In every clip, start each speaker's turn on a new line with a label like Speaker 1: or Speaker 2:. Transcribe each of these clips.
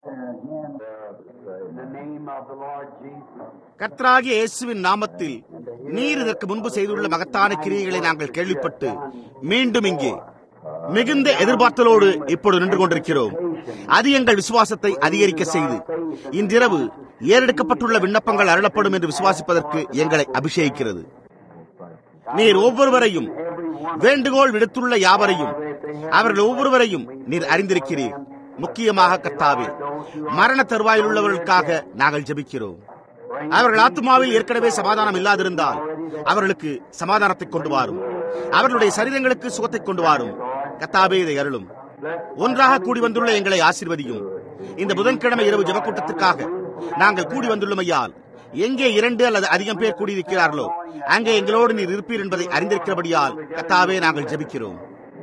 Speaker 1: Again, in the name of the Lord Jesus.
Speaker 2: கர்த்தராகிய இயேசுவின் நாமத்தில் நீர் இதற்கு முன்பு செய்துள்ள மகத்தான கிரியைகளை நாங்கள் கேள்விப்பட்டு மீண்டும் இங்கே மிகுந்த எதிர்பார்த்தலோடு இப்பொழுது நின்று கொண்டிருக்கிறோம் அது எங்கள் விசுவாசத்தை அதிகரிக்க செய்து இன்றிரவு ஏறெடுக்கப்பட்டுள்ள விண்ணப்பங்கள் அருளப்படும் என்று விசுவாசிப்பதற்கு எங்களை அபிஷேகிக்கிறது நீர் ஒவ்வொருவரையும் வேண்டுகோள் விடுத்துள்ள யாவரையும் அவர்கள் ஒவ்வொருவரையும் நீர் அறிந்திருக்கிறீர் முக்கியமாக கர்த்தாவே மரண தருவாயில் உள்ளவர்களுக்காக நாங்கள் ஜெபிக்கிறோம் அவர்கள் ஆத்மாவில் ஏற்கனவே சமாதானம் இல்லாதிருந்தால் அவர்களுக்கு சமாதானத்தை கொண்டு வாரும் அவர்களுடைய சரீரங்களுக்கு சுகத்தை கொண்டு வாரும் கத்தாபே இதை அருளும் ஒன்றாக கூடி வந்துள்ள எங்களை ஆசீர்வதியும் இந்த புதன்கிழமை இரவு ஜெபக்கூட்டத்துக்காக நாங்கள் கூடி வந்துள்ளமையால் எங்கே இரண்டு அல்லது அதிகம் பேர் கூடியிருக்கிறார்களோ அங்கே எங்களோடு நீர் இருப்பீர் என்பதை அறிந்திருக்கிறபடியால் கத்தாவே நாங்கள் ஜெபிக்கிறோம்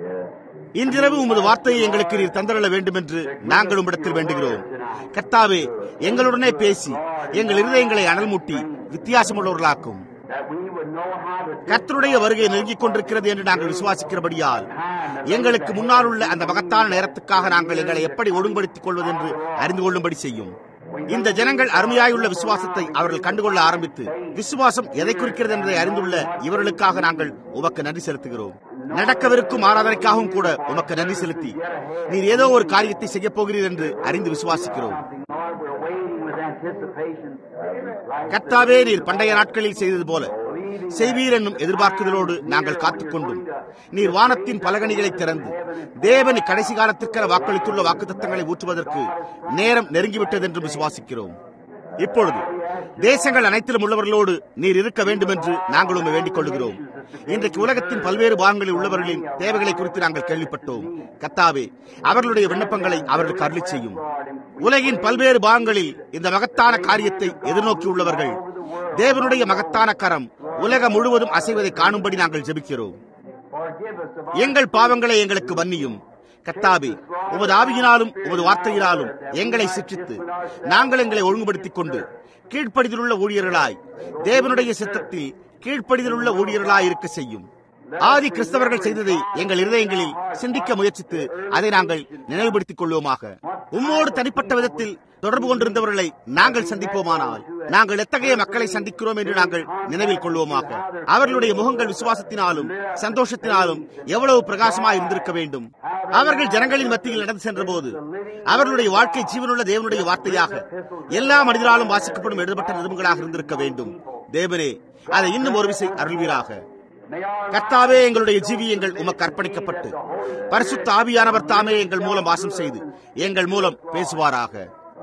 Speaker 2: இன்றிரவு உமது வார்த்தையை எங்களுக்கு நீர் தந்தரல வேண்டும் என்று நாங்கள் உம்மிடத்தில் வேண்டுகிறோம் கர்த்தாவே எங்களுடனே பேசி எங்கள் இருதயங்களை அனல் மூட்டி வித்தியாசமுள்ளவர்களாக்கும்
Speaker 1: That we would know how to
Speaker 2: கர்த்தருடைய வருகை நெருங்கிக் கொண்டிருக்கிறது என்று நாங்கள் விசுவாசிக்கிறபடியால் எங்களுக்கு முன்னால் உள்ள அந்த மகத்தான நேரத்துக்காக நாங்கள் எங்களை எப்படி ஒழுங்குபடுத்திக் கொள்வது என்று அறிந்து கொள்ளும்படி செய்யும் இந்த ஜனங்கள் அருமையாயுள்ள விசுவாசத்தை அவர்கள் கண்டுகொள்ள ஆரம்பித்து விசுவாசம் எதை குறிக்கிறது என்பதை அறிந்துள்ள இவர்களுக்காக நாங்கள் உமக்கு நன்றி செலுத்துகிறோம் நடக்கவிருக்கும் ஆராதனைக்காகவும் கூட உமக்கு நன்றி செலுத்தி நீர் ஏதோ ஒரு காரியத்தை செய்யப் போகிறீர் என்று அறிந்து விசுவாசிக்கிறோம்
Speaker 1: Lord, we're waiting with anticipation. Like
Speaker 2: கர்த்தாவே நீர் பண்டைய நாட்களில் செய்தது போல செய்வீர் என்னும் எதிர்பார்க்குதலோடு நாங்கள் காத்துக்கொண்டும் நீர் வானத்தின் பலகணிகளை திறந்து தேவன் கடைசி காலத்திற்கென வாக்களித்துள்ள வாக்குத்தத்தங்களை ஊற்றுவதற்கு நேரம் நெருங்கிவிட்டது என்று விசுவாசிக்கிறோம் இப்பொழுது தேசங்கள் அனைத்திலும் உள்ளவர்களோடு நீர் இருக்க வேண்டும் என்று நாங்கள் உண்மை வேண்டிக் கொள்கிறோம் இன்றைக்கு உலகத்தின் பல்வேறு பாகங்களில் உள்ளவர்களின் தேவைகளை குறித்து நாங்கள் கேள்விப்பட்டோம் கத்தாவே அவர்களுடைய விண்ணப்பங்களை அவர்களுக்கு அருளி செய்யும் உலகின் பல்வேறு பாகங்களில் இந்த மகத்தான காரியத்தை எதிர்நோக்கி உள்ளவர்கள் தேவனுடைய மகத்தான கரம் உலகம் முழுவதும் அசைவதை காணும்படி நாங்கள் ஜெபிக்கிறோம்
Speaker 1: forgive us of
Speaker 2: எங்கள் பாவங்களை எங்களுக்கு மன்னியும் கத்தாபே உமது ஆவியினாலும் உமது வார்த்தையினாலும் எங்களை சிற்றித்து நாங்கள் எங்களை ஒழுங்குபடுத்திக் கொண்டு கீழ்ப்படிதலுள்ள ஊழியர்களாய் தேவனுடைய சித்தத்தில் கீழ்ப்படிதலுள்ள ஊழியர்களாய் இருக்க செய்யும் ஆதி கிறிஸ்தவர்கள் செய்ததை எங்கள் இருதயங்களில் சிந்திக்க முயற்சித்து அதை நாங்கள் நினைவுபடுத்திக் கொள்வோமாக உம்மோடு தனிப்பட்ட விதத்தில் தொடர்பு கொண்டிருந்தவர்களை நாங்கள் சந்திப்போமானால் நாங்கள் எத்தகைய மக்களை சந்திக்கிறோம் என்று நாங்கள் நினைவில் கொள்வோமாக அவர்களுடைய முகங்கள் விசுவாசத்தினாலும் சந்தோஷத்தினாலும் எவ்வளவு பிரகாசமாய் இருந்திருக்க வேண்டும் அவர்கள் ஜனங்களின் மத்தியில் நடந்து சென்றபோது அவர்களுடைய வாழ்க்கை ஜீவனுள்ள தேவனுடைய வார்த்தையாக எல்லா மனிதராலும் வாசிக்கப்படும் எழுதப்பட்ட நிருபங்களாக இருந்திருக்க வேண்டும் தேவரே அதை இன்னும் ஒரு விசை அருள்வீராக கர்த்தாவே எங்களுடைய ஜீவியங்கள் உமக்கு அர்ப்பணிக்கப்பட்டு பரிசுத்த ஆவியானவர் தாமே எங்கள் மூலம் வாசம் செய்து எங்கள் மூலம் பேசுவாராக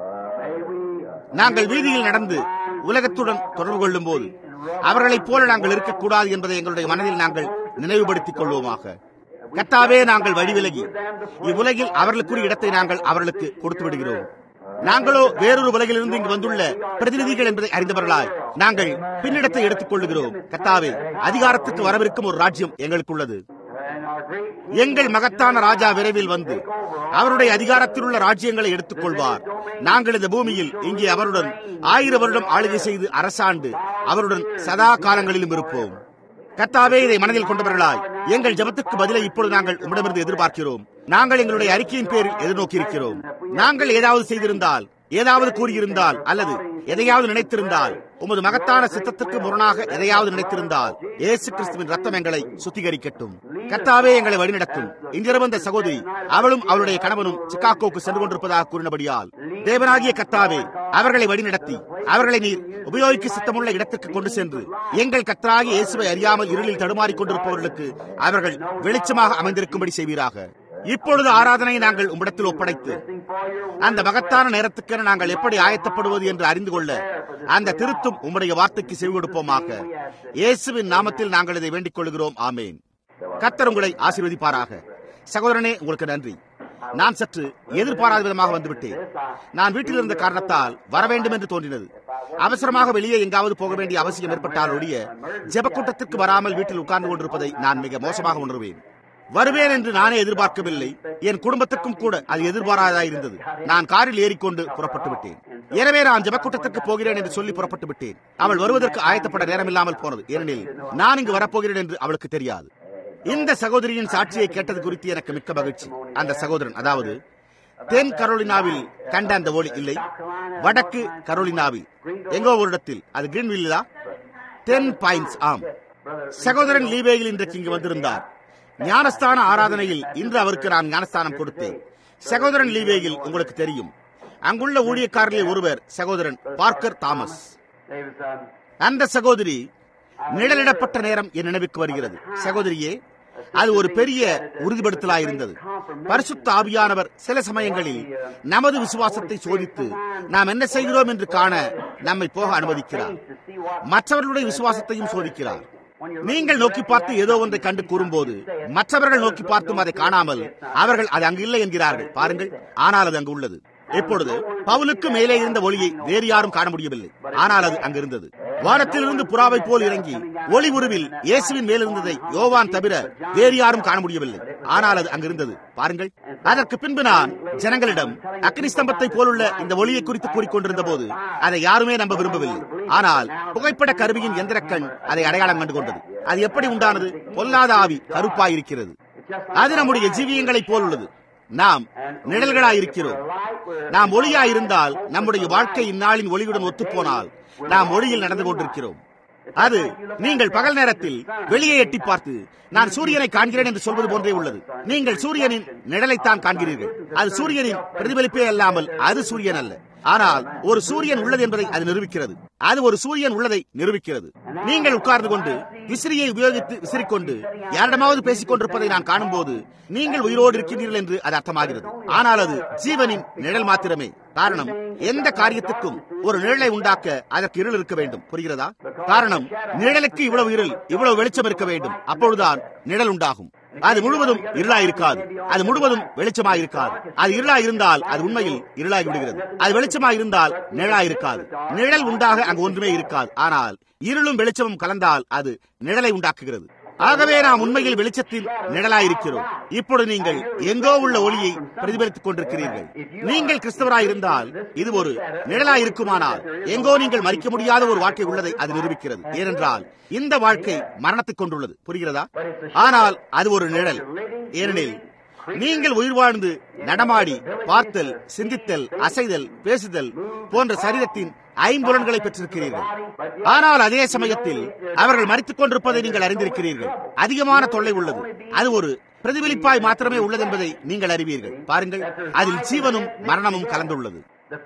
Speaker 2: நாங்கள் வீதியில் நடந்து உலகத்துடன் தொடர்பு கொள்ளும் போது அவர்களைப் போல நாங்கள் இருக்கக்கூடாது என்பதை எங்களுடைய மனதில் நாங்கள் நினைவுபடுத்திக் கொள்வோமாக கர்த்தாவே நாங்கள் வழிவிலகி இவ்வுலகில் அவர்களுக்குரிய இடத்தை நாங்கள் அவர்களுக்கு கொடுத்து விடுகிறோம் நாங்களோ வேறொரு உலகிலிருந்து இங்கு வந்துள்ள பிரதிநிதிகள் என்பதை அறிந்தவர்களாய் நாங்கள் பின்னிடத்தை எடுத்துக் கொள்ளுகிறோம் கர்த்தாவே அதிகாரத்துக்கு வரவிருக்கும் ஒரு ராஜ்யம் எங்களுக்குள்ளது
Speaker 1: and our great
Speaker 2: எங்கள் மகத்தான ராஜா விரைவில் வந்து அவருடைய அதிகாரத்தில் உள்ள ராஜ்யங்களை எடுத்துக் கொள்வார் நாங்கள் இந்த பூமியில் இங்கே அவருடன் ஆயிரம் வருடம் ஆளுகை செய்து அரசாண்டு அவருடன் சதா காலங்களிலும் இருப்போம் கர்த்தாவே இதை மனதில் கொண்டவர்களாய் எங்கள் ஜபத்துக்கு பதிலை இப்பொழுது நாங்கள் உம்மிடமிருந்து எதிர்பார்க்கிறோம் நாங்கள் எங்களுடைய அறிக்கையின் பேரில் எதிர்நோக்கி இருக்கிறோம் நாங்கள் ஏதாவது செய்திருந்தால் ஏதாவது கூறியிருந்தால் அல்லது எதையாவது நினைத்திருந்தால் உமது மகத்தான சித்தத்திற்கு முரணாக எதையாவது நினைத்திருந்தால் இயேசு கிறிஸ்துவின் ரத்தம் எங்களை சுத்திகரிக்கட்டும் கர்த்தாவே எங்களை வழிநடத்தும் இங்கிருந்து வந்த சகோதரி அவளும் அவளுடைய கணவனும் சிக்காகோவுக்கு சென்று கொண்டிருப்பதாக கூறினபடியால் தேவனாகிய கர்த்தாவே அவர்களை வழிநடத்தி அவர்களை நீர் உபயோகிக்க சித்தமுள்ள இடத்திற்கு கொண்டு சென்று எங்கள் கர்த்தராகிய இயேசுவை அறியாமல் இருளில் தடுமாறிக் கொண்டிருப்பவர்களுக்கு அவர்கள் வெளிச்சமாக அமைந்திருக்கும்படி செய்வீராக இப்பொழுது ஆராதனையை நாங்கள் உம்மிடத்தில் ஒப்படைத்து அந்த மகத்தான நேரத்துக்கென நாங்கள் எப்படி ஆயத்தப்படுவது என்று அறிந்து கொள்ள அந்த திருத்தும் உம்முடைய வார்த்தைக்கு செவி கொடுப்போமாக இயேசுவின் நாமத்தில் நாங்கள் இதை வேண்டிக் கொள்கிறோம் ஆமேன் கர்த்தர் உங்களை ஆசீர்வதிப்பாராக சகோதரனே உங்களுக்கு நன்றி நான் சற்று எதிர்பாராத விதமாக வந்துவிட்டேன் நான் வீட்டில் இருந்த காரணத்தால் வர வேண்டும் என்று தோன்றினது அவசரமாக வெளியே எங்காவது போக வேண்டிய அவசியம் ஏற்பட்டால் ஒழிய ஜெபக்கூட்டத்திற்கு வராமல் வீட்டில் உட்கார்ந்து கொண்டிருப்பதை நான் மிக மோசமாக உணர்வேன் வருவேன் என்று நானே எதிர்பார்க்கவில்லை என் குடும்பத்துக்கும் கூட அது எதிர்பாராதா இருந்தது நான் காரில் ஏறிக்கொண்டு புறப்பட்டு விட்டேன் எனவே நான் ஜபக்கூட்டத்திற்கு போகிறேன் என்று சொல்லி புறப்பட்டு விட்டேன் அவள் வருவதற்கு ஆயத்தப்பட நேரமில்லாமல் போனது ஏனெனில் நான் இங்கு வரப்போகிறேன் என்று அவளுக்கு தெரியாது இந்த சகோதரியின் சாட்சியை கேட்டது குறித்து எனக்கு மிக்க மகிழ்ச்சி அந்த சகோதரன் அதாவது தென் கரோலினாவில் கண்ட அந்த ஒளி இல்லை வடக்கு கரோலினாவில் எங்கோ ஒரு இடத்தில் அது கிரீன்வில்லா டென் பாயிண்ட்ஸ் ஆம் சகோதரன் லீபேயில் இன்றைக்கு இங்கு வந்திருந்தார் ஞானஸ்தான ஆராதனையில் இன்று அவருக்கு நான் ஞானஸ்தானம் கொடுத்தேன் சகோதரன் லீவேயில் உங்களுக்கு தெரியும் அங்குள்ள ஊழியக்காரர்களில் ஒருவர் சகோதரன் பார்க்கர் தாமஸ் அந்த சகோதரி நிழலிடப்பட்ட நேரம் என் நினைவுக்கு வருகிறது சகோதரியே அது ஒரு பெரிய உறுதிப்படுத்தலாயிருந்தது பரிசுத்த ஆவியானவர் சில சமயங்களில் நமது விசுவாசத்தை சோதித்து நாம் என்ன செய்கிறோம் என்று காண நம்மை போக அனுமதிக்கிறார் மற்றவர்களுடைய விசுவாசத்தையும் சோதிக்கிறார் நீங்கள் நோக்கி பார்த்து ஏதோ ஒன்றை கண்டு கூறும்போது மற்றவர்கள் நோக்கி பார்த்தும் அதை காணாமல் அவர்கள் அது அங்கு இல்லை என்கிறார்கள் பாருங்கள் ஆனால் அது அங்கு உள்ளது இப்பொழுது பவுலுக்கு மேலே இருந்த ஒளியை வேறு யாரும் காண முடியவில்லை ஆனால் அது அங்கிருந்தது வானத்திலிருந்து புறாவை போல் இறங்கி ஒளி உருவில் இயேசுவின் மேலிருந்ததை யோவான் தவிர வேறு யாரும் காண முடியவில்லை ஆனால் அது அங்கிருந்தது பாருங்கள் அதற்கு பின்பு நான் ஜனங்களிடம் அக்னி ஸ்தம்பத்தை போலுள்ள இந்த ஒளியை குறித்து கூறிக்கொண்டிருந்த போது அதை யாருமே நம்ப விரும்பவில்லை ஆனால் புகைப்பட கருவியின் எந்திரக்கண் அதை அடையாளம் கண்டு கொண்டது அது எப்படி உண்டானது பொல்லாத ஆவி கருப்பாயிருக்கிறது அது நம்முடைய ஜீவியங்களைப் போல் உள்ளது நாம் நிழல்களாயிருக்கிறோம் நாம் ஒளியாயிருந்தால் நம்முடைய வாழ்க்கை இந்நாளின் ஒளியுடன் ஒத்துப்போனால் நாம் ஒளியில் நடந்து கொண்டிருக்கிறோம் அது நீங்கள் பகல் நேரத்தில் வெளியே எட்டி பார்த்து நான் சூரியனை காண்கிறேன் என்று சொல்வது போன்றே உள்ளது நீங்கள் சூரியனின் நிழலைத்தான் காண்கிறீர்கள் அது சூரியனின் பிரதிபலிப்பே அல்லாமல் அது சூரியன் அல்ல ஆனால் ஒரு சூரியன் உள்ளது என்பதை அது நிரூபிக்கிறது அது ஒரு சூரியன் உள்ளதை நிரூபிக்கிறது நீங்கள் உட்கார்ந்து கொண்டு விசிறியை உபயோகித்து விசிறிக்கொண்டு யாரிடமாவது பேசிக் கொண்டிருப்பதை நான் காணும்போது நீங்கள் உயிரோடு இருக்கின்றீர்கள் என்று அது அர்த்தமாகிறது ஆனால் அது ஜீவனின் நிழல் மாத்திரமே காரணம் எந்த காரியத்துக்கும் ஒரு நிழலை உண்டாக்க அதற்கு இருள் இருக்க வேண்டும் புரிகிறதா காரணம் நிழலுக்கு இவ்வளவு இருள் இவ்வளவு வெளிச்சம் இருக்க வேண்டும் அப்பொழுதுதான் நிழல் உண்டாகும் அது முழுவதும் இருளாய் இருக்காது அது முழுவதும் வெளிச்சமாய் இருக்காது அது இருளாய் இருந்தால் அது உண்மையில் இருளாகி விடுகிறது அது வெளிச்சமாய் இருந்தால் நிழலாய் இருக்காது நிழல் உண்டாக அங்கு ஒன்றுமே இருக்காது ஆனால் இருளும் வெளிச்சமும் கலந்தால் அது நிழலை உண்டாக்குகிறது ஆகவே நாம் உண்மையில் வெளிச்சத்தில் நிழலாயிருக்கிறோம் இப்பொழுது நீங்கள் எங்கோ உள்ள ஒளியை பிரதிபலித்துக் கொண்டிருக்கிறீர்கள் நீங்கள் கிறிஸ்தவராய் இருந்தால் இது ஒரு நிழலாயிருக்குமானால் எங்கோ நீங்கள் மறிக்க முடியாத ஒரு வாழ்க்கை உள்ளதை அது நிரூபிக்கிறது ஏனென்றால் இந்த வாழ்க்கை மரணத்தை கொண்டுள்ளது புரிகிறதா ஆனால் அது ஒரு நிழல் ஏனெனில் நீங்கள் உயிர் வாழ்ந்து நடமாடி பார்த்தல் சிந்தித்தல் அசைதல் பேசுதல் போன்ற சரீரத்தின் ஐம்புலன்களை பெற்றிருக்கிறீர்கள் ஆனால் அதே சமயத்தில் அவர்கள் மறித்துக் கொண்டிருப்பதை நீங்கள் அறிந்திருக்கிறீர்கள் அதிகமான தொல்லை உள்ளது அது ஒரு பிரதிபலிப்பாய் மாத்திரமே உள்ளது என்பதை நீங்கள் அறிவீர்கள் பாருங்கள் அதில் ஜீவனும் மரணமும் கலந்துள்ளது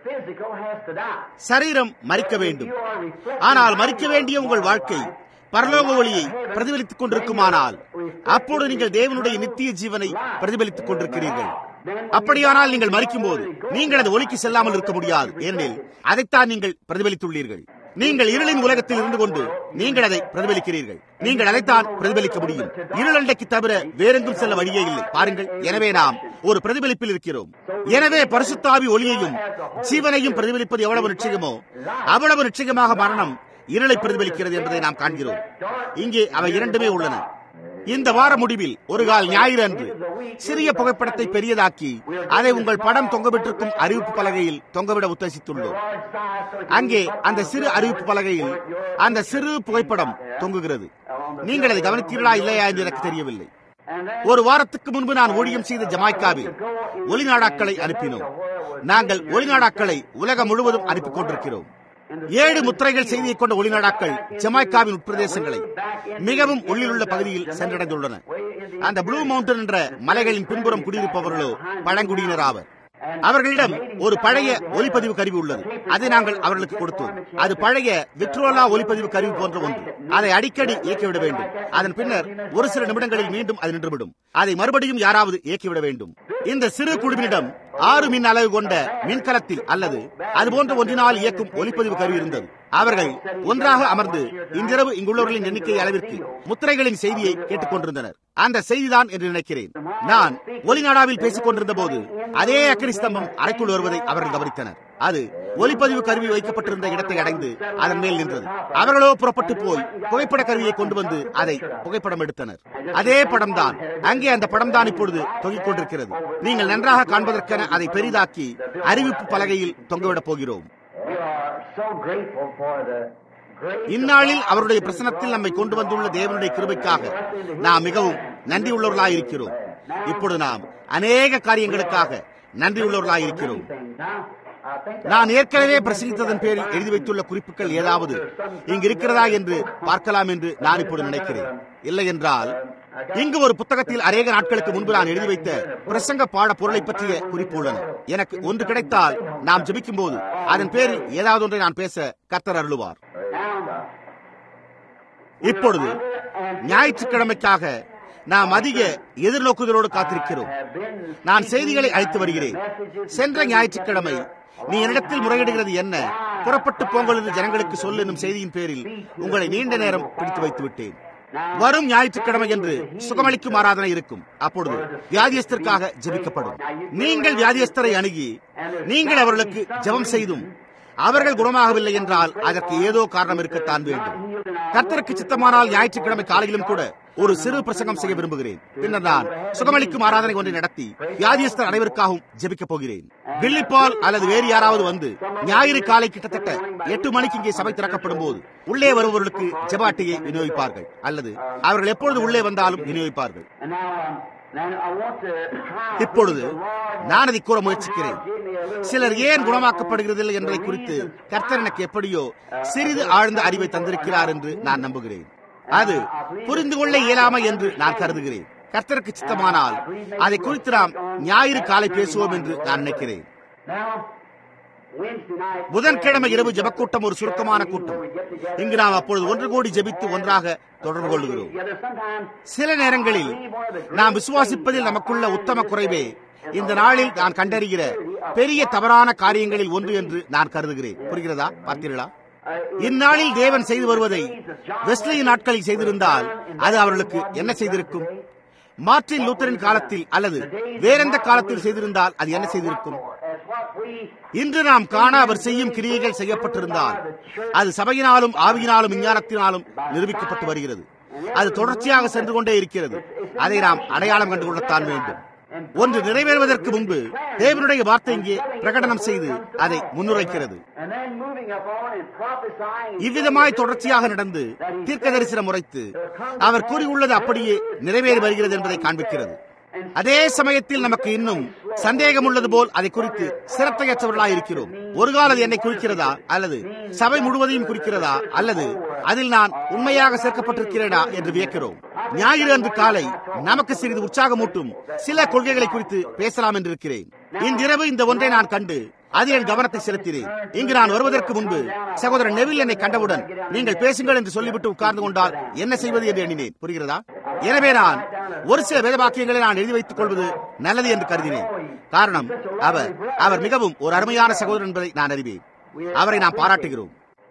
Speaker 2: சரீரம் மறிக்க வேண்டும் ஆனால் மறிக்க வேண்டிய உங்கள் வாழ்க்கை பரலோக ஒளியை பிரதிபலித்துக் கொண்டிருக்குமானால் அப்போது நீங்கள் தேவனுடைய நித்திய ஜீவனை பிரதிபலித்துக் கொண்டிருக்கிறீர்கள் அப்படியானால் நீங்கள் மறிக்கும் போது நீங்கள் அந்த ஒளிக்கு செல்லாமல் இருக்க முடியாது ஏனெனில் அதைத்தான் நீங்கள் பிரதிபலித்துள்ளீர்கள் நீங்கள் இருளின் உலகத்தில் இருந்து கொண்டு நீங்கள் அதை பிரதிபலிக்கிறீர்கள் நீங்கள் அதைத்தான் பிரதிபலிக்க முடியும் இருளண்டைக்கு தவிர வேறெங்கும் செல்ல வழியே இல்லை பாருங்கள் எனவே நாம் ஒரு பிரதிபலிப்பில் இருக்கிறோம் எனவே பரிசுத்தாவி ஒளியையும் ஜீவனையும் பிரதிபலிப்பது எவ்வளவு நிச்சயமோ அவ்வளவு நிச்சயமாக மரணம் இருளை பிரதிபலிக்கிறது என்பதை நாம் காண்கிறோம் இங்கே அவை இரண்டுமே உள்ளன இந்த வார முடிவில் ஒரு கால் ஞாயிறு அன்று சிறிய புகைப்படத்தை பெரியதாக்கி அதை உங்கள் படம் தொங்கவிட்டிருக்கும் அறிவிப்பு பலகையில் தொங்கவிட உத்தேசித்துள்ளோம் அங்கே அந்த சிறு அறிவிப்பு பலகையில் அந்த சிறு புகைப்படம் தொங்குகிறது நீங்கள் அதை கவனித்தீர்களா இல்லையா என்று எனக்கு தெரியவில்லை ஒரு வாரத்துக்கு முன்பு நான் ஊழியம் செய்த ஜமாய்க்காவில் ஒளிநாடாக்களை அனுப்பினோம் நாங்கள் ஒளிநாடாக்களை உலகம் முழுவதும் அனுப்பிக் கொண்டிருக்கிறோம் ஏழு முத்திரைகள் செய்தியை கொண்ட ஒளிநாடாக்கள் ஜமாய்க்காவின் உட்பிரதேசங்களை மிகவும் உள்ளிலுள்ள பகுதியில் சென்றடைந்துள்ளன அந்த ப்ளூ மவுண்டன் என்ற மலைகளின் பின்புறம் குடியிருப்பவர்களோ பழங்குடியினர் ஆவர் அவர்களிடம் ஒரு பழைய ஒலிப்பதிவு கருவி உள்ளது அதை நாங்கள் அவர்களுக்கு கொடுத்தோம் அது பழைய விட்ரோலா ஒலிப்பதிவு கருவி போன்ற ஒன்று அதை அடிக்கடி இயக்கிவிட வேண்டும் அதன் பின்னர் ஒரு சில நிமிடங்களில் மீண்டும் அது நின்றுவிடும் அதை மறுபடியும் யாராவது இயக்கிவிட வேண்டும் இந்த சிறு குழுவினிடம் ஆறு மின் அளவு கொண்ட மின்கலத்தில் அல்லது அது போன்ற ஒன்றினால் இயக்கும் ஒலிப்பதிவு கருவி இருந்தது அவர்கள் ஒன்றாக அமர்ந்து இன்றிரவு இங்குள்ளவர்களின் எண்ணிக்கை அளவிற்கு முத்திரைகளின் செய்தியை கேட்டுக் கொண்டிருந்தனர் அந்த செய்திதான் என்று நினைக்கிறேன் நான் ஒலிநாடாவில் பேசிக் கொண்டிருந்த போது அதே அக்கரி ஸ்தம்பம் அறைக்குள் வருவதை அவர்கள் கவனித்தனர் அது ஒலிப்பதிவு கருவி வைக்கப்பட்டிருந்த இடத்தை அடைந்து அதன் மேல் நின்றது அவர்களோ புறப்பட்டு போய் புகைப்பட கருவியை கொண்டு வந்து அதை புகைப்படம் எடுத்தனர் அதே படம் தான் அங்கே அந்த படம் தான் இப்பொழுது தொங்கிக் கொண்டிருக்கிறது நீங்கள் நன்றாக காண்பதற்கென அதை பெரிதாக்கி அறிவிப்பு பலகையில் தொங்கவிடப் போகிறோம் இந்நாளில் அவருடைய பிரசனத்தில் நம்மை கொண்டு வந்துள்ள தேவனுடைய கிருபைக்காக நாம் மிகவும் நன்றி உள்ளவர்களாயிருக்கிறோம் இப்பொழுது நாம் அநேக காரியங்களுக்காக நன்றியுள்ளவர்களாக இருக்கிறோம் நான் ஏற்கனவே பிரசங்கித்ததன் பேரில் எழுதி வைத்துள்ள குறிப்புகள் ஏதாவது இங்கு இருக்கிறதா என்று பார்க்கலாம் என்று நான் இப்போது நினைக்கிறேன் இல்லை என்றால் இங்கு ஒரு புத்தகத்தில் அநேக நாட்களுக்கு முன்பு நான் எழுதி வைத்த பிரசங்க பாட பொருளை பற்றிய குறிப்பு உள்ளன எனக்கு ஒன்று கிடைத்தால் நாம் ஜெபிக்கும் போது அதன் பேரில் ஏதாவது ஒன்றை நான் பேச கர்த்தர் அருளுவார் இப்பொழுது ஞாயிற்றுக்கிழமைக்காக நாம் அதிக எதிர்நோக்குதலோடு காத்திருக்கிறோம் நான் செய்திகளை அழைத்து வருகிறேன் சென்ற ஞாயிற்றுக்கிழமை நீ என்னிடத்தில் முறையிடுகிறது என்ன புறப்பட்டு போங்கள் என்று ஜனங்களுக்கு சொல் என்னும் செய்தியின் பேரில் உங்களை நீண்ட நேரம் பிடித்து வைத்து விட்டேன் வரும் ஞாயிற்றுக்கிழமை என்று சுகமளிக்கும் ஆராதனை இருக்கும் அப்பொழுது வியாதியஸ்தருக்காக ஜெபிக்கப்படும் நீங்கள் வியாதியஸ்தரை அணுகி நீங்கள் அவர்களுக்கு ஜெபம் செய்தும் அவர்கள் குணமாகவில்லை என்றால் அதற்கு ஏதோ காரணம் இருக்கத்தான் வேண்டும் கர்த்தருக்கு சித்தமானால் ஞாயிற்றுக்கிழமை காலையிலும் கூட ஒரு சிறு பிரசங்கம் செய்ய விரும்புகிறேன் பின்னர் நான் சுகமளிக்கும் ஆராதனை ஒன்றை நடத்தி வியாதியஸ்தர் அனைவருக்காகவும் ஜெபிக்கப் போகிறேன் வில்லிப்பால் அல்லது வேறு யாராவது வந்து ஞாயிறு காலை கிட்டத்தட்ட எட்டு மணிக்கு இங்கே சபை திறக்கப்படும் போது உள்ளே வருபவர்களுக்கு ஜெபாட்டியை விநியோகிப்பார்கள் அல்லது அவர்கள் எப்பொழுது உள்ளே வந்தாலும் விநியோகிப்பார்கள் இப்பொழுது நான் அதை கூற முயற்சிக்கிறேன் சிலர் ஏன் குணமாக்கப்படுகிறதில்லை என்பதை குறித்து கர்த்தர் எனக்கு எப்படியோ சிறிது ஆழ்ந்த அறிவை தந்திருக்கிறார் என்று நான் நம்புகிறேன் அது புரிந்து கொள்ள இயலாமை என்று நான் கருதுகிறேன் கர்த்தருக்கு சித்தமானால் அதை குறித்து நாம் ஞாயிறு காலை பேசுவோம் என்று நான் நினைக்கிறேன் புதன்கிழமை இரவு ஜபக்கூட்டம் ஒரு சுருக்கமான கூட்டம் இங்கு நாம் அப்பொழுது ஒன்று கோடி ஜெபித்து ஒன்றாக தொடர்பு கொள்கிறோம் சில நேரங்களில் நாம் விசுவாசிப்பதில் நமக்குள்ள உத்தம குறைவே இந்த நாளில் நான் கண்டறிகிற பெரிய தவறான காரியங்களில் ஒன்று என்று நான் கருதுகிறேன் புரிகிறதா பார்த்தீர்களா இந்நாளில் தேவன் செய்து வருவதை வெஸ்லியின் நாட்களில் செய்திருந்தால் அது அவர்களுக்கு என்ன செய்திருக்கும் மார்டின் லூத்தரின் காலத்தில் அல்லது வேறெந்த காலத்தில் செய்திருந்தால் அது என்ன செய்திருக்கும் இன்று நாம் காண அவர் செய்யும் கிரியைகள் செய்யப்பட்டிருந்தால் அது சபையினாலும் ஆவியினாலும் விஞ்ஞானத்தினாலும் நிரூபிக்கப்பட்டு வருகிறது அது தொடர்ச்சியாக சென்று கொண்டே இருக்கிறது அதை நாம் அடையாளம் கண்டுகொள்ளத்தான் வேண்டும் ஒன்று நிறைவேறுவதற்கு முன்பு தேவனுடைய வார்த்தை இங்கே பிரகடனம் செய்து அதை முன்னுரைக்கிறது இவ்விதமாய் தொடர்ச்சியாக நடந்து தீர்க்க தரிசனம் உரைத்து அவர் கூறியுள்ளது அப்படியே நிறைவேறி வருகிறது என்பதை காண்பிக்கிறது அதே சமயத்தில் நமக்கு இன்னும் சந்தேகம் உள்ளது போல் அதை குறித்து சிரத்தையற்றவர்களாய் இருக்கிறோம் ஒரு காலம் என்னை குறிக்கிறதா அல்லது சபை முழுவதையும் குறிக்கிறதா அல்லது அதில் நான் உண்மையாக சேர்க்கப்பட்டிருக்கிறேனா என்று வியக்கிறோம் ஞாயிறு அன்று காலை நமக்கு சிறிது உற்சாகமூட்டும் சில கொள்கைகளை குறித்து பேசலாம் என்று இருக்கிறேன் இன்றிரவு இந்த ஒன்றை நான் கண்டு அது என் கவனத்தை செலுத்தினேன் இங்கு நான் வருவதற்கு முன்பு சகோதரன் நெவில் என்னை கண்டவுடன் நீங்கள் பேசுங்கள் என்று சொல்லிவிட்டு உட்கார்ந்து கொண்டால் என்ன செய்வது என்று எண்ணினேன் புரிகிறதா எனவே நான் ஒரு சில வேதவாக்கியங்களை நான் எழுதி வைத்துக் கொள்வது நல்லது என்று கருதினேன் காரணம் அவர் அவர் மிகவும் ஒரு அருமையான சகோதரன் என்பதை நான் அறிவேன் அவரை நாம் பாராட்டுகிறோம்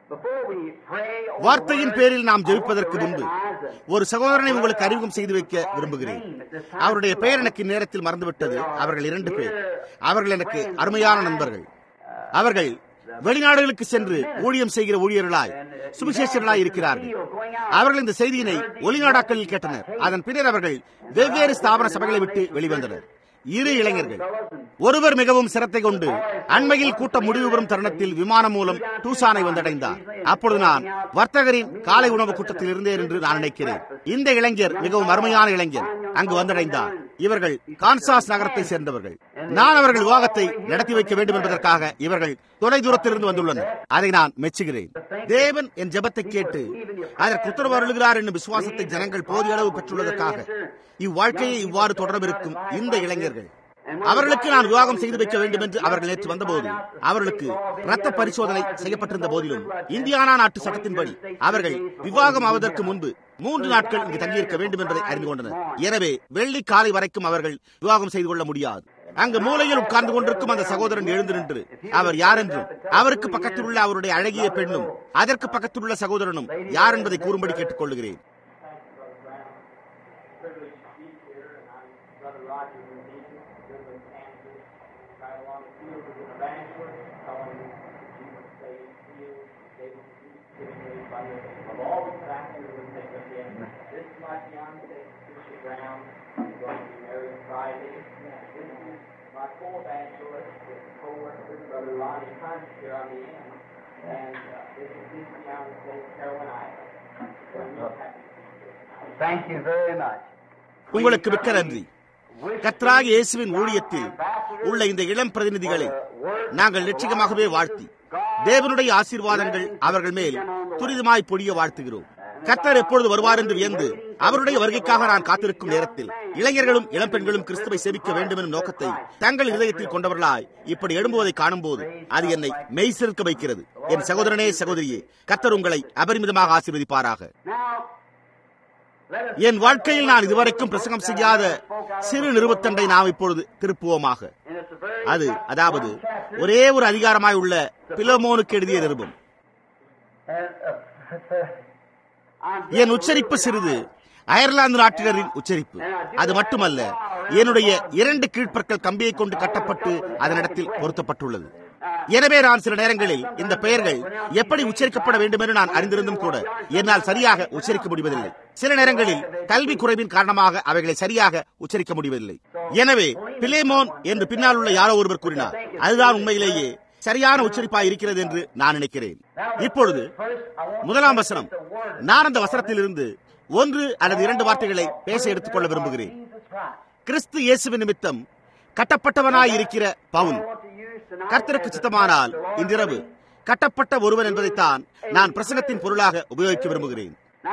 Speaker 2: வார்த்தையின் பேரில் நாம் ஜெயிப்பதற்கு முன்பு ஒரு சகோதரனை உங்களுக்கு அறிமுகம் செய்து வைக்க விரும்புகிறேன் அவருடைய பெயர் எனக்கு நேரத்தில் மறந்துவிட்டது அவர்கள் இரண்டு பேர் அவர்கள் எனக்கு அருமையான நண்பர்கள் அவர்கள் வெளிநாடுகளுக்கு சென்று ஊழியம் செய்கிற ஊழியர்களாய் சுவிசேஷர்களாய் இருக்கிறார்கள் அவர்கள் இந்த செய்தியினை ஒளிநாடாக்களில் கேட்டனர் அதன் பின்னர் அவர்கள் வெவ்வேறு ஸ்தாபன சபைகளை விட்டு வெளிவந்தனர் இரு இளைஞர்கள் ஒருவர் மிகவும் சிரத்தை கொண்டு அண்மையில் கூட்டம் முடிவு பெறும் தருணத்தில் விமானம் மூலம் டூசானை வந்தடைந்தார் அப்பொழுது நான் வர்த்தகரின் காலை உணவு கூட்டத்தில் இருந்தேன் என்று நான் நினைக்கிறேன் இந்த இளைஞர் மிகவும் அருமையான இளைஞர் அங்கு வந்தடைந்தார் இவர்கள் கான்சாஸ் நகரத்தை சேர்ந்தவர்கள் நான் அவர்கள் விவாகத்தை நடத்தி வைக்க வேண்டும் என்பதற்காக இவர்கள் தொலை தூரத்திலிருந்து வந்துள்ளனர் அதை நான் மெச்சுகிறேன் தேவன் என் ஜெபத்தை கேட்டு அதற்கு உத்தரவு அருளுகிறார் என்னும் விசுவாசத்தை ஜனங்கள் போதிய அளவு பெற்றுள்ளதற்காக இவ்வாழ்க்கையை இவ்வாறு தொடரவிருக்கும் இந்த இளைஞர்கள் அவர்களுக்கு நான் விவாகம் செய்து வைக்க வேண்டும் என்று அவர்கள் நேற்று வந்தபோது அவர்களுக்கு ரத்த பரிசோதனை செய்யப்பட்டிருந்த போதிலும் இந்தியானா நாட்டு சட்டத்தின்படி அவர்கள் விவாகம் ஆவதற்கு முன்பு மூன்று நாட்கள் இங்கு தங்கியிருக்க வேண்டும் என்பதை அறிந்து கொண்டனர் எனவே வெள்ளி காலை வரைக்கும் அவர்கள் விவாகம் செய்து கொள்ள முடியாது அங்கு மூலையில் உட்கார்ந்து கொண்டிருக்கும் அந்த சகோதரன் எழுந்து நின்று அவர் யார் என்றும் அவருக்கு பக்கத்தில் உள்ள அவருடைய அழகிய பெண்ணும் அதற்கு பக்கத்தில் உள்ள சகோதரனும் யார் என்பதை கூறும்படி கேட்டுக் கொள்கிறேன்
Speaker 3: my co-evangelist, this co-worker, Brother Lonnie Hunt here on the end, and uh, this is his fiancee, Carolyn Island. So I'm real happy.
Speaker 1: Thank you very much.
Speaker 2: உங்களுக்கு மிக்க நன்றி கத்ராகி இயேசுவின் ஊழியத்தில் உள்ள இந்த இளம் பிரதிநிதிகளை நாங்கள் நிச்சயமாகவே வாழ்த்தி தேவனுடைய ஆசீர்வாதங்கள் அவர்கள் மேல் துரிதமாய் பொழிய வாழ்த்துகிறோம் கர்த்தர் எப்பொழுது வருவார் என்று வியந்து அவருடைய வருகைக்காக நான் காத்திருக்கும் நேரத்தில் இளைஞர்களும் இளம்பெண்களும் கிறிஸ்துவை சேவிக்க வேண்டும் எனும் நோக்கத்தை தங்கள் இதயத்தில் கொண்டவர்களாய் இப்படி எழும்புவதை காணும்போது அது என்னை மெய் சிறுக்க வைக்கிறது என் சகோதரனே சகோதரியே கர்த்தர் உங்களை அபரிமிதமாக ஆசீர்வதிப்பாராக என் வாழ்க்கையில் நான் இதுவரைக்கும் பிரசங்கம் செய்யாத சிறு நிறுவத்தண்டை நாம் இப்பொழுது திருப்புவோமாக அது அதாவது ஒரே ஒரு அதிகாரமாய் உள்ள பிலோமோனுக்கு எழுதிய நிருபம் என் உச்சரிப்பு சிறிது அயர்லாந்து நாட்டினரின் உச்சரிப்பு அது மட்டுமல்ல என்னுடைய இரண்டு கீழ்ப்பற்கள் கம்பியை கொண்டு கட்டப்பட்டு அதனிடத்தில் பொருத்தப்பட்டுள்ளது எனவே நான் சில நேரங்களில் இந்த பெயர்கள் எப்படி உச்சரிக்கப்பட வேண்டும் என்று நான் அறிந்திருந்தும் கூட என்னால் சரியாக உச்சரிக்க முடிவதில்லை சில நேரங்களில் கல்வி குறைவின் காரணமாக அவைகளை சரியாக உச்சரிக்க முடிவதில்லை எனவே பிலேமோன் என்று பின்னால் உள்ள யாரோ ஒருவர் கூறினார் அதுதான் உண்மையிலேயே சரியான உச்சரிப்பாய் இருக்கிறது என்று நான் நினைக்கிறேன் இப்பொழுது முதலாம் வசனம் நான் அந்த வசனத்திலிருந்து ஒன்று அல்லது இரண்டு வார்த்தைகளை பேச எடுத்துக்கொள்ள விரும்புகிறேன் கிறிஸ்து இயேசுவின் நிமித்தம் கட்டப்பட்டவனாய் இருக்கிற பவுல் கர்த்தருக்கு சித்தமானால் இன்றிரவு கட்டப்பட்ட ஒருவன் என்பதைத்தான் நான் பிரசங்கத்தின் பொருளாக உபயோகிக்க விரும்புகிறேன்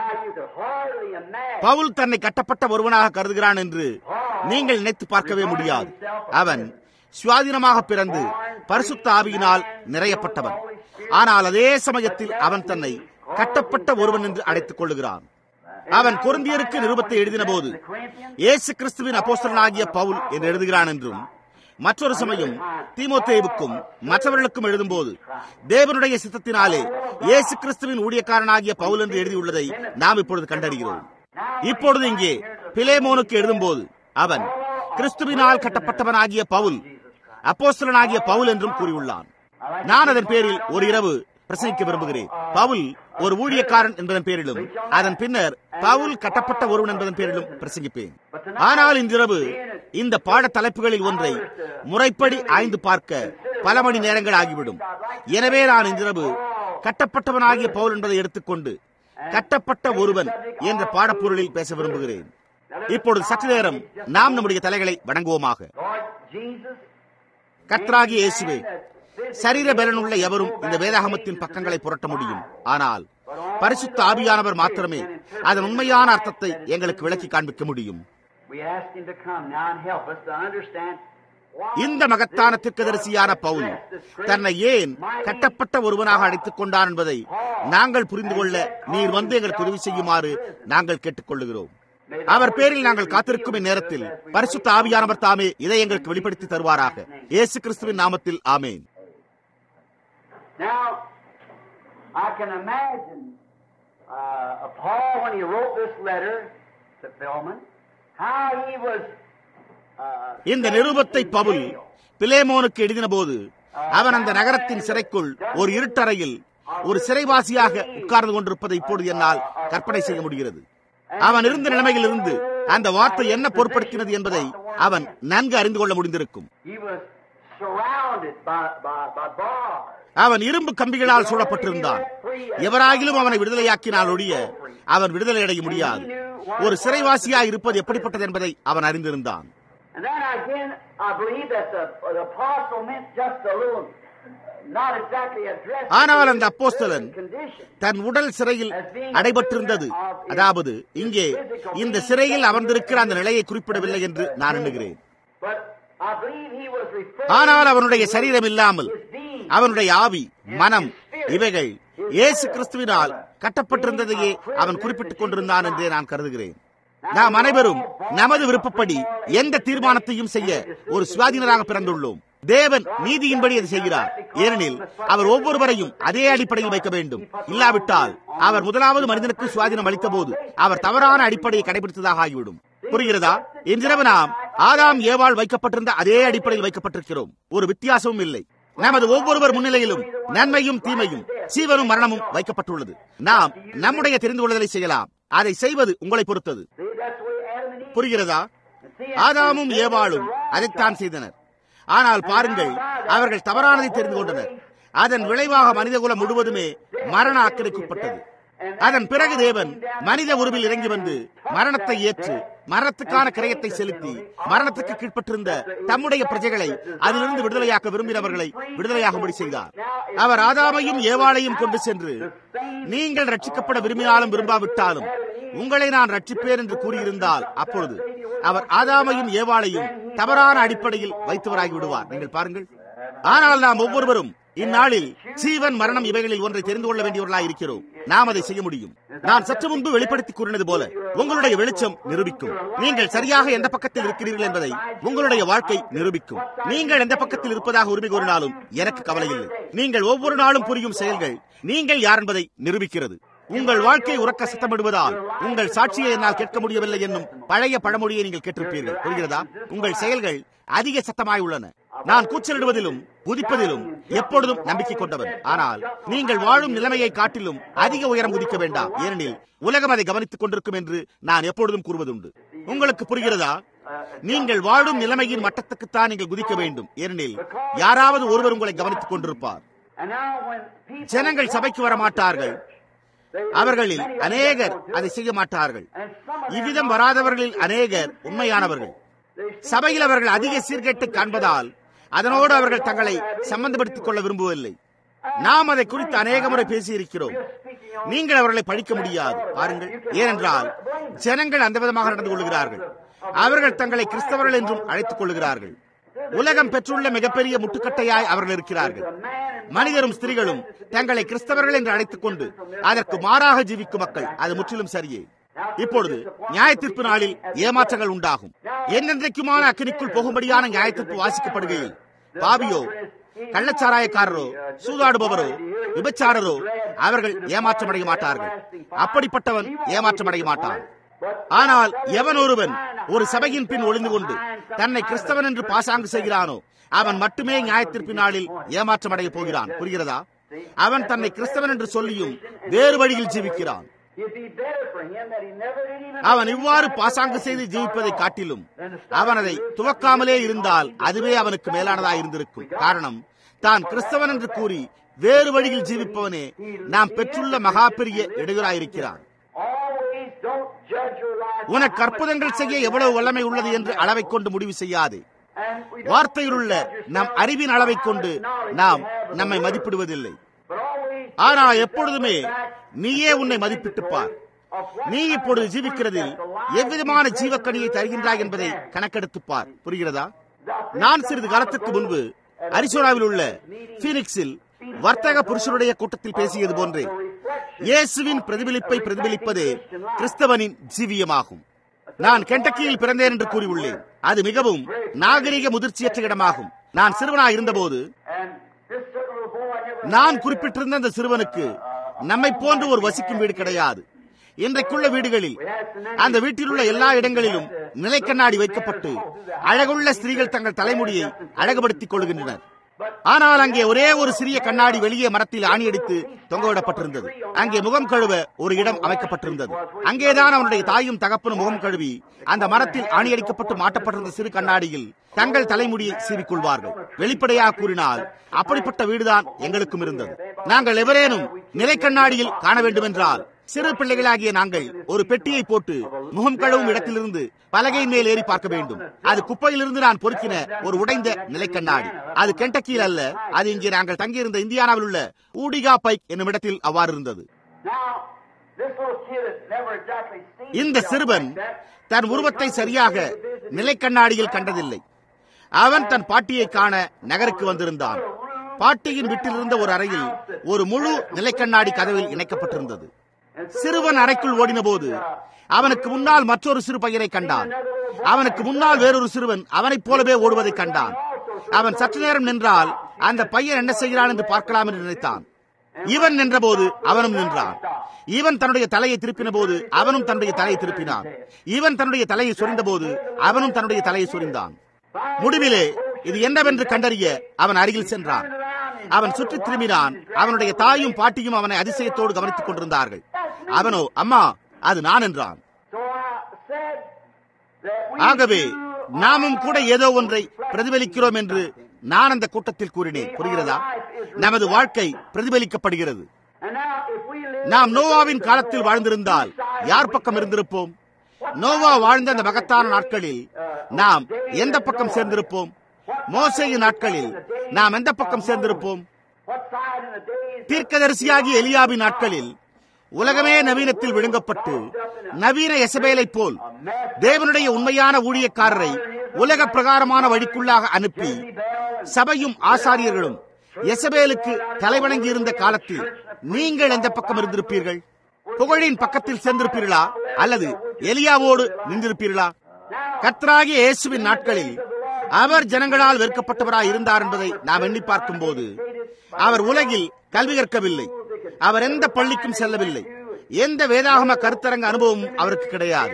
Speaker 2: பவுல் தன்னை கட்டப்பட்ட ஒருவனாக கருதுகிறான் என்று நீங்கள் நினைத்து பார்க்கவே முடியாது அவன் சுவாதீனமாக பிறந்து பரிசுத்த ஆவியினால் நிறையப்பட்டவன் ஆனால் அதே சமயத்தில் அவன் தன்னை கட்டப்பட்ட ஒருவன் என்று அழைத்துக் கொள்ளுகிறான் அவன் குருந்தியருக்கு நிருபத்தை எழுதின போது இயேசு கிறிஸ்துவின் அப்போஸ்தலனாகிய பவுல் என்று எழுதுகிறான் என்றும் மற்றொரு சமயம் தீமோத்தேவுக்கும் மற்றவர்களுக்கும் எழுதும்போது தேவனுடைய சித்தத்தினாலே இயேசு கிறிஸ்துவின் ஊழியக்காரனாகிய பவுல் என்று எழுதியுள்ளதை நாம் இப்பொழுது கண்டறிகிறோம் இப்பொழுது இங்கே பிலேமோனுக்கு எழுதும்போது அவன் கிறிஸ்துவினால் கட்டப்பட்டவனாகிய பவுல் அப்போஸ்தலனாகிய பவுல் என்றும் கூறியுள்ளான் நான் அதன் பேரில் ஒரு இரவு பிரசங்கிக்க விரும்புகிறேன் பவுல் ஒரு ஊழியக்காரன் என்பதன் பேரிலும் அதன் பின்னர் பவுல் கட்டப்பட்ட ஒருவன் என்பதன் பேரிலும் பிரசங்கிப்பேன் ஆனால் இன்றிரவு இந்த பாட தலைப்புகளில் ஒன்றை முறைப்படி ஆய்ந்து பார்க்க பல மணி நேரங்கள் ஆகிவிடும் எனவே நான் இன்றிரவு கட்டப்பட்டவனாகிய பவுல் என்பதை எடுத்துக்கொண்டு கட்டப்பட்ட ஒருவன் என்ற பாடப்பொருளில் பேச விரும்புகிறேன் இப்பொழுது சற்று நேரம் நாம் நம்முடைய தலைகளை வணங்குவோமாக கத்ராகி இயேசுவே சரீர பலனுள்ள எவரும் இந்த வேதாகமத்தின் பக்கங்களை புரட்ட முடியும் ஆனால் பரிசுத்த ஆவியானவர் மாத்திரமே அதன் உண்மையான அர்த்தத்தை எங்களுக்கு விளக்கி காண்பிக்க முடியும் இந்த மகத்தான திர்க்கதரிசியான பவுல் தன்னை ஏன் கட்டப்பட்ட ஒருவனாக அழைத்துக் கொண்டான் என்பதை நாங்கள் புரிந்து கொள்ள நீர் வந்து எங்களுக்கு உதவி செய்யுமாறு நாங்கள் கேட்டுக்கொள்ளுகிறோம் அவர் பேரில் நாங்கள் காத்திருக்கும் இந்நேரத்தில் பரிசுத்த ஆவியானவர் தாமே இதை எங்களுக்கு வெளிப்படுத்தி தருவாராக இயேசு கிறிஸ்துவின் நாமத்தில் ஆமேன்
Speaker 1: Now, I can imagine uh, Paul when he wrote this letter to Philemon, how he was. Uh,
Speaker 2: இந்த நிருபத்தை பவுல் பிலேமோனுக்கு எழுதின போது அவன் அந்த நகரத்தின் சிறைக்குள் ஒரு இருட்டறையில் ஒரு சிறைவாசியாக உட்கார்ந்து கொண்டிருப்பதை இப்பொழுது என்னால் கற்பனை செய்ய முடிகிறது அவன் இருந்த நிலைமையில் இருந்து அந்த வார்த்தை என்ன பொருட்படுத்தினது என்பதை அவன் நன்கு அறிந்து கொள்ள முடிந்திருக்கும்
Speaker 1: he was surrounded by, by, by bars.
Speaker 2: அவன் இரும்பு கம்பிகளால் சூழப்பட்டிருந்தான் எவராகிலும் அவனை விடுதலையாக்கினால் ஒழிய அவன் விடுதலை அடைய முடியாது ஒரு சிறைவாசியாய் இருப்பது எப்படிப்பட்டது என்பதை அவன் அறிந்திருந்தான்
Speaker 1: And then again, I believe that the, the apostle meant just a little, not exactly addressed
Speaker 2: ஆனால் அந்த அப்போஸ்தலன்
Speaker 1: condition.
Speaker 2: தன் உடல் சிறையில் அடைபட்டிருந்தது அதாவது இங்கே இந்த சிறையில் அமர்ந்திருக்கிற அந்த நிலையை குறிப்பிடவில்லை என்று நான் எண்ணுகிறேன்
Speaker 1: But I believe he was referring
Speaker 2: ஆனால் அவனுடைய சரீரம் இல்லாமல்
Speaker 1: his being.
Speaker 2: அவனுடைய ஆவி மனம் இவைகள் இயேசு கிறிஸ்துவினால் கட்டப்பட்டிருந்ததையே அவன் குறிப்பிட்டுக் கொண்டிருந்தான் என்றே நான் கருதுகிறேன் நாம் அனைவரும் நமது விருப்பப்படி எந்த தீர்மானத்தையும் செய்ய ஒரு சுவாதீனராக பிறந்துள்ளோம் தேவன் நீதியின்படி அதை செய்கிறார் ஏனெனில் அவர் ஒவ்வொருவரையும் அதே அடிப்படையில் வைக்க வேண்டும் இல்லாவிட்டால் அவர் முதலாவது மனிதனுக்கு சுவாதீனம் அளித்த போது அவர் தவறான அடிப்படையை கடைபிடித்ததாக ஆகிவிடும் புரிகிறதா இன்றிரவு நாம் ஆதாம் ஏவாள் வைக்கப்பட்டிருந்த அதே அடிப்படையில் வைக்கப்பட்டிருக்கிறோம் ஒரு வித்தியாசமும் இல்லை நமது ஒவ்வொருவர் முன்னிலையிலும் நன்மையும் தீமையும் சீவனும் மரணமும் வைக்கப்பட்டுள்ளது நாம் நம்முடைய தெரிந்து கொள்ளுதலை செய்யலாம் அதை செய்வது உங்களை பொறுத்தது
Speaker 1: See, that's the way Adam and Eve.
Speaker 2: புரிகிறதா ஆதாமும் ஏவாளும் அதைத்தான் செய்தனர் ஆனால் பாருங்கள் அவர்கள் தவறானதை தெரிந்து கொண்டனர் அதன் விளைவாக மனிதகுலம் முழுவதுமே மரண அக்கறைக்குட்பட்டது அதன் பிறகு தேவன் மனித உருவில் இறங்கி வந்து மரணத்தை ஏற்று மரணத்துக்கான கிரயத்தை செலுத்தி மரணத்துக்கு கீழ்ப்பட்டிருந்த தம்முடைய பிரஜைகளை அதிலிருந்து விடுதலையாக்க விரும்பினவர்களை விடுதலையாகும்படி செய்தார் அவர் ஆதாமையும் ஏவாளையும் கொண்டு சென்று நீங்கள் ரட்சிக்கப்பட விரும்பினாலும் விரும்பாவிட்டாலும் உங்களை நான் ரட்சிப்பேன் என்று கூறியிருந்தால் அப்பொழுது அவர் ஆதாமையும் ஏவாளையும் தவறான அடிப்படையில் வைத்தவராகி விடுவார் நீங்கள் பாருங்கள் ஆனால் நாம் ஒவ்வொருவரும் இந்நாளில் ஜீவன் மரணம் இவைகளில் ஒன்றை தெரிந்து கொள்ள வேண்டியவர்களாய் இருக்கிறோம் நாம் அதை செய்ய முடியும் நான் சற்று முன்பு வெளிப்படுத்தி கூறினது போல உங்களுடைய வெளிச்சம் நிரூபிக்கும் நீங்கள் சரியாக எந்த பக்கத்தில் இருக்கிறீர்கள் என்பதை உங்களுடைய வாழ்க்கை நிரூபிக்கும் நீங்கள் எந்த பக்கத்தில் இருப்பதாக உரிமை கூறினாலும் எனக்கு கவலை இல்லை நீங்கள் ஒவ்வொரு நாளும் புரியும் செயல்கள் நீங்கள் யார் என்பதை நிரூபிக்கிறது உங்கள் வாழ்க்கை உறக்க சத்தமிடுவதால் உங்கள் சாட்சியை என்னால் கேட்க முடியவில்லை என்னும் பழைய பழமொழியை நீங்கள் கேட்டிருப்பீர்கள் புரிகிறதா உங்கள் செயல்கள் அதிக சத்தமாய் உள்ளன நான் கூச்சலிடுவதிலும் குதிப்பதிலும் எப்பொழுதும் நம்பிக்கை கொண்டவன் ஆனால் நீங்கள் வாழும் நிலைமையை காட்டிலும் அதிக உயரம் குதிக்க வேண்டாம் ஏனெனில் உலகம் அதை கவனித்துக் கொண்டிருக்கும் என்று நான் எப்பொழுதும் கூறுவதுண்டு உங்களுக்கு புரிகிறதா நீங்கள் வாழும் நிலைமையின் மட்டத்துக்குத்தான் நீங்கள் குதிக்க வேண்டும் ஏனெனில் யாராவது ஒருவர் உங்களை கவனித்துக் கொண்டிருப்பார் ஜனங்கள் சபைக்கு வர மாட்டார்கள் அவர்களில் அநேகர் அதை செய்ய மாட்டார்கள் இவ்விதம் வராதவர்களில் அநேகர் உண்மையானவர்கள் சபையில் அவர்கள் அதிக சீர்கேட்டை காண்பதால் அதனோடு அவர்கள் தங்களை சம்பந்தப்படுத்திக் கொள்ள விரும்புவதில்லை நாம் அதை குறித்து அநேக முறை பேசியிருக்கிறோம் நீங்கள் அவர்களை பழிக்க முடியாது பாருங்கள் ஏனென்றால் ஜனங்கள் அந்த விதமாக நடந்து கொள்கிறார்கள் அவர்கள் தங்களை கிறிஸ்தவர்கள் என்றும் அழைத்துக் கொள்கிறார்கள் உலகம் பெற்றுள்ள மிகப்பெரிய முட்டுக்கட்டையாய் அவர்கள் இருக்கிறார்கள் மனிதரும் ஸ்திரீகளும் தங்களை கிறிஸ்தவர்கள் என்று அழைத்துக் கொண்டு அதற்கு மாறாக ஜீவிக்கும் மக்கள் அது முற்றிலும் சரியே இப்பொழுது நியாய தீர்ப்பு நாளில் ஏமாற்றங்கள் உண்டாகும் என்னென்றைக்குமான அக்கினிக்குள் போகும்படியான நியாய தீர்ப்பு வாசிக்கப்படுகையில் பாவியோ கள்ளச்சாராயக்காரரோ சூதாடுபவரோ விபச்சாரரோ அவர்கள் ஏமாற்றமடைய மாட்டார்கள் அப்படிப்பட்டவன் ஏமாற்றமடைய மாட்டான் ஆனால் எவன் ஒருவன் ஒரு சபையின் பின் ஒளிந்து கொண்டு தன்னை கிறிஸ்தவன் என்று பாசாங்கு செய்கிறானோ அவன் மட்டுமே நியாயத்திற்கு நாளில் ஏமாற்றமடைய போகிறான் புரிகிறதா அவன் தன்னை கிறிஸ்தவன் என்று சொல்லியும் வேறு வழியில் ஜீவிக்கிறான் அவன் இவ்வாறு பாசாங்கு செய்து ஜீவிப்பதை காட்டிலும் அவன் அதை துவக்காமலே இருந்தால் அதுவே அவனுக்கு மேலானதாக இருந்திருக்கும் காரணம் தான் கிறிஸ்தவன் என்று கூறி வேறு வழியில் ஜீவிப்பவனே நாம் பெற்றுள்ள மகா பெரிய இடையூறாயிருக்கிறான் உனக்கு அற்புதங்கள் செய்ய எவ்வளவு வல்லமை உள்ளது என்று அளவை கொண்டு முடிவு செய்யாது வார்த்தையில் உள்ள நம் அறிவின் அளவை கொண்டு நாம் நம்மை மதிப்பிடுவதில்லை ஆனால் எப்பொழுதுமே நீயே உன்னை மதிப்பிட்டு பார் நீ இப்பொழுது ஜீவிக்கிறதில் எவ்விதமான ஜீவக்கணியை தருகின்றாய் என்பதை கணக்கெடுத்து பார் புரிகிறதா நான் சிறிது காலத்துக்கு முன்பு அரிசோனாவில் உள்ள பீனிக்ஸில் வர்த்தக புருஷருடைய கூட்டத்தில் பேசியது போன்றே இயேசுவின் பிரதிபலிப்பை பிரதிபலிப்பதே கிறிஸ்தவனின் ஜீவியமாகும் நான் கெண்டக்கியில் பிறந்தேன் என்று கூறியுள்ளேன் அது மிகவும் நாகரிக முதிர்ச்சியற்ற இடமாகும் நான் சிறுவனாக இருந்தபோது நான் குறிப்பிட்டிருந்த அந்த சிறுவனுக்கு நம்மை போன்று ஒரு வசிக்கும் வீடு கிடையாது இன்றைக்குள்ள வீடுகளில் அந்த வீட்டில் உள்ள எல்லா இடங்களிலும் நிலைக்கண்ணாடி வைக்கப்பட்டு அழகுள்ள ஸ்திரீகள் தங்கள் தலைமுடியை அழகுபடுத்திக் கொள்கின்றனர் ஆனால் அங்கே ஒரே ஒரு சிறிய கண்ணாடி வெளியே மரத்தில் ஆணியடித்து தொங்கவிடப்பட்டிருந்தது அங்கே முகம் கழுவ ஒரு இடம் அமைக்கப்பட்டிருந்தது அங்கேதான் அவனுடைய தாயும் தகப்பனும் முகம் கழுவி அந்த மரத்தில் ஆணியடிக்கப்பட்டு மாட்டப்பட்டிருந்த சிறு கண்ணாடியில் தங்கள் தலைமுடியை சீவிக்கொள்வார்கள் வெளிப்படையாக கூறினால் அப்படிப்பட்ட வீடுதான் எங்களுக்கும் இருந்தது நாங்கள் எவரேனும் நிலை கண்ணாடியில் காண வேண்டும் என்றால் சிறு பிள்ளைகளாகிய நாங்கள் ஒரு பெட்டியை போட்டு முகம் கழுவும் இடத்திலிருந்து பலகையின் மேல் ஏறி பார்க்க வேண்டும் அது குப்பையிலிருந்து நான் பொறுக்கின ஒரு உடைந்த நிலைக்கண்ணாடி அது கெண்டக்கியில் அல்ல அது இங்கே நாங்கள் தங்கியிருந்த இந்தியானாவில் உள்ள ஊடிகா பைக் என்னும் இடத்தில் அவ்வாறு இருந்தது இந்த சிறுவன் தன் உருவத்தை சரியாக நிலைக்கண்ணாடியில் கண்டதில்லை அவன் தன் பாட்டியை காண நகருக்கு வந்திருந்தான் பாட்டியின் வீட்டிலிருந்த ஒரு அறையில் ஒரு முழு நிலைக்கண்ணாடி கதவில் இணைக்கப்பட்டிருந்தது சிறுவன் அறைக்குள் ஓடின போது அவனுக்கு முன்னால் மற்றொரு சிறு பையனை கண்டான் அவனுக்கு முன்னால் வேறொரு சிறுவன் அவனைப் போலவே ஓடுவதை கண்டான் அவன் சற்று நேரம் நின்றால் அந்த பையன் என்ன செய்கிறான் என்று பார்க்கலாம் என்று நினைத்தான் இவன் நின்றபோது அவனும் நின்றான் இவன் தன்னுடைய தலையை திருப்பின போது அவனும் தன்னுடைய தலையை திருப்பினான் இவன் தன்னுடைய தலையை சொரிந்த போது அவனும் தன்னுடைய தலையை சொரிந்தான் முடிவிலே இது என்னவென்று கண்டறிய அவன் அருகில் சென்றான் அவன் சுற்றி திரும்பினான் அவனுடைய தாயும் பாட்டியும் அவனை அதிசயத்தோடு கவனித்துக் கொண்டிருந்தார்கள் அவனோ அம்மா அது நான் என்றான் ஆகவே நாமும் கூட ஏதோ ஒன்றை பிரதிபலிக்கிறோம் என்று நான் அந்த கூட்டத்தில் கூறினேன் புரிகிறதா நமது வாழ்க்கை பிரதிபலிக்கப்படுகிறது நாம் நோவாவின் காலத்தில் வாழ்ந்திருந்தால் யார் பக்கம் இருந்திருப்போம் நோவா வாழ்ந்த அந்த மகத்தான நாட்களில் நாம் எந்த பக்கம் சேர்ந்திருப்போம் மோசையின் நாட்களில் நாம் எந்த பக்கம் சேர்ந்திருப்போம்
Speaker 1: What side in the days
Speaker 2: தீர்க்கதரிசியாகிய எலியாவின் நாட்களில் உலகமே நவீனத்தில் விழுங்கப்பட்டு நவீன எசபேலை போல் தேவனுடைய உண்மையான ஊழியக்காரரை உலக பிரகாரமான வழிக்குள்ளாக அனுப்பி சபையும் ஆசாரியர்களும் எசபேலுக்கு தலைவணங்கி இருந்த காலத்தில் நீங்கள் எந்த பக்கம் இருந்திருப்பீர்கள் புகழின் பக்கத்தில் சேர்ந்திருப்பீர்களா அல்லது எலியாவோடு நின்றிருப்பீர்களா கர்த்தராகிய இயேசுவின் நாட்களில் அவர் ஜனங்களால் வெறுக்கப்பட்டவராய் இருந்தார் என்பதை நாம் எண்ணி பார்க்கும்போது அவர் உலகில் கல்வி கற்கவில்லை அவர் எந்த பள்ளிக்கும் செல்லவில்லை எந்த வேதாகம கருத்தரங்க அனுபவமும் அவருக்கு கிடையாது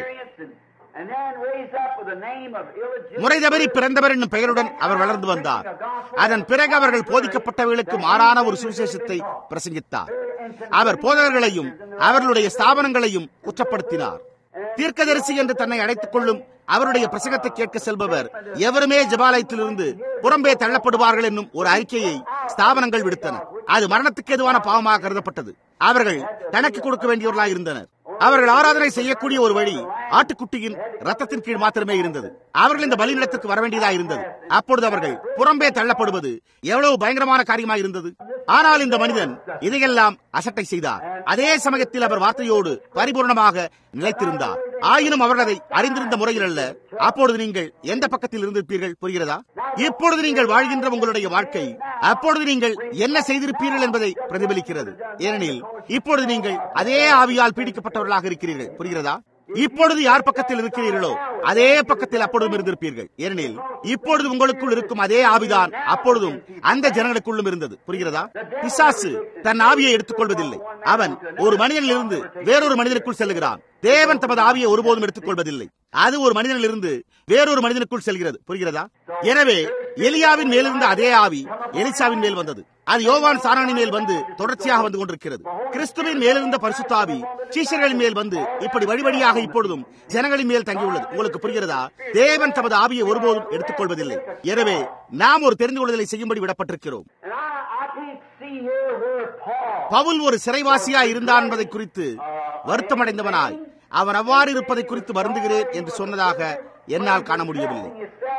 Speaker 1: and then raised up with the name of illegitimate
Speaker 2: முறை தவறி பிறந்தவர் என்னும் பெயருடன் அவர் வளர்ந்து வந்தார் அதன் பிறகு அவர்கள் போதிக்கப்பட்டவர்களுக்கு மாறான ஒரு சுவிசேஷத்தை பிரசங்கித்தார் அவர் போதகர்களையும் அவர்களுடைய ஸ்தாபனங்களையும் குற்றப்படுத்தினார் தீர்க்கதரிசி என்று தன்னை அழைத்துக் கொள்ளும் அவருடைய பிரசங்கத்தை கேட்க செல்பவர் எவருமே ஜபாலயத்திலிருந்து புறம்பே தள்ளப்படுவார்கள் என்னும் ஒரு அறிக்கையை ஸ்தாபனங்கள் விடுத்தன அது மரணத்துக்கு எதுவான பாவமாக கருதப்பட்டது அவர்கள் கணக்கு கொடுக்க வேண்டியவர்களாக இருந்தனர் அவர்கள் ஆராதனை செய்யக்கூடிய ஒரு வழி ஆட்டுக்குட்டியின் ரத்தத்தின் கீழ் மாத்திரமே இருந்தது அவர்கள் இந்த பலிநிலத்திற்கு வர வேண்டியதா இருந்தது அப்பொழுது அவர்கள் புறம்பே தள்ளப்படுவது எவ்வளவு பயங்கரமான காரியமாக இருந்தது ஆனால் இந்த மனிதன் இதையெல்லாம் அசட்டை செய்தார் அதே சமயத்தில் அவர் வார்த்தையோடு பரிபூர்ணமாக நிலைத்திருந்தார் ஆயினும் அவர்கள் அதை அறிந்திருந்த முறையில் அல்ல அப்பொழுது நீங்கள் எந்த பக்கத்தில் இருந்திருப்பீர்கள் புரிகிறதா இப்பொழுது நீங்கள் வாழ்கின்ற உங்களுடைய வாழ்க்கை அப்பொழுது நீங்கள் என்ன செய்திருப்பீர்கள் என்பதை பிரதிபலிக்கிறது ஏனெனில் இப்பொழுது நீங்கள் அதே ஆவியால் பீடிக்கப்பட்டவர்களாக இருக்கிறீர்கள் புரிகிறதா இப்பொழுது யார் பக்கத்தில் இருக்கிறீர்களோ அதே பக்கத்தில் அப்பொழுதும் இருந்திருப்பீர்கள் ஏனெனில் இப்பொழுது உங்களுக்குள் இருக்கும் அதே ஆவிதான் அப்பொழுதும் அந்த ஜனங்களுக்குள்ளும் இருந்தது புரிகிறதா பிசாசு தன் ஆவியை எடுத்துக் கொள்வதில்லை அவன் ஒரு மனிதனிலிருந்து வேறொரு மனிதனுக்குள் செல்லுகிறான் தேவன் தமது ஆவியை ஒருபோதும் எடுத்துக் கொள்வதில்லை அது ஒரு மனிதனிலிருந்து வேறொரு மனிதனுக்குள் செல்கிறது புரிகிறதா எனவே எலியாவின் மேலிருந்த அதே ஆவி எலிசாவின் மேல் வந்தது அது யோவான் சாரானின் மேல் வந்து தொடர்ச்சியாக வந்து கொண்டிருக்கிறது கிறிஸ்துவின் மேலிருந்த பரிசுத்தாவி சீஷர்களின் மேல் வந்து இப்படி வழிவழியாக இப்பொழுதும் ஜனங்களின் மேல் தங்கியுள்ளது உங்களுக்கு புரிகிறதா தேவன் தமது ஆவியை ஒருபோதும் எடுத்துக் கொள்வதில்லை எனவே நாம் ஒரு தெரிந்து கொள்வதை செய்யும்படி விடப்பட்டிருக்கிறோம்
Speaker 1: And I, I can't see here where Paul
Speaker 2: Pavul ஒரு சிறைவாசியா இருந்தான் என்பதை குறித்து வருத்தமடைந்தவனாய் அவன் அவ்வாறு இருப்பதை குறித்து வருந்துகிறேன் என்று சொன்னதாக என்னால் காண முடியவில்லை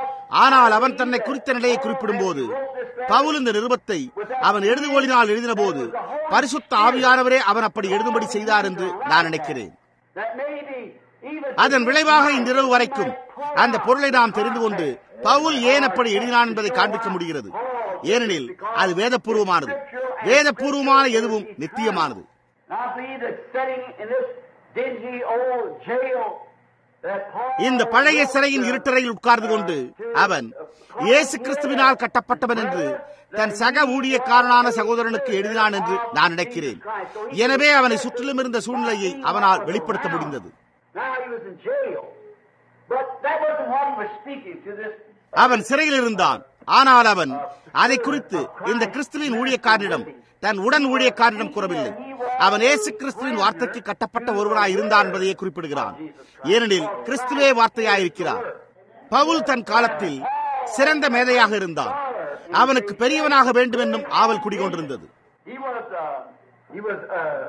Speaker 2: ஆனால் அவன் தன்னை குறித்த நிலையை குறிப்பிடும் போது பவுல் இந்த நிருபத்தை அவன் எழுதுகோலினால் எழுதின போது பரிசுத்த ஆவியானவரே அவன் அப்படி எழுதும்படி செய்தார் என்று நான் நினைக்கிறேன்
Speaker 1: that maybe even
Speaker 2: அதன் விளைவாக இந்த இரவு வரைக்கும் அந்த பொருளை நாம் தெரிந்து கொண்டு பவுல் ஏன் அப்படி எழுதினான் என்பதை காண்பிக்க முடிகிறது ஏனெனில் அது வேதபூர்வமானது வேதபூர்வமான எதுவும் நித்தியமானது
Speaker 1: I believe that sitting in this dingy old jail that Paul
Speaker 2: இந்த பழைய சிறையின் இருட்டறையில் உட்கார்ந்து கொண்டு அவன் இயேசு கிறிஸ்துவினால் கட்டப்பட்டவன் என்று தன் சக ஊழியக்காரனான சகோதரனுக்கு எழுதினான் என்று நான் நினைக்கிறேன் எனவே அவனை சுற்றிலும் இருந்த சூழ்நிலையை அவனால் வெளிப்படுத்த முடிந்தது
Speaker 1: now he was in jail. But that wasn't what he was speaking to this
Speaker 2: அவன் சிறையில் இருந்தான் ஆனால் அவன் அதை குறித்து இந்த கிறிஸ்துவின் ஊழியக்காரனிடம் தன் உடன் ஊழியக்காரனிடம் கூறவில்லை அவன் இயேசு கிறிஸ்துவின் வார்த்தைக்கு கட்டப்பட்ட ஒருவனாய் இருந்தான் என்பதையே குறிப்பிடுகிறான் ஏனெனில் கிறிஸ்துவே வார்த்தையாயிருக்கிறார் பவுல் தன் காலத்தில் சிறந்த மேதையாக இருந்தான் அவனுக்கு பெரியவனாக வேண்டும் என்னும் ஆவல் குடிகொண்டிருந்தது
Speaker 1: he was uh, he was uh,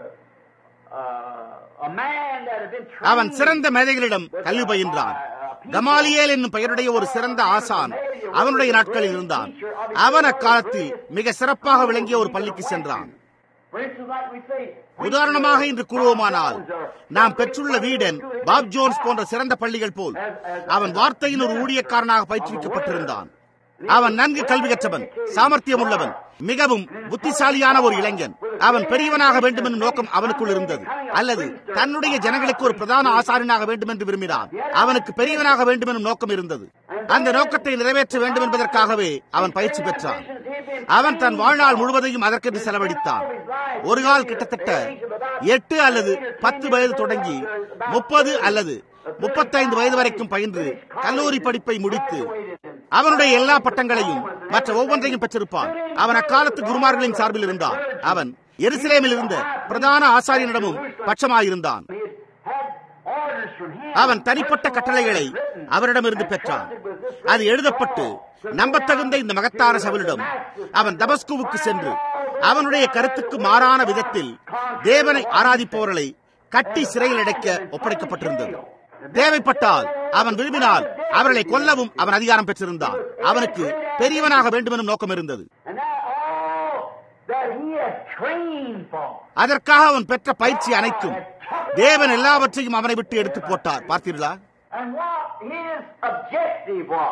Speaker 1: uh, a man that had been trained
Speaker 2: அவன் சிறந்த மேதைகளிடம் கல்வி பயின்றான் கமாலியேல் என்னும் பெயருடைய ஒரு சிறந்த ஆசான் அவனுடைய நாட்களில் இருந்தான் அவன் அக்காலத்தில் மிக சிறப்பாக விளங்கிய ஒரு பள்ளிக்கு சென்றான்
Speaker 1: For instance, like we say,
Speaker 2: உதாரணமாக இன்று கூறுவோமானால் நாம் பெற்றுள்ள வீடன் பாப் ஜோன்ஸ் போன்ற சிறந்த பள்ளிகள் போல் அவன் வார்த்தையின் ஒரு ஊழியக்காரனாக பயிற்றுவிக்கப்பட்டிருந்தான் அவன் நன்கு கல்வி கற்றவன் சாமர்த்தியம் உள்ளவன் மிகவும் புத்திசாலியான ஒரு இளைஞன் அவன் பெரியவனாக வேண்டும் என்ற நோக்கம் அவனுக்குள் இருந்தது அல்லது தன்னுடைய ஜனங்களுக்கு ஒரு பிரதான ஆசாரியனாக வேண்டும் என்று விரும்பினான் அவனுக்கு பெரியவனாக வேண்டும் எனும் நோக்கம் இருந்தது அந்த நோக்கத்தை நிறைவேற்ற வேண்டும் என்பதற்காகவே அவன் பயிற்சி பெற்றான் அவன் தன் வாழ்நாள் முழுவதையும் அதற்கென்று செலவழித்தான் ஒரு கால் கிட்டத்தட்ட எட்டு அல்லது பத்து வயது தொடங்கி முப்பது அல்லது முப்பத்தைந்து வயது வரைக்கும் பயின்று கல்லூரி படிப்பை முடித்து அவனுடைய எல்லா பட்டங்களையும் மற்ற ஒவ்வொன்றையும் பெற்றிருப்பான் அவன் அக்காலத்து குருமார்களின் சார்பில் இருந்தான் அவன் எருசலேமில் இருந்த பிரதான ஆசாரியனிடமும் பட்சமாயிருந்தான்
Speaker 1: had orders from him.
Speaker 2: அவன் தனிப்பட்ட கட்டளைகளை அவரிடமிருந்து பெற்றான் அது எழுதப்பட்டு நம்பத்தகுந்த இந்த மகத்தான சவலிடம் அவன் தமஸ்குவுக்கு சென்று அவனுடைய கருத்துக்கு மாறான விதத்தில் தேவனை ஆராதிப்பவர்களை கட்டி சிறையில் அடைக்க ஒப்படைக்கப்பட்டிருந்தது தேவைப்பட்டால் அவன் விரும்பினால் அவர்களை கொல்லவும் அவன் அதிகாரம் பெற்றிருந்தான் அவனுக்கு பெரியவனாக வேண்டும் எனும் நோக்கம் இருந்தது
Speaker 1: And that all that he had trained for.
Speaker 2: அதற்காக அவன் பெற்ற பயிற்சி அனைத்தும் தேவன் எல்லாவற்றையும் அவனை விட்டு எடுத்து போட்டார் பார்த்தீர்களா
Speaker 1: And what his objective was.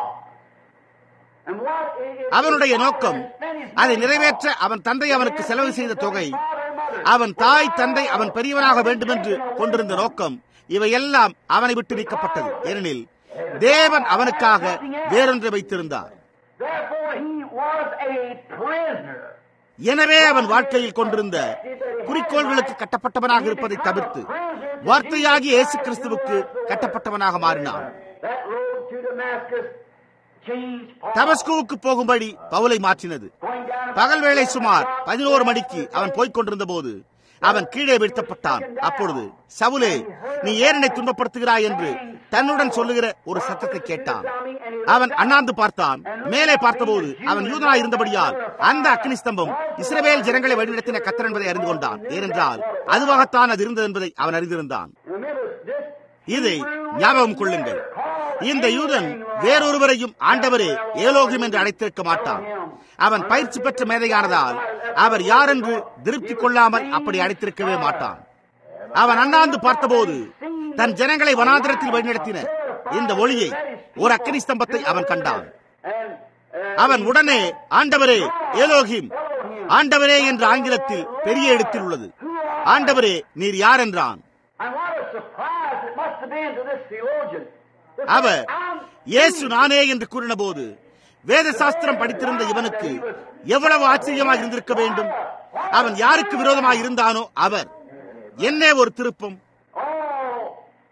Speaker 1: And what it-
Speaker 2: அவனுடைய நோக்கம் அதை நிறைவேற்ற அவன் தந்தை அவனுக்கு செலவு செய்த தொகை அவன் தாய் தந்தை அவன் பெரியவனாக வேண்டும் என்று கொண்டிருந்த நோக்கம் இவையெல்லாம் அவனை விட்டு நீக்கப்பட்டது ஏனெனில் தேவன் அவனுக்காக வேறொன்றை வைத்திருந்தார்
Speaker 1: Therefore he was a prisoner.
Speaker 2: எனவே அவன் வாழ்க்கையில் கொண்டிருந்த குறிக்கோள்களுக்கு கட்டப்பட்டவனாக இருப்பதை தவிர்த்து வார்த்தையாகி இயேசு கிறிஸ்துவுக்கு கட்டப்பட்டவனாக மாறினான்
Speaker 1: That road to Damascus changed Paul.
Speaker 2: தமஸ்குவுக்கு போகும்படி பவுலை மாற்றினது
Speaker 1: Going down
Speaker 2: பகல் வேளை சுமார் பதினோரு மணிக்கு அவன் போய்க் கொண்டிருந்த போது அவன் கீழே வீழ்த்தப்பட்டான் அப்பொழுது சவுலே நீ ஏன் என்னை துன்பப்படுத்துகிறாய் என்று தன்னுடன் சொல்லுகிற ஒரு சத்தத்தை கேட்டான் அவன் அண்ணாந்து பார்த்தான் மேலே பார்த்தபோது அவன் யூதனாய் இருந்தபடியால் அந்த அக்னி ஸ்தம்பம் இஸ்ரவேல் ஜனங்களை வழிநடத்தின கத்தர் என்பதை அறிந்து கொண்டான் ஏனென்றால் அதுவாகத்தான் அது இருந்தது என்பதை அவன் அறிந்திருந்தான்
Speaker 1: Remember this
Speaker 2: இதை ஞாபகம் கொள்ளுங்கள் இந்த யூதன் வேறொருவரையும் ஆண்டவரே ஏலோகிம் என்று அழைத்திருக்க மாட்டான் அவன் பயிற்சி பெற்ற மேதையானதால் அவர் யார் என்று திருப்தி கொள்ளாமல் அப்படி அழைத்திருக்கவே மாட்டான் அவன் அண்ணாந்து பார்த்தபோது தன் ஜனங்களை வனாந்திரத்தில் வழிநடத்தின இந்த ஒளியை ஒரு அக்கினி ஸ்தம்பத்தை அவன் கண்டான்
Speaker 1: and uh,
Speaker 2: அவன் உடனே ஆண்டவரே ஏலோகிம் ஆண்டவரே என்ற ஆங்கிலத்தில் பெரிய இடத்தில் உள்ளது ஆண்டவரே நீர் யார் என்றான்
Speaker 1: and what a surprise it must have been to this theologian. This
Speaker 2: our
Speaker 1: I'm
Speaker 2: இயேசு நானே என்று கூறினபோது வேத சாஸ்திரம் படித்திருந்த இவனுக்கு எவ்வளவு ஆச்சரியமாக இருந்திருக்க வேண்டும் அவன் யாருக்கு விரோதமாக இருந்தானோ அவர் என்ன ஒரு திருப்பம்
Speaker 1: Oh,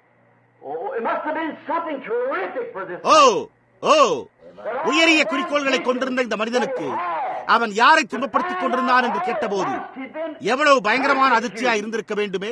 Speaker 1: oh, it must have been something terrific for this.
Speaker 2: ஓ ஓ உயரிய குறிக்கோள்களை கொண்டிருந்த இந்த மனிதனுக்கு அவன் யாரை துன்பப்படுத்திக் கொண்டிருந்தான் என்று கேட்டபோது எவ்வளவு பயங்கரமான அதிர்ச்சியா இருந்திருக்க வேண்டுமே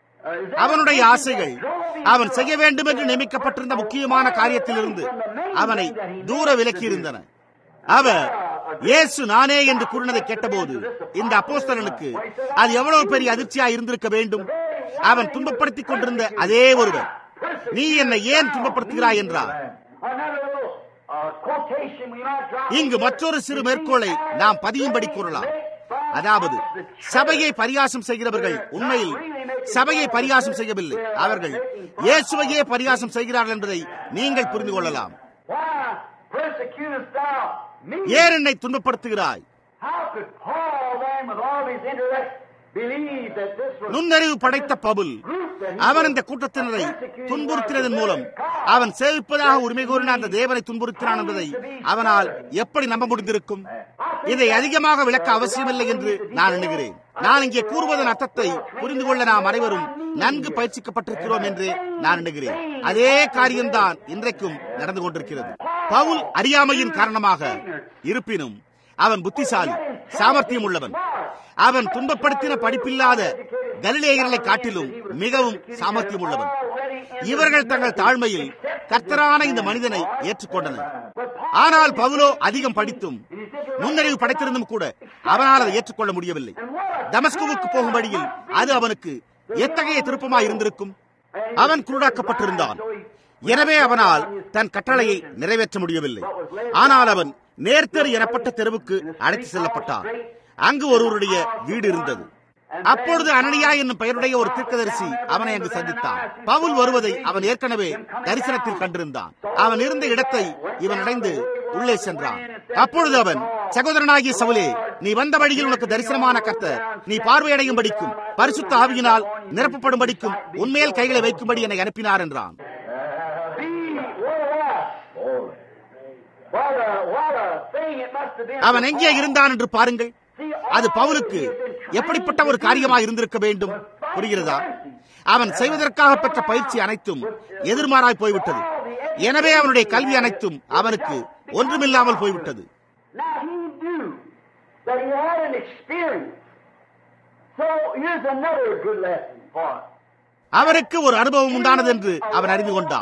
Speaker 2: அவனுடைய ஆசைகள் அவன் செய்ய வேண்டும் என்று நியமிக்கப்பட்டிருந்த முக்கியமான காரியத்திலிருந்து அவனை தூர விலக்கியிருந்தன அவர் இயேசு நானே என்று கூறினதை கேட்டபோது இந்த அப்போஸ்தலனுக்கு அது எவ்வளவு பெரிய அதிர்ச்சியா இருந்திருக்க வேண்டும் அவன் துன்பப்படுத்திக் கொண்டிருந்த அதே ஒருவர் நீ என்னை ஏன் துன்பப்படுத்துகிறாய் என்றார்
Speaker 1: Another little uh, quotation we might drop.
Speaker 2: இங்கு மற்றொரு சிறு மேற்கோளை நாம் பதியும்படி கூறலாம் அதாவது சபையை பரியாசம் செய்கிறவர்கள் உண்மையில் சபையை பரியாசம் செய்யவில்லை அவர்கள் இயேசுவையே பரியாசம் செய்கிறார்கள் என்பதை நீங்கள் புரிந்து கொள்ளலாம்
Speaker 1: Why persecutest thou me?
Speaker 2: ஏன் என்னை துன்பப்படுத்துகிறாய்
Speaker 1: How could Paul then, with all of his intellect, believe that this was
Speaker 2: நுண்ணறிவு படைத்த பவுல் அவன் இந்த கூட்டத்தினரை துன்புறுத்தினதன் மூலம் அவன் சேவிப்பதாக உரிமை கோரின அந்த தேவனை துன்புறுத்தினான் என்பதை அவனால் எப்படி நம்ப முடிந்திருக்கும் இதை அதிகமாக விளக்க அவசியமில்லை என்று நான் எண்ணுகிறேன் நான் இங்கே கூறுவதன் அர்த்தத்தை புரிந்து கொள்ள நாம் அனைவரும் நன்கு பயிற்சிக்கப்பட்டிருக்கிறோம் என்று நான் எண்ணுகிறேன் அதே காரியம்தான் இன்றைக்கும் நடந்து கொண்டிருக்கிறது பவுல் அறியாமையின் காரணமாக இருப்பினும் அவன் புத்திசாலி சாமர்த்தியம் உள்ளவன் அவன் துன்பப்படுத்தின படிப்பில்லாத கலிலேயர்களை காட்டிலும் மிகவும் சாமர்த்தியம் உள்ளவன் இவர்கள் தங்கள் தாழ்மையில் கர்த்தரான இந்த மனிதனை ஏற்றுக்கொண்டனர் ஆனால் பவுலோ அதிகம் படித்தும் முன்னறிவு படைத்திருந்தும் கூட அவனால் அதை ஏற்றுக்கொள்ள முடியவில்லை தமஸ்குவுக்கு போகும் வழியில் அது அவனுக்கு எத்தகைய திருப்பமாய் இருந்திருக்கும் அவன் குருடாக்கப்பட்டிருந்தான் எனவே அவனால் தன் கட்டளையை நிறைவேற்ற முடியவில்லை ஆனால் அவன் நேர்த்தெரு எனப்பட்ட தெருவுக்கு அழைத்து செல்லப்பட்டான் அங்கு ஒருவருடைய வீடு இருந்தது அப்பொழுது அனனியா என்னும் பெயருடைய ஒரு தீர்க்கதரிசி அவனை அங்கு சந்தித்தான் பவுல் வருவதை அவன் ஏற்கனவே தரிசனத்தில் கண்டிருந்தான் அவன் இருந்த இடத்தை இவன் அடைந்து உள்ளே சென்றான் அப்பொழுது அவன் சகோதரனாகிய சவுலே நீ வந்த வழியில் உனக்கு தரிசனமான கர்த்தர் நீ பார்வையடையும் படிக்கும் பரிசுத்த ஆவியினால் நிரப்பப்படும் படிக்கும் உண்மையில் கைகளை வைக்கும்படி என்னை அனுப்பினார் என்றான்
Speaker 1: Be where was? What a, what a thing it must have been.
Speaker 2: அவன் எங்கே இருந்தான் என்று பாருங்கள் அது பவுலுக்கு எப்படிப்பட்ட ஒரு காரியமாக இருந்திருக்க வேண்டும் புரிகிறதா அவன் செய்வதற்காக பெற்ற பயிற்சி அனைத்தும் எதிர்மாறாய் போய்விட்டது எனவே அவனுடைய கல்வி அனைத்தும் அவனுக்கு ஒன்றுமில்லாமல் போய்விட்டது
Speaker 1: Now he knew that he had an experience. So here's another good lesson for us.
Speaker 2: அவருக்கு ஒரு அனுபவம் உண்டானது என்று அவன் அறிந்து கொண்டான்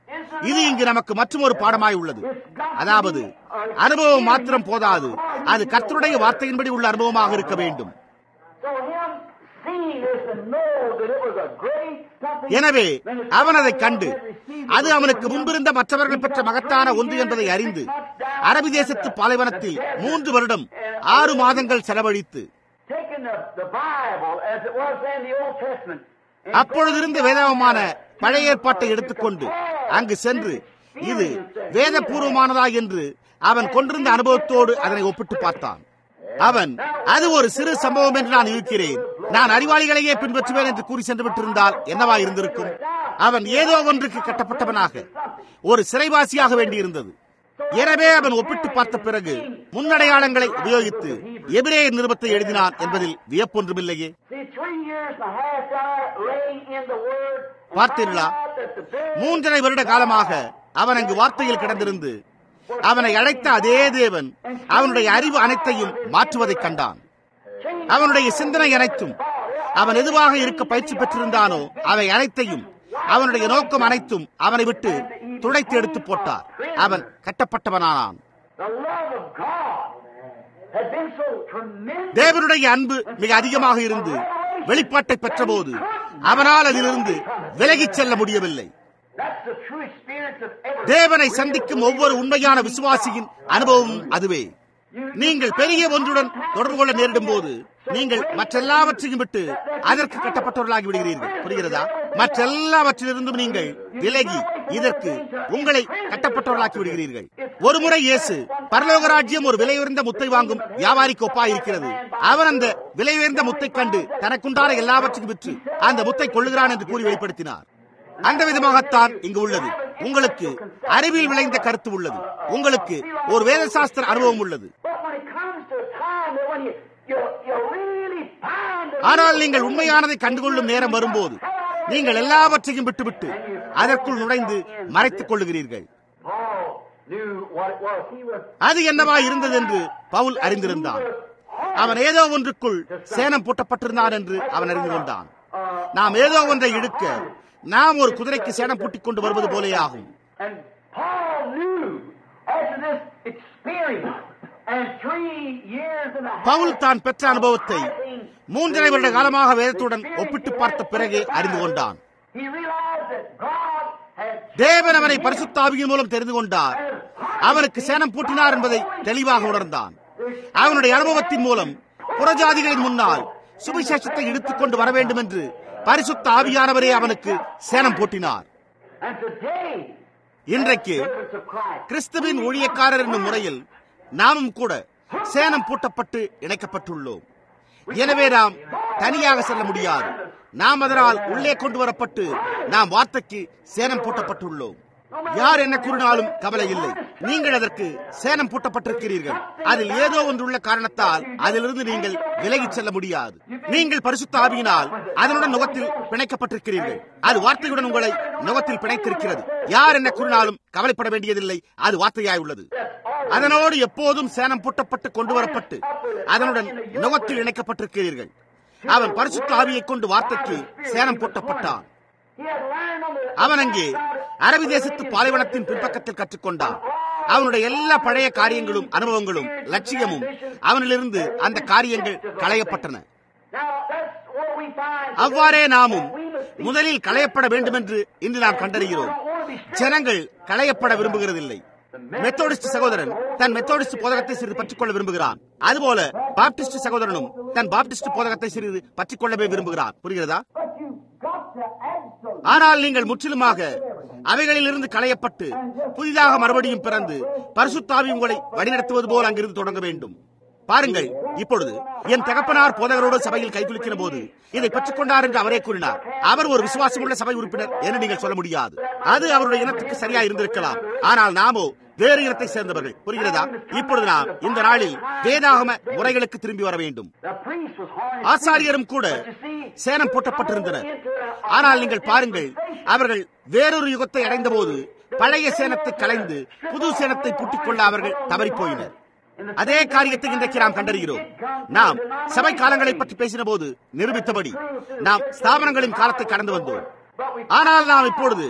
Speaker 2: இது இங்கு நமக்கு மற்றொரு பாடமாய் உள்ளது அதாவது அனுபவம் மாத்திரம் போதாது அது கர்த்தருடைய வார்த்தையின்படி உள்ள அனுபவமாக இருக்க வேண்டும்
Speaker 1: So him seeing this and know that it was a great something.
Speaker 2: எனவே அவன் அதை கண்டு அது அவனுக்கு முன்பிருந்த மற்றவர்கள் பெற்ற மகத்தான ஒன்று என்பதை அறிந்து அரபி தேசத்து பாலைவனத்தில் மூன்று வருடம் ஆறு மாதங்கள் செலவழித்து
Speaker 1: Taking the, the Bible as it was in the Old Testament. and
Speaker 2: அப்பொழுதிருந்த வேதாகமான பழைய ஏற்பாட்டை எடுத்துக்கொண்டு அங்கு சென்று இது வேதபூர்வமானதா என்று அவன் கொண்டிருந்த அனுபவத்தோடு அதனை ஒப்பிட்டு பார்த்தான் அவன் அது ஒரு சிறு சம்பவம் என்று நான் இருக்கிறேன் நான் அறிவாளிகளையே பின்பற்றுவேன் என்று கூறி சென்று விட்டிருந்தால் என்னவா இருந்திருக்கும் அவன் ஏதோ ஒன்றுக்கு கட்டப்பட்டவனாக ஒரு சிறைவாசியாக வேண்டியிருந்தது எனவே அவன் ஒப்பிட்டு பார்த்த பிறகு முன்னடையாளங்களை உபயோகித்து எபிரேய நிருபத்தை எழுதினான் என்பதில் வியப்பொன்றுமில்லையே
Speaker 1: See, three years and a half down laying in the Word.
Speaker 2: பார்த்தீர்களா
Speaker 1: that the very
Speaker 2: மூன்றரை வருட காலமாக அவன் அங்கு வார்த்தையில் கிடந்திருந்து அவனை அழைத்த அதே தேவன் அவனுடைய அறிவு அனைத்தையும் மாற்றுவதைக் கண்டான் அவனுடைய சிந்தனை அனைத்தும் அவன் எதுவாக இருக்க பயிற்சி பெற்றிருந்தானோ அவை அனைத்தையும் அவனுடைய நோக்கம் அனைத்தும் அவனை விட்டு துடைத்து எடுத்து போட்டார் அவன் கட்டப்பட்டவனானான்
Speaker 1: The love of God had been so tremendous.
Speaker 2: தேவனுடைய அன்பு மிக அதிகமாக இருந்து வெளிப்பாட்டை பெற்றபோது அவனால் அதிலிருந்து விலகிச் செல்ல முடியவில்லை
Speaker 1: That's the true experience of every
Speaker 2: தேவனை சந்திக்கும் ஒவ்வொரு உண்மையான விசுவாசியின் அனுபவமும் அதுவே நீங்கள் பெரிய ஒன்றுடன் தொடர்பு கொள்ள நேரிடும் போது நீங்கள் மற்றெல்லாவற்றையும் விட்டு அதற்கு கட்டப்பட்டவர்களாகி விடுகிறீர்கள் புரிகிறதா மற்றெல்லாவற்றிலிருந்தும் நீங்கள் விலகி இதற்கு உங்களை கட்டப்பட்டவர்களாக்கி விடுகிறீர்கள் ஒரு முறை இயேசு பரலோக ராஜ்யம் ஒரு விலையுயர்ந்த முத்தை வாங்கும் வியாபாரிக்கு ஒப்பாய் இருக்கிறது அவன் அந்த விலையுயர்ந்த முத்தை கண்டு தனக்குண்டான எல்லாவற்றையும் விற்று அந்த முத்தை கொள்ளுகிறான் என்று கூறி வெளிப்படுத்தினார் அந்த விதமாகத்தான் இங்கு உள்ளது உங்களுக்கு அறிவில் விளைந்த கருத்து உள்ளது உங்களுக்கு ஒரு வேதசாஸ்திர அனுபவம் உள்ளது
Speaker 1: But when it comes to a time that when you, you, you really find the
Speaker 2: ஆனால் நீங்கள் உண்மையானதை கண்டுகொள்ளும் நேரம் வரும்போது நீங்கள் எல்லாவற்றையும் விட்டுவிட்டு அதற்குள் நுழைந்து மறைத்துக் கொள்ளுகிறீர்கள்
Speaker 1: Paul knew what it was. He was
Speaker 2: அது என்னவா இருந்தது என்று பவுல் அறிந்திருந்தான் அவன் ஏதோ ஒன்றுக்குள் சேனம் பூட்டப்பட்டிருந்தான் என்று அவன் அறிந்து கொண்டான் நாம் ஏதோ ஒன்றை இழுக்க நாம் ஒரு குதிரைக்கு சேனம் பூட்டிக் கொண்டு வருவது போலே ஆகும்
Speaker 1: And Paul knew after this experience and three years and a half.
Speaker 2: Pavul தான் பெற்ற அனுபவத்தை மூன்றரை வருட காலமாக வேதத்துடன் ஒப்பிட்டு பார்த்த பிறகே அறிந்து கொண்டான்
Speaker 1: He realized that God had
Speaker 2: தேவன் அவனை பரிசுத்தாவியின் மூலம் தெரிந்து கொண்டார் அவனுக்கு சேனம் பூட்டினார் என்பதை தெளிவாக உணர்ந்தான் அவனுடைய அனுபவத்தின் மூலம் புறஜாதிகளின் முன்னால் சுவிசேஷத்தை இழுத்துக் கொண்டு வர வேண்டும் என்று பரிசுத்த ஆவியானவரே அவனுக்கு சேனம் பூட்டினார்
Speaker 1: and today
Speaker 2: இன்றைக்கு
Speaker 1: servants of Christ.
Speaker 2: கிறிஸ்துவின் ஊழியக்காரர் என்னும் முறையில் நாமும் கூட சேனம் பூட்டப்பட்டு இணைக்கப்பட்டுள்ளோம் எனவே நாம் தனியாக செல்ல முடியாது நாம் அதனால் உள்ளே கொண்டு வரப்பட்டு நாம் வார்த்தைக்கு சேனம் பூட்டப்பட்டுள்ளோம் யார் என்ன கூறினாலும் கவலை இல்லை நீங்கள் அதற்கு சேனம் பூட்டப்பட்டிருக்கிறீர்கள் அதில் ஏதோ ஒன்று உள்ள காரணத்தால் அதிலிருந்து நீங்கள் விலகிச் செல்ல முடியாது நீங்கள் பரிசுத்த ஆவியினால் அதனுடன் நுகத்தில் பிணைக்கப்பட்டிருக்கிறீர்கள் அது வார்த்தையுடன் உங்களை நுகத்தில் பிணைத்திருக்கிறது யார் என்ன கூறினாலும் கவலைப்பட வேண்டியதில்லை அது வார்த்தையாய் உள்ளது அதனோடு எப்போதும் சேனம் பூட்டப்பட்டு கொண்டு வரப்பட்டு அதனுடன் நுகத்தில் இணைக்கப்பட்டிருக்கிறீர்கள் அவன் பரிசுத்த ஆவியை கொண்டு வார்த்தைக்கு சேனம் பூட்டப்பட்டான்
Speaker 1: He had learned on the
Speaker 2: அவன் அங்கே அரபி தேசத்து பாலைவனத்தின் பின்பக்கத்தில் கற்றுக்கொண்டான் அவனுடைய எல்லா பழைய காரியங்களும் அனுபவங்களும் லட்சியமும் அவனிலிருந்து அந்த காரியங்கள் களையப்பட்டன
Speaker 1: Now that's where we find
Speaker 2: அவ்வாறே நாமும் முதலில் களையப்பட வேண்டும் என்று இன்று நாம் கண்டறிகிறோம் ஜனங்கள் களையப்பட விரும்புகிறதில்லை மெத்தோடிஸ்ட் சகோதரன் தன் மெத்தோடிஸ்ட் போதகத்தை சிறிது பற்றிக்கொள்ள விரும்புகிறான் அதுபோல பாப்டிஸ்ட் சகோதரனும் தன் பாப்டிஸ்ட் போதகத்தை சிறிது பற்றிக்கொள்ளவே விரும்புகிறான் புரிகிறதா
Speaker 1: But you've got to absolutely
Speaker 2: ஆனால் நீங்கள் முற்றிலுமாக அவைகளிலிருந்து களையப்பட்டு புதிதாக மறுபடியும் பிறந்து பரிசுத்தாவி உங்களை வழிநடத்துவது போல் அங்கிருந்து தொடங்க வேண்டும் பாருங்கள் இப்பொழுது என் தகப்பனார் போதகரோடு சபையில் கைகுலுக்கின போது இதை பெற்றுக் கொண்டார் என்று அவரே கூறினார் அவர் ஒரு விசுவாசமுள்ள சபை உறுப்பினர் என்று நீங்கள் சொல்ல முடியாது அது அவருடைய இனத்துக்கு சரியா இருந்திருக்கலாம் ஆனால் நாமோ வேறு இனத்தை சேர்ந்தவர்கள் புரிகிறதா இப்பொழுது நாம் இந்த நாளில் வேதாகம முறைகளுக்கு திரும்பி வர வேண்டும்
Speaker 1: the priest was hard
Speaker 2: ஆசாரியரும் கூட சேனம் போட்டப்பட்டிருந்தனர் ஆனால் நீங்கள் பாருங்கள் அவர்கள் வேறொரு யுகத்தை அடைந்தபோது பழைய சேனத்தை கலைந்து புது சேனத்தை பூட்டிக் கொள்ள அவர்கள் தவறிப்போயினர் அதே காரியத்தை இன்றைக்கு நாம் கண்டறிகிறோம் நாம் சபை காலங்களை பற்றி பேசின போது நிரூபித்தபடி நாம் ஸ்தாபனங்களின் காலத்தை கடந்து வந்தோம் ஆனால் நாம் இப்பொழுது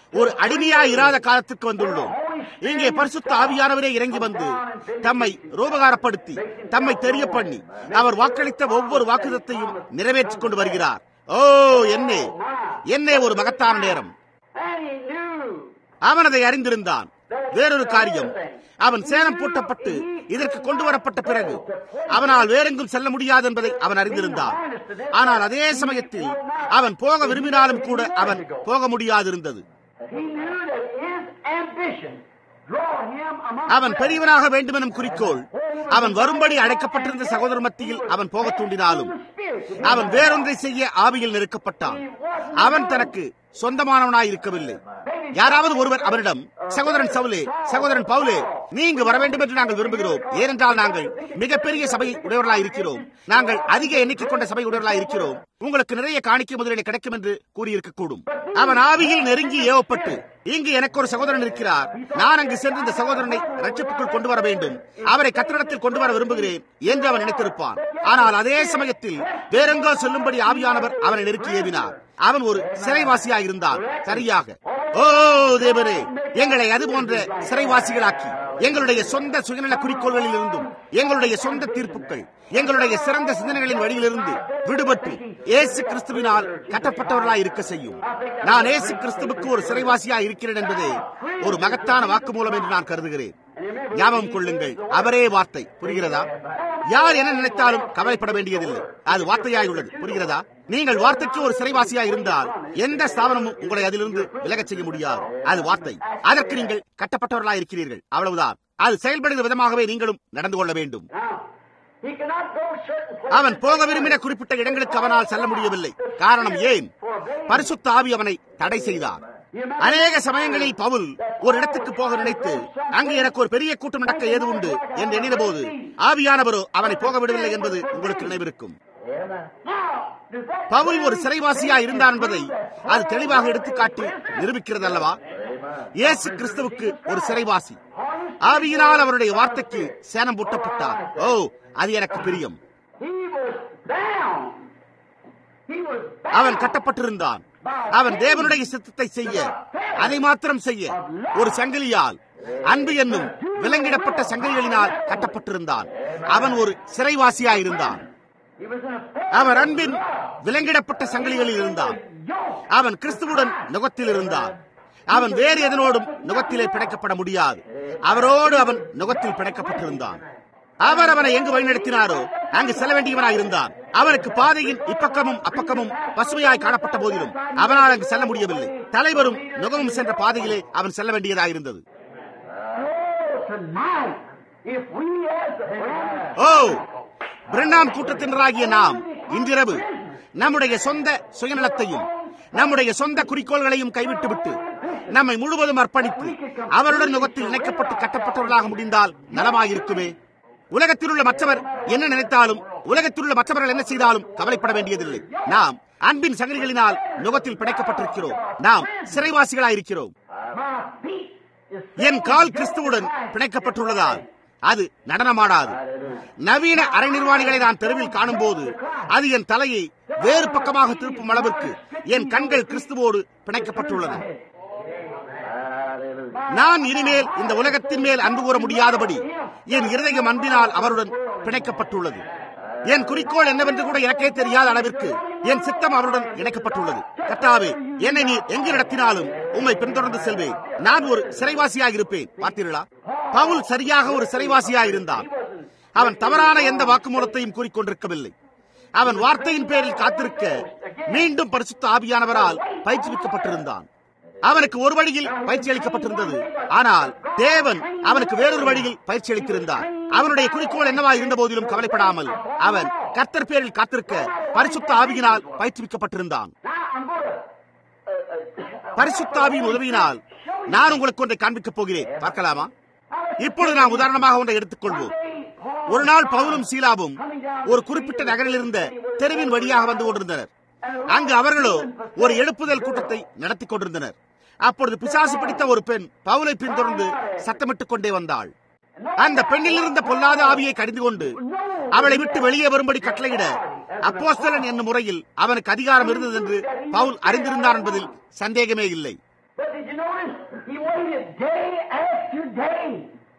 Speaker 2: ஒரு அடிமையாய் இராத காலத்துக்கு வந்துள்ளோம் இங்கே பரிசுத்த ஆவியானவரே இறங்கி வந்து தம்மை ரூபகாரப்படுத்தி தம்மை தெரிய பண்ணி அவர் வாக்களித்த ஒவ்வொரு வாக்குதத்தையும் நிறைவேற்றிக் கொண்டு வருகிறார் ஓ என்னே என்னே ஒரு மகத்தான நேரம்
Speaker 1: And he knew
Speaker 2: அவன் அதை அறிந்திருந்தான் வேறொரு காரியம் அவன் சேலம் பூட்டப்பட்டு இதற்கு கொண்டு வரப்பட்ட பிறகு அவனால் வேறெங்கும் செல்ல முடியாது என்பதை அவன் அறிந்திருந்தான் ஆனால் அதே சமயத்தில் அவன் போக விரும்பினாலும் கூட அவன் போக முடியாதிருந்தது
Speaker 1: he knew that his ambition draw him among
Speaker 2: அவன் பெரியவனாக வேண்டுமெனும் குறிக்கோள் அவன் வரும்படி அழைக்கப்பட்டிருந்த சகோதரர் மத்தியில் அவன் போகத் தூண்டினாலும் அவன் வேறொன்றை செய்ய ஆவியில் நெருக்கப்பட்டான் அவன் தனக்கு சொந்தமானவனாய் இருக்கவில்லை யாராவது ஒருவர் அவனிடம் சகோதரன் சவுலே சகோதரன் பவுலே நீங்க வர வேண்டும் என்று நாங்கள் விரும்புகிறோம் ஏனென்றால் நாங்கள் மிகப்பெரிய சபை உடையவர்களாய் இருக்கிறோம் நாங்கள் அதிக எண்ணிக்கை கொண்ட சபை உடையவர்களாய் இருக்கிறோம் உங்களுக்கு நிறைய காணிக்கை முதலீடு கிடைக்கும் என்று கூறியிருக்கக்கூடும் அவன் ஆவியில் நெருங்கி ஏவப்பட்டு இங்கு எனக்கு ஒரு சகோதரன் இருக்கிறார் நான் அங்கு சென்று இந்த சகோதரனை ரட்சிப்புக்குள் கொண்டு வர வேண்டும் அவரை கத்திரிடத்தில் கொண்டு வர விரும்புகிறேன் என்று அவன் நினைத்திருப்பான் ஆனால் அதே சமயத்தில் வேறெங்கோ செல்லும்படி ஆவியானவர் அவனை நெருக்கி ஏவினார் அவன் ஒரு சிறைவாசியாக இருந்தான் சரியாக ஓ தேவரே எங்களை அது போன்ற சிறைவாசிகளாக்கி எங்களுடைய சொந்த சுயநல குறிக்கோள்களில் இருந்தும் எங்களுடைய சொந்த தீர்ப்புகள் எங்களுடைய சிறந்த சிந்தனைகளின் வழியிலிருந்து விடுபட்டு இயேசு கிறிஸ்துவினால் கட்டப்பட்டவர்களாய் இருக்க செய்யும் நான் இயேசு கிறிஸ்துவுக்கு ஒரு சிறைவாசியாக இருக்கிறேன் என்பதே ஒரு மகத்தான வாக்குமூலம் என்று நான் கருதுகிறேன் ஞாபகம் கொள்ளுங்கள் அவரே வார்த்தை புரிகிறதா யார் என்ன நினைத்தாலும் கவலைப்பட வேண்டியதில்லை அது வார்த்தையாய் உள்ளது புரிகிறதா நீங்கள் வார்த்தைக்கு ஒரு சிறைவாசியாய் இருந்தால் எந்த ஸ்தாபனமும் உங்களை அதிலிருந்து விலகச் செய்ய முடியாது அது வார்த்தை அதற்கு நீங்கள் கட்டப்பட்டவர்களாய் இருக்கிறீர்கள் அவ்வளவுதான் அது செயல்படுகிற விதமாகவே நீங்களும் நடந்து கொள்ள வேண்டும்
Speaker 1: Now, he cannot go certain places.
Speaker 2: அவன் போக விரும்பின குறிப்பிட்ட இடங்களுக்கு அவனால் செல்ல முடியவில்லை காரணம் ஏன் பரிசுத்த ஆவி அவனை தடை செய்தார் அநேக சமயங்களில் பவுல் ஒரு இடத்துக்கு போக நினைத்து அங்கு எனக்கு ஒரு பெரிய கூட்டம் நடக்க ஏது உண்டு என்று எண்ணின போது ஆவியானவரோ அவனை போக விடவில்லை என்பது உங்களுக்கு நினைவிருக்கும்
Speaker 1: Now, does that
Speaker 2: பவுல் ஒரு சிறைவாசியா இருந்தான் என்பதை அது தெளிவாக எடுத்துக்காட்டி நிரூபிக்கிறது அல்லவா இயேசு கிறிஸ்துவுக்கு ஒரு சிறைவாசி ஆவியினால் அவருடைய வார்த்தைக்கு சேனம் பூட்டப்பட்டார் ஓ அது எனக்கு பிரியம்
Speaker 1: he was bound? He was
Speaker 2: அவன் கட்டப்பட்டிருந்தான் அவன் தேவனுடைய சித்தத்தை செய்ய அதை மாத்திரம் செய்ய ஒரு சங்கிலியால் அன்பு என்னும் விலங்கிடப்பட்ட சங்கிலிகளினால் கட்டப்பட்டிருந்தான் அவன் ஒரு சிறைவாசியாயிருந்தான்
Speaker 1: He was in a
Speaker 2: அவன் அன்பின் விலங்கிடப்பட்ட சங்கிலிகளில் இருந்தான் அவன் கிறிஸ்துவுடன் நுகத்தில் இருந்தான் அவன் வேறு எதனோடும் நுகத்திலே பிணைக்கப்பட முடியாது அவரோடு அவன் நுகத்தில் பிணைக்கப்பட்டிருந்தான் அவர் அவனை எங்கு வழிநடத்தினாரோ அங்கு செல்ல வேண்டியவனாய் இருந்தான் அவனுக்கு பாதையின் இப்பக்கமும் அப்பக்கமும் பசுமையாய் காணப்பட்ட போதிலும் அவனால் அங்கு செல்ல முடியவில்லை தலைவரும் நுகமும் சென்ற பாதையிலே அவன் செல்ல வேண்டியதாயிருந்தது
Speaker 1: Oh, tonight, if we as the friends
Speaker 2: ஓ பிரணாம் கூட்டத்தினராகிய நாம் இன்றிரவு நம்முடைய சொந்த சுயநலத்தையும் நம்முடைய சொந்த குறிக்கோள்களையும் கைவிட்டுவிட்டு நம்மை முழுவதும் அர்ப்பணித்து அவருடன் நுகத்தில் இணைக்கப்பட்டு கட்டப்பட்டவர்களாக முடிந்தால் நலமாயிருக்குமே உலகத்தில் உள்ள மற்றவர் என்ன நினைத்தாலும் உலகத்தில் உள்ள மற்றவர்கள் என்ன செய்தாலும் கவலைப்பட வேண்டியதில்லை நாம் அன்பின் சங்கிலிகளினால் நுகத்தில் பிணைக்கப்பட்டிருக்கிறோம் நாம் சிறைவாசிகளாயிருக்கிறோம்
Speaker 1: my feet is
Speaker 2: என் கால் கிறிஸ்துவுடன் பிணைக்கப்பட்டுள்ளதால் அது நடனமாடாது நவீன அரை நிர்வாணிகளை நான் தெருவில் காணும்போது அது என் தலையை வேறு பக்கமாக திருப்பும் அளவிற்கு என் கண்கள் கிறிஸ்துவோடு பிணைக்கப்பட்டுள்ளன நான் இனிமேல் இந்த உலகத்தின் மேல் அன்பு கூற முடியாதபடி என் இருதயம் அன்பினால் அவருடன் பிணைக்கப்பட்டுள்ளது என் குறிக்கோள் என்னவென்று கூட எனக்கே தெரியாத அளவிற்கு என் சித்தம் அவருடன் இணைக்கப்பட்டுள்ளது கத்தாவே என்னை நீ எங்கு நடத்தினாலும் உம்மை பின்தொடர்ந்து செல்வேன் நான் ஒரு சிறைவாசியாக இருப்பேன் பார்த்தீர்களா பவுல் சரியாக ஒரு சிறைவாசியாக இருந்தான் அவன் தவறான எந்த வாக்குமூலத்தையும் கூறிக்கொண்டிருக்கவில்லை அவன் வார்த்தையின் பேரில் காத்திருக்க மீண்டும் பரிசுத்த ஆவியானவரால் பயிற்றுவிக்கப்பட்டிருந்தான் அவனுக்கு ஒரு வழியில் பயிற்சி அளிக்கப்பட்டிருந்தது ஆனால் தேவன் அவனுக்கு வேறொரு வழியில் பயிற்சி அளித்திருந்தார் அவனுடைய குறிக்கோள் என்னவா இருந்த போதிலும் கவலைப்படாமல் அவன் கர்த்தர் பேரில் காத்திருக்க பரிசுத்த ஆவியினால் பயிற்றுவிக்கப்பட்டிருந்தான்
Speaker 1: Now, I'm going to. Uh, uh,
Speaker 2: பரிசுத்த ஆவியின் உதவியினால் நான் உங்களுக்கு ஒன்றை காண்பிக்கப் போகிறேன் பார்க்கலாமா இப்பொழுது நாம் உதாரணமாக ஒன்றை எடுத்துக்கொள்வோம் ஒரு நாள் பவுலும் சீலாவும் ஒரு குறிப்பிட்ட நகரில் இருந்த தெருவின் வழியாக வந்து கொண்டிருந்தனர் அங்கு அவர்களோ ஒரு எழுப்புதல் கூட்டத்தை நடத்தி கொண்டிருந்தனர் அப்பொழுது பிசாசு பிடித்த ஒரு பெண் பவுலை பின்தொடர்ந்து சத்தமிட்டுக் கொண்டே வந்தாள் அந்த பெண்ணில் இருந்த பொல்லாத ஆவியை கடிந்து கொண்டு அவளை விட்டு வெளியே வரும்படி கட்டளையிட அப்போஸ்தலன் என்னும் முறையில் அவனுக்கு அதிகாரம் இருந்தது என்று பவுல் அறிந்திருந்தார் என்பதில் சந்தேகமே இல்லை
Speaker 1: But did you waited day after day.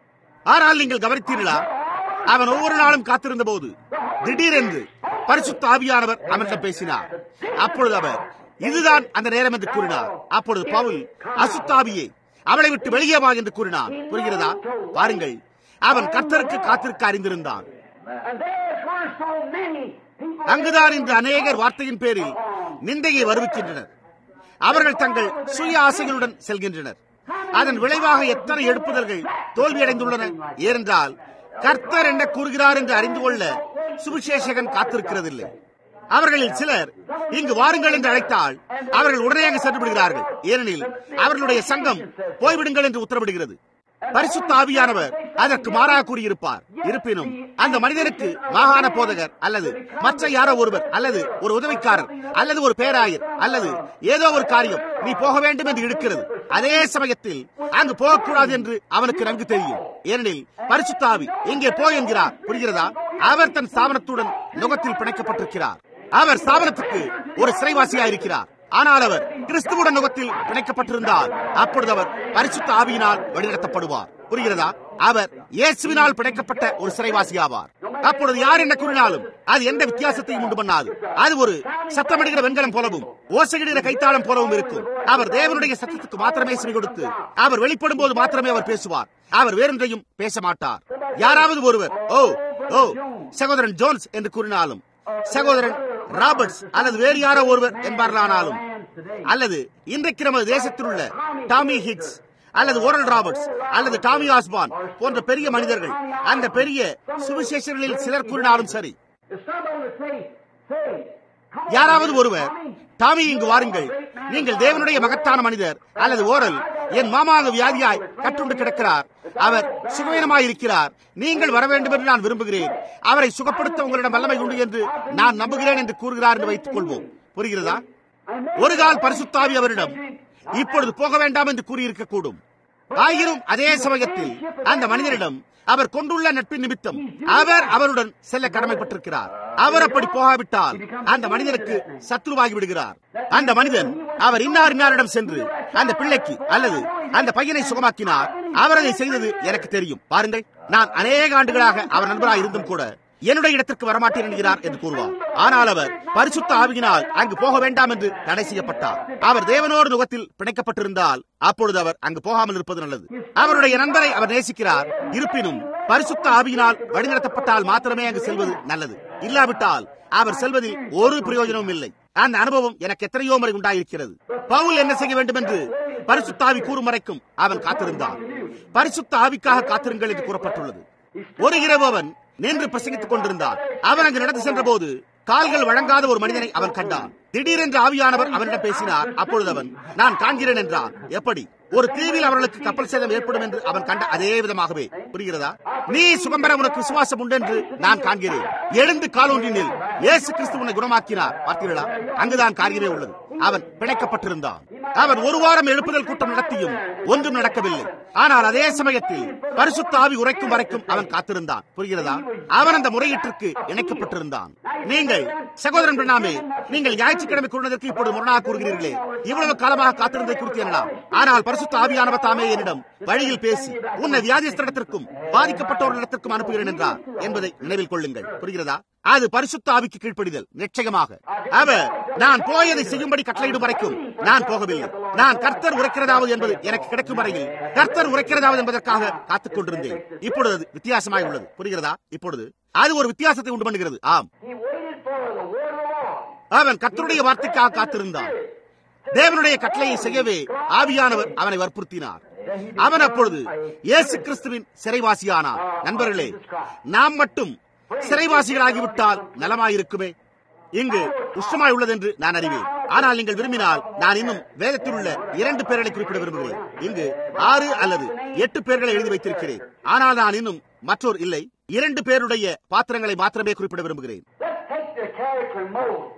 Speaker 2: ஆனால் நீங்கள் கவனித்தீர்களா அவன் ஒவ்வொரு நாளும் காத்திருந்த போது திடீரென்று பரிசுத்த ஆவியானவர் அவனிடம் பேசினார் அப்பொழுது அவர் இதுதான் அந்த நேரம் என்று கூறினார் அப்பொழுது பவுல் அசுத்தாவியே அவளை விட்டு வெளியே வா என்று கூறினான் புரிகிறதா பாருங்கள் அவன் கர்த்தருக்கு காத்திருக்க அறிந்திருந்தான்
Speaker 1: And there's where so many people.
Speaker 2: அங்குதான் இன்று அநேகர் வார்த்தையின் பேரில் நிந்தையை வருவிக்கின்றனர் அவர்கள் தங்கள் சுய ஆசைகளுடன் செல்கின்றனர் அதன் விளைவாக எத்தனை எழுப்புதல்கள் தோல்வியடைந்துள்ளன ஏனென்றால் கர்த்தர் என்ன கூறுகிறார் என்று அறிந்து கொள்ள சுவிசேஷகன் காத்திருக்கிறதில்லை அவர்களில் சிலர் இங்கு வாருங்கள் என்று அழைத்தால் அவர்கள் உடனே அங்கு சென்று விடுகிறார்கள் ஏனெனில் அவர்களுடைய சங்கம் போய்விடுங்கள் என்று உத்தரவிடுகிறது பரிசுத்த ஆவியானவர் அதற்கு மாறாக கூறியிருப்பார் இருப்பினும் அந்த மனிதனுக்கு மாகாண போதகர் அல்லது மற்ற யாரோ ஒருவர் அல்லது ஒரு உதவிக்காரர் அல்லது ஒரு பேராயர் அல்லது ஏதோ ஒரு காரியம் நீ போக வேண்டும் என்று இழுக்கிறது அதே சமயத்தில் அங்கு போகக்கூடாது என்று அவனுக்கு நன்கு தெரியும் ஏனெனில் பரிசுத்த ஆவி இங்கே போ என்கிறார் புரிகிறதா அவர் தன் ஸ்தாபனத்துடன் நுகத்தில் பிணைக்கப்பட்டிருக்கிறார் அவர் ஸ்தாபனத்துக்கு ஒரு சிறைவாசியா இருக்கிறார் ஆனால் அவர் கிறிஸ்துவுடன் நுகத்தில் பிணைக்கப்பட்டிருந்தால் அப்பொழுது அவர் பரிசுத்த ஆவியினால் வழிநடத்தப்படுவார் புரிகிறதா அவர் இயேசுவினால் பிணைக்கப்பட்ட ஒரு சிறைவாசியாவார் அப்பொழுது யார் என்ன கூறினாலும் அது எந்த வித்தியாசத்தையும் உண்டு பண்ணாது அது ஒரு சத்தமிடுகிற வெண்கலம் போலவும் ஓசையிடுகிற கைத்தாளம் போலவும் இருக்கும் அவர் தேவனுடைய சத்தத்துக்கு மாத்திரமே செவி கொடுத்து அவர் வெளிப்படும் போது மாத்திரமே அவர் பேசுவார் அவர் வேறொன்றையும் பேச மாட்டார் யாராவது ஒருவர் ஓ ஓ சகோதரன் ஜோன்ஸ் என்று கூறினாலும் சகோதரன் ராபர்ட்ஸ் அல்லது வேறு யாரோ ஒருவர் என்பார்களானாலும் அல்லது இன்றைக்கு நமது தேசத்தில் உள்ள டாமி ஹிக்ஸ் அல்லது ஓரல் ராபர்ட்ஸ் அல்லது டாமி ஆஸ்பான் போன்ற பெரிய மனிதர்கள் அந்த பெரிய சுவிசேஷர்களில் சிலர் கூறினாலும் சரி
Speaker 1: If somebody would say, say, come
Speaker 2: யாராவது ஒருவர் டாமி இங்கு வாருங்கள் நீங்கள் தேவனுடைய மகத்தான மனிதர் அல்லது ஓரல் என் மாமாக வியாதியாய் கட்டுண்டு கிடக்கிறார் அவர் சுகவீனமாய் இருக்கிறார் நீங்கள் வர வேண்டும் என்று நான் விரும்புகிறேன் அவரை சுகப்படுத்த உங்களிடம் வல்லமை உண்டு என்று நான் நம்புகிறேன் என்று கூறுகிறார் என்று வைத்துக் கொள்வோம் புரிகிறதா ஒரு கால் பரிசுத்தாவி அவரிடம் இப்பொழுது போக வேண்டாம் என்று கூறியிருக்க கூடும் ஆயினும் அதே சமயத்தில் அந்த மனிதரிடம் அவர் கொண்டுள்ள நட்பின் நிமித்தம் அவர் அவருடன் செல்ல கடமைப்பட்டிருக்கிறார் அவர் அப்படி போகாவிட்டால் அந்த மனிதனுக்கு சத்ருவாகி விடுகிறார் அந்த மனிதன் அவர் இன்னார் இன்னாரிடம் சென்று அந்த பிள்ளைக்கு அல்லது அந்த பையனை சுகமாக்கினார் அவர் அதை செய்தது எனக்கு தெரியும் பாருங்கள் நான் அநேக ஆண்டுகளாக அவர் நண்பராக இருந்தும் கூட என்னுடைய இடத்திற்கு வரமாட்டேன் என்கிறார் என்று கூறுவார் ஆனால் அவர் பரிசுத்த ஆவியினால் அங்கு போக வேண்டாம் என்று தடை செய்யப்பட்டார் அவர் தேவனோடு நுகத்தில் பிணைக்கப்பட்டிருந்தால் அப்பொழுது அவர் அங்கு போகாமல் இருப்பது நல்லது அவருடைய நண்பரை அவர் நேசிக்கிறார் இருப்பினும் பரிசுத்த ஆவியினால் வழிநடத்தப்பட்டால் மாத்திரமே அங்கு செல்வது நல்லது இல்லாவிட்டால் அவர் செல்வதில் ஒரு பிரயோஜனமும் இல்லை அந்த அனுபவம் எனக்கு எத்தனையோ முறை உண்டாயிருக்கிறது பவுல் என்ன செய்ய வேண்டும் என்று பரிசுத்த ஆவி கூறும் வரைக்கும் அவன் காத்திருந்தான் பரிசுத்த ஆவிக்காக காத்திருங்கள் என்று கூறப்பட்டுள்ளது ஒரு இரவு அவன் நின்று பிரசங்கித்துக் கொண்டிருந்தான் அவன் அங்கு நடந்து சென்ற போது கால்கள் வழங்காத ஒரு மனிதனை அவன் கண்டான் திடீரென்று ஆவியானவர் அவனிடம் பேசினார் அப்பொழுது அவன் நான் காண்கிறேன் என்றான் எப்படி ஒரு தீவில் அவர்களுக்கு கப்பல் சேதம் ஏற்படும் என்று அவன் கண்ட அதே விதமாகவே புரிகிறதா நீ சுகம் பெற உனக்கு விசுவாசம் உண்டு என்று நான் காண்கிறேன் எழுந்து காலொன்றினில் இயேசு கிறிஸ்து உன்னை குணமாக்கினார் பார்த்தீர்களா அங்குதான் காரியமே உள்ளது அவன் பிணைக்கப்பட்டிருந்தான் அவன் ஒரு வாரம் எழுப்புதல் கூட்டம் நடத்தியும் ஒன்றும் நடக்கவில்லை ஆனால் அதே சமயத்தில் பரிசுத்த ஆவி உரைக்கும் வரைக்கும் அவன் காத்திருந்தான் புரிகிறதா அவன் அந்த முறையீட்டிற்கு இணைக்கப்பட்டிருந்தான் நீங்கள் சகோதரன் பிரணாமே நீங்கள் ஞாயிற்றுக்கிழமை கூறினதற்கு இப்பொழுது முரணாக கூறுகிறீர்களே இவ்வளவு காலமாக காத்திருந்ததை குறித்து எனலாம் ஆனால் பரிசுத்த ஆவியானவர் தாமே என்னிடம் வழியில் பேசி உன்னை வியாதிஸ்தரிடத்திற்கும் பாதிக்கப்பட்டவர்களிடத்திற்கும் அனுப்புகிறேன் என்றார் என்பதை நினைவில் கொள்ளுங்கள் புரிகிறதா அது பரிசுத்த ஆவிக்கு கீழ்ப்படிதல் நிச்சயமாக அவர் நான் போயதை செய்யும்படி கட்டளையிடும் வரைக்கும் நான் போகவில்லை நான் கர்த்தர் உரைக்கிறதாவது என்பது எனக்கு கிடைக்கும் வரையில் கர்த்தர் உரைக்கிறதாவது என்பதற்காக காத்துக் கொண்டிருந்தேன் இப்பொழுது அது வித்தியாசமாய் உள்ளது புரிகிறதா இப்பொழுது அது ஒரு வித்தியாசத்தை உண்டு பண்ணுகிறது ஆம்
Speaker 1: He waited for the word of the Lord.
Speaker 2: அவன் கர்த்தருடைய வார்த்தைக்காக காத்திருந்தான் தேவனுடைய கட்டளையை செய்யவே ஆவியானவர் அவனை வற்புறுத்தினார் அவன் அப்பொழுது இயேசு கிறிஸ்துவின் சிறைவாசியானார் நண்பர்களே நாம் மட்டும் சிறைவாசிகளாகிவிட்டால் நலமாயிருக்குமே இங்கு உஷ்ணமாய் உள்ளது என்று நான் அறிவேன் ஆனால் நீங்கள் விரும்பினால் நான் இன்னும் வேதத்தில் உள்ள இரண்டு பேர்களை குறிப்பிட விரும்புகிறேன் இங்கு ஆறு அல்லது எட்டு பேர்களை எழுதி வைத்திருக்கிறேன் ஆனால் நான் இன்னும் மற்றொரு இல்லை இரண்டு பேருடைய பாத்திரங்களை மாத்திரமே குறிப்பிட விரும்புகிறேன்
Speaker 1: Let's take the character of Moses.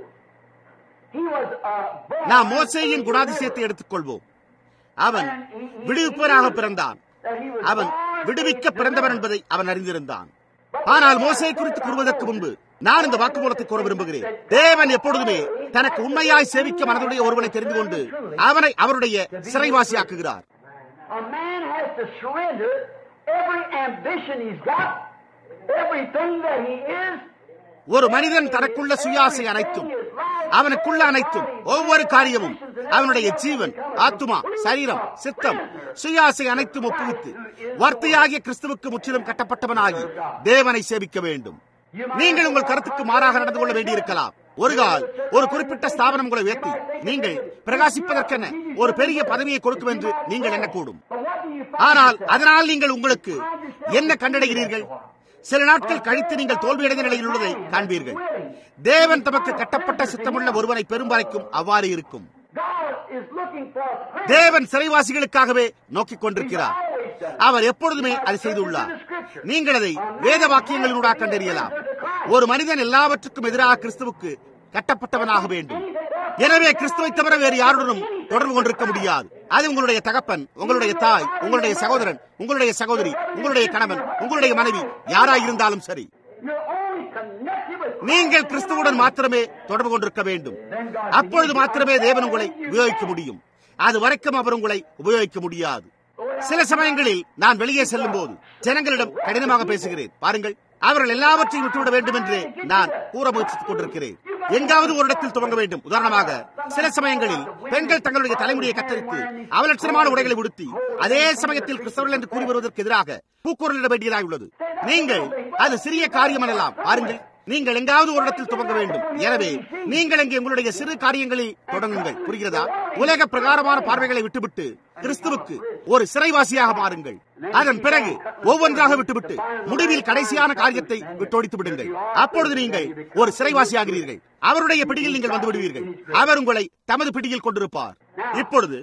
Speaker 1: He was a born
Speaker 2: நாம் மோசேயின் குணாதிசயத்தை எடுத்துக்கொள்வோம் அவன் விடுவிப்பவனாக பிறந்தான் அவன் விடுவிக்க பிறந்தவன் என்பதை அவன் அறிந்திருந்தான் ஆனால் மோசே குறித்து கூறுவதற்கு முன்பு நான் இந்த வாக்குமூலத்தை கூற விரும்புகிறேன் தேவன் எப்பொழுதுமே தனக்கு உண்மையாய் சேவிக்க மனதுடைய ஒருவனை தெரிந்து கொண்டு அவனை அவருடைய சிறைவாசியாக்குகிறார்
Speaker 1: A man has to surrender every ambition he's got, everything that he is.
Speaker 2: ஒரு மனிதன் தனக்குள்ள சுயாசை அனைத்தும் அவனுக்குள்ள அனைத்தும் ஒவ்வொரு காரியமும் அவனுடைய ஜீவன் ஆத்துமா சரீரம் சித்தம் சுயாசை அனைத்தும் ஒப்புவித்து வார்த்தையாகிய கிறிஸ்துவுக்கு முற்றிலும் கட்டப்பட்டவனாகி தேவனை சேவிக்க வேண்டும் நீங்கள் உங்கள் கருத்துக்கு மாறாக நடந்து கொள்ள வேண்டியிருக்கலாம் ஒரு கால் ஒரு குறிப்பிட்ட ஸ்தாபனம் உங்களை உயர்த்தி நீங்கள் பிரகாசிப்பதற்கென ஒரு பெரிய பதவியை கொடுக்கும் என்று நீங்கள் எண்ணக்கூடும்
Speaker 1: But what do you find?
Speaker 2: ஆனால் அதனால் நீங்கள் உங்களுக்கு என்ன கண்டடைகிறீர்கள் சில நாட்கள் கழித்து நீங்கள் தோல்வியடைந்த நிலையில் உள்ளதை காண்பீர்கள் தேவன் தமக்கு கட்டப்பட்ட சித்தமுள்ள ஒருவனை பெரும் வரைக்கும் அவ்வாறு இருக்கும்
Speaker 1: God is looking for a prince.
Speaker 2: தேவன் சிறைவாசிகளுக்காகவே நோக்கிக் கொண்டிருக்கிறார் அவர் எப்பொழுதுமே அதை செய்துள்ளார் நீங்கள் அதை வேத வாக்கியங்களினூடாக கண்டறியலாம் ஒரு மனிதன் எல்லாவற்றுக்கும் எதிராக கிறிஸ்துவுக்கு கட்டப்பட்டவனாக வேண்டும் எனவே கிறிஸ்துவை தவிர வேறு யாருடனும் தொடர்பு கொண்டிருக்க முடியாது அது உங்களுடைய தகப்பன் உங்களுடைய தாய் உங்களுடைய சகோதரன் உங்களுடைய சகோதரி உங்களுடைய கணவன் உங்களுடைய மனைவி யாராயிருந்தாலும் சரி
Speaker 1: You're only connected with
Speaker 2: நீங்கள் கிறிஸ்துவுடன் மாத்திரமே தொடர்பு கொண்டிருக்க வேண்டும் அப்பொழுது மாத்திரமே தேவன் உங்களை உபயோகிக்க முடியும் அது வரைக்கும் அவர் உங்களை உபயோகிக்க முடியாது சில சமயங்களில் நான் வெளியே செல்லும் போது ஜனங்களிடம் கடினமாக பேசுகிறேன் பாருங்கள் அவர்கள் எல்லாவற்றையும் விட்டுவிட வேண்டும் என்று நான் கூற முயற்சித்துக் கொண்டிருக்கிறேன் எங்காவது ஒரு இடத்தில் துவங்க வேண்டும் உதாரணமாக சில சமயங்களில் பெண்கள் தங்களுடைய தலைமுடியை கத்தரித்து அவலட்சணமான உடைகளை உடுத்தி அதே சமயத்தில் கிறிஸ்தவர்கள் என்று கூறி வருவதற்கு எதிராக கூக்குரலிட வேண்டியதாக உள்ளது நீங்கள் அது சிறிய காரியம் எனலாம் பாருங்கள் நீங்கள் எங்காவது ஒரு இடத்தில் துவங்க வேண்டும் எனவே நீங்கள் இங்கே உங்களுடைய சிறு காரியங்களில் தொடங்குங்கள் புரிகிறதா உலக பிரகாரமான பார்வைகளை விட்டுவிட்டு கிறிஸ்துவுக்கு ஒரு சிறைவாசியாக மாறுங்கள் அதன் பிறகு ஒவ்வொன்றாக விட்டுவிட்டு முடிவில் கடைசியான காரியத்தை விட்டொடித்து விடுங்கள் அப்பொழுது நீங்கள் ஒரு சிறைவாசியாகிறீர்கள் அவருடைய பிடியில் நீங்கள் வந்து விடுவீர்கள் அவர் உங்களை தமது பிடியில் கொண்டிருப்பார் இப்பொழுது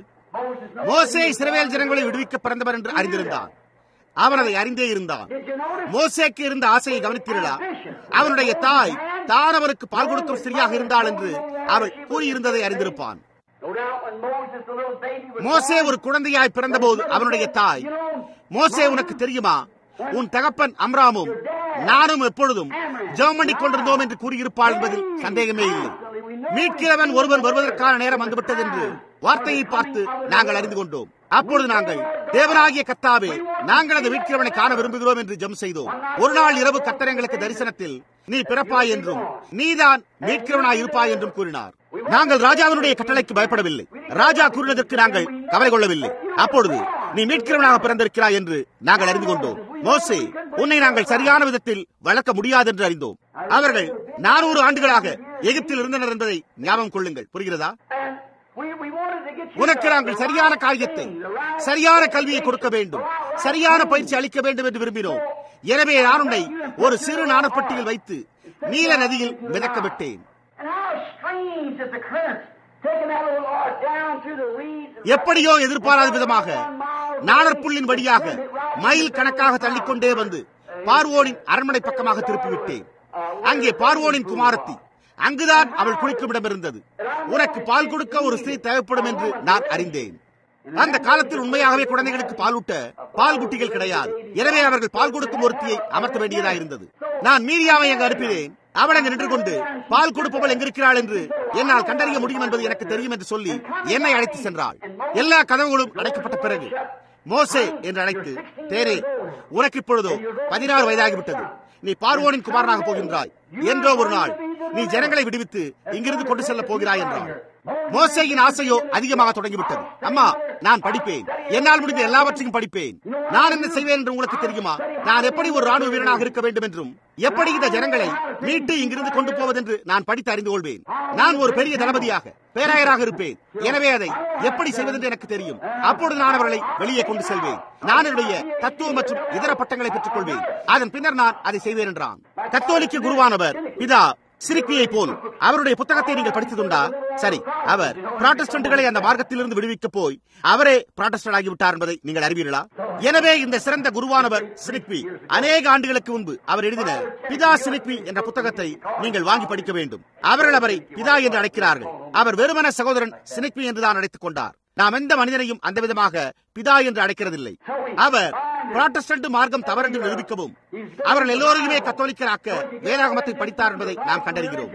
Speaker 2: மோசே இஸ்ரவேல் ஜனங்களை விடுவிக்க பிறந்தவர் என்று அறிந்திருந்தான் அவன் அதை அறிந்தே இருந்தான் மோசேக்கு இருந்த ஆசையை கவனித்தீர்களா அவனுடைய தாய் தான் அவனுக்கு பால் கொடுக்கும் ஸ்திரியாக இருந்தாள் என்று அவள் கூறியிருந்ததை அறிந்திருப்பான்
Speaker 1: No doubt when Moses, the little baby, was
Speaker 2: மோசே ஒரு குழந்தையாய் பிறந்தபோது அவனுடைய தாய் மோசே உனக்கு தெரியுமா உன் தகப்பன் அம்ராமும் நானும் எப்பொழுதும் ஜெபம் பண்ணிக் கொண்டிருந்தோம் என்று கூறியிருப்பாள் என்பதில் சந்தேகமே இல்லை மீட்கிறவன் ஒருவன் வருவதற்கான நேரம் வந்துவிட்டது என்று வார்த்தையை பார்த்து நாங்கள் அறிந்து கொண்டோம் அப்பொழுது நாங்கள் தேவனாகிய கத்தாவே நாங்கள் அந்த மீட்கிறவனை காண விரும்புகிறோம் என்று ஜெபம் செய்தோம் ஒரு நாள் இரவு கத்தர் எங்களுக்கு தரிசனத்தில் நீ பிறப்பாய் என்றும் நீதான் மீட்கிறவனாய் இருப்பாய் என்றும் கூறினார் நாங்கள் ராஜாவினுடைய கட்டளைக்கு பயப்படவில்லை ராஜா கூறினதற்கு நாங்கள் கவலை கொள்ளவில்லை அப்பொழுது நீ மீட்கிறவனாக பிறந்திருக்கிறாய் என்று நாங்கள் அறிந்து கொண்டோம் மோசே உன்னை நாங்கள் சரியான விதத்தில் வளர்க்க முடியாது என்று அறிந்தோம் அவர்கள் நானூறு ஆண்டுகளாக எகிப்தில் இருந்தனர் என்பதை ஞாபகம் கொள்ளுங்கள் புரிகிறதா
Speaker 1: And we, we wanted to get you
Speaker 2: உனக்கு நாங்கள் சரியான காரியத்தை சரியான கல்வியை கொடுக்க வேண்டும் சரியான பயிற்சி அளிக்க வேண்டும் என்று விரும்பினோம் எனவே நான் உன்னை ஒரு சிறு நாணப்பட்டியில் வைத்து நீல நதியில் மிதக்க விட்டேன்
Speaker 1: And how strange that the currents taking that little Lord down through the reeds.
Speaker 2: எப்படியோ எதிர்பாராத விதமாக நாணற்புள்ளின் வழியாக மைல் கணக்காக தள்ளிக்கொண்டே வந்து பார்வோனின் அரண்மனை பக்கமாக திருப்பிவிட்டேன் அங்கே பார்வோனின் குமாரத்தி அங்குதான் அவள் குளிக்கும் இடம் இருந்தது உனக்கு பால் கொடுக்க ஒரு ஸ்திரீ தேவைப்படும் என்று நான் அறிந்தேன் அந்த காலத்தில் உண்மையாகவே குழந்தைகளுக்கு பாலூட்ட பால் குட்டிகள் கிடையாது எனவே அவர்கள் பால் கொடுக்கும் ஒருத்தியை அமர்த்த வேண்டியதாக இருந்தது நான் மீரியாவை அங்கு அனுப்பினேன் அவள் அங்கு நின்று கொண்டு பால் கொடுப்பவள் எங்கிருக்கிறாள் என்று என்னால் கண்டறிய முடியும் என்பது எனக்கு தெரியும் என்று சொல்லி என்னை அழைத்து சென்றாள் எல்லா கதவுகளும் அடைக்கப்பட்ட பிறகு மோசே என்று அழைத்து தேரே உனக்கு இப்பொழுதோ பதினாறு வயதாகிவிட்டது நீ பார்வோனின் குமாரனாக போகின்றாய் என்றோ ஒரு நாள் நீ ஜனங்களை விடுவித்து இங்கிருந்து கொண்டு செல்ல போகிறாய் என்றாள் மோசேயின் ஆசையோ அதிகமாக தொடங்கிவிட்டது அம்மா நான் படிப்பேன் என்னால் முடிந்த எல்லாவற்றையும் படிப்பேன் நான் என்ன செய்வேன் என்று உங்களுக்கு தெரியுமா நான் எப்படி ஒரு ராணுவ வீரனாக இருக்க வேண்டும் என்றும் எப்படி இந்த ஜனங்களை மீட்டு இங்கிருந்து கொண்டு போவதென்று நான் படித்து அறிந்து கொள்வேன் நான் ஒரு பெரிய தளபதியாக பேராயராக இருப்பேன் எனவே அதை எப்படி செய்வதென்று எனக்கு தெரியும் அப்பொழுது நான் அவர்களை வெளியே கொண்டு செல்வேன் நான் என்னுடைய தத்துவம் மற்றும் இதர பட்டங்களை பெற்றுக் கொள்வேன் அதன் பின்னர் நான் அதை செய்வேன் என்றான் கத்தோலிக்க குருவானவர் பிதா சிரிக்கியை போல் அவருடைய புத்தகத்தை நீங்கள் படித்ததுண்டா சரி அவர் புராட்டஸ்டன்ட்களை அந்த மார்க்கத்திலிருந்து விடுவிக்க போய் அவரே புராட்டஸ்டன்ட் ஆகிவிட்டார் என்பதை நீங்கள் அறிவீர்களா எனவே இந்த சிறந்த குருவானவர் சினிக்வி அநேக ஆண்டுகளுக்கு முன்பு அவர் எழுதின பிதா சினிக்வி என்ற புத்தகத்தை நீங்கள் வாங்கி படிக்க வேண்டும் அவர்கள் அவரை பிதா என்று அழைக்கிறார்கள் அவர் வெறுமன சகோதரன் சினிக்வி என்று தான் அழைத்துக் கொண்டார் நாம் எந்த மனிதனையும் அந்த விதமாக பிதா என்று அழைக்கிறதில்லை அவர் புராட்டஸ்டன்ட் மார்க்கம் தவறென்று நிரூபிக்கவும் அவர்கள் எல்லோரையுமே கத்தோலிக்கராக்க வேதாகமத்தை படித்தார் என்பதை நாம் கண்டறிகிறோம்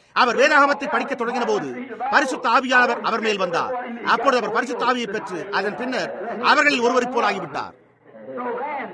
Speaker 2: அவர் வேதாகமத்தை படிக்க தொடங்கின போது பரிசுத்த ஆவியானவர் அவர் மேல் வந்தார் அப்பொழுது அவர் பரிசுத்த ஆவியை பெற்று அதன் பின்னர் அவர்களில் ஒருவரைப் போல் ஆகிவிட்டார்
Speaker 1: So then,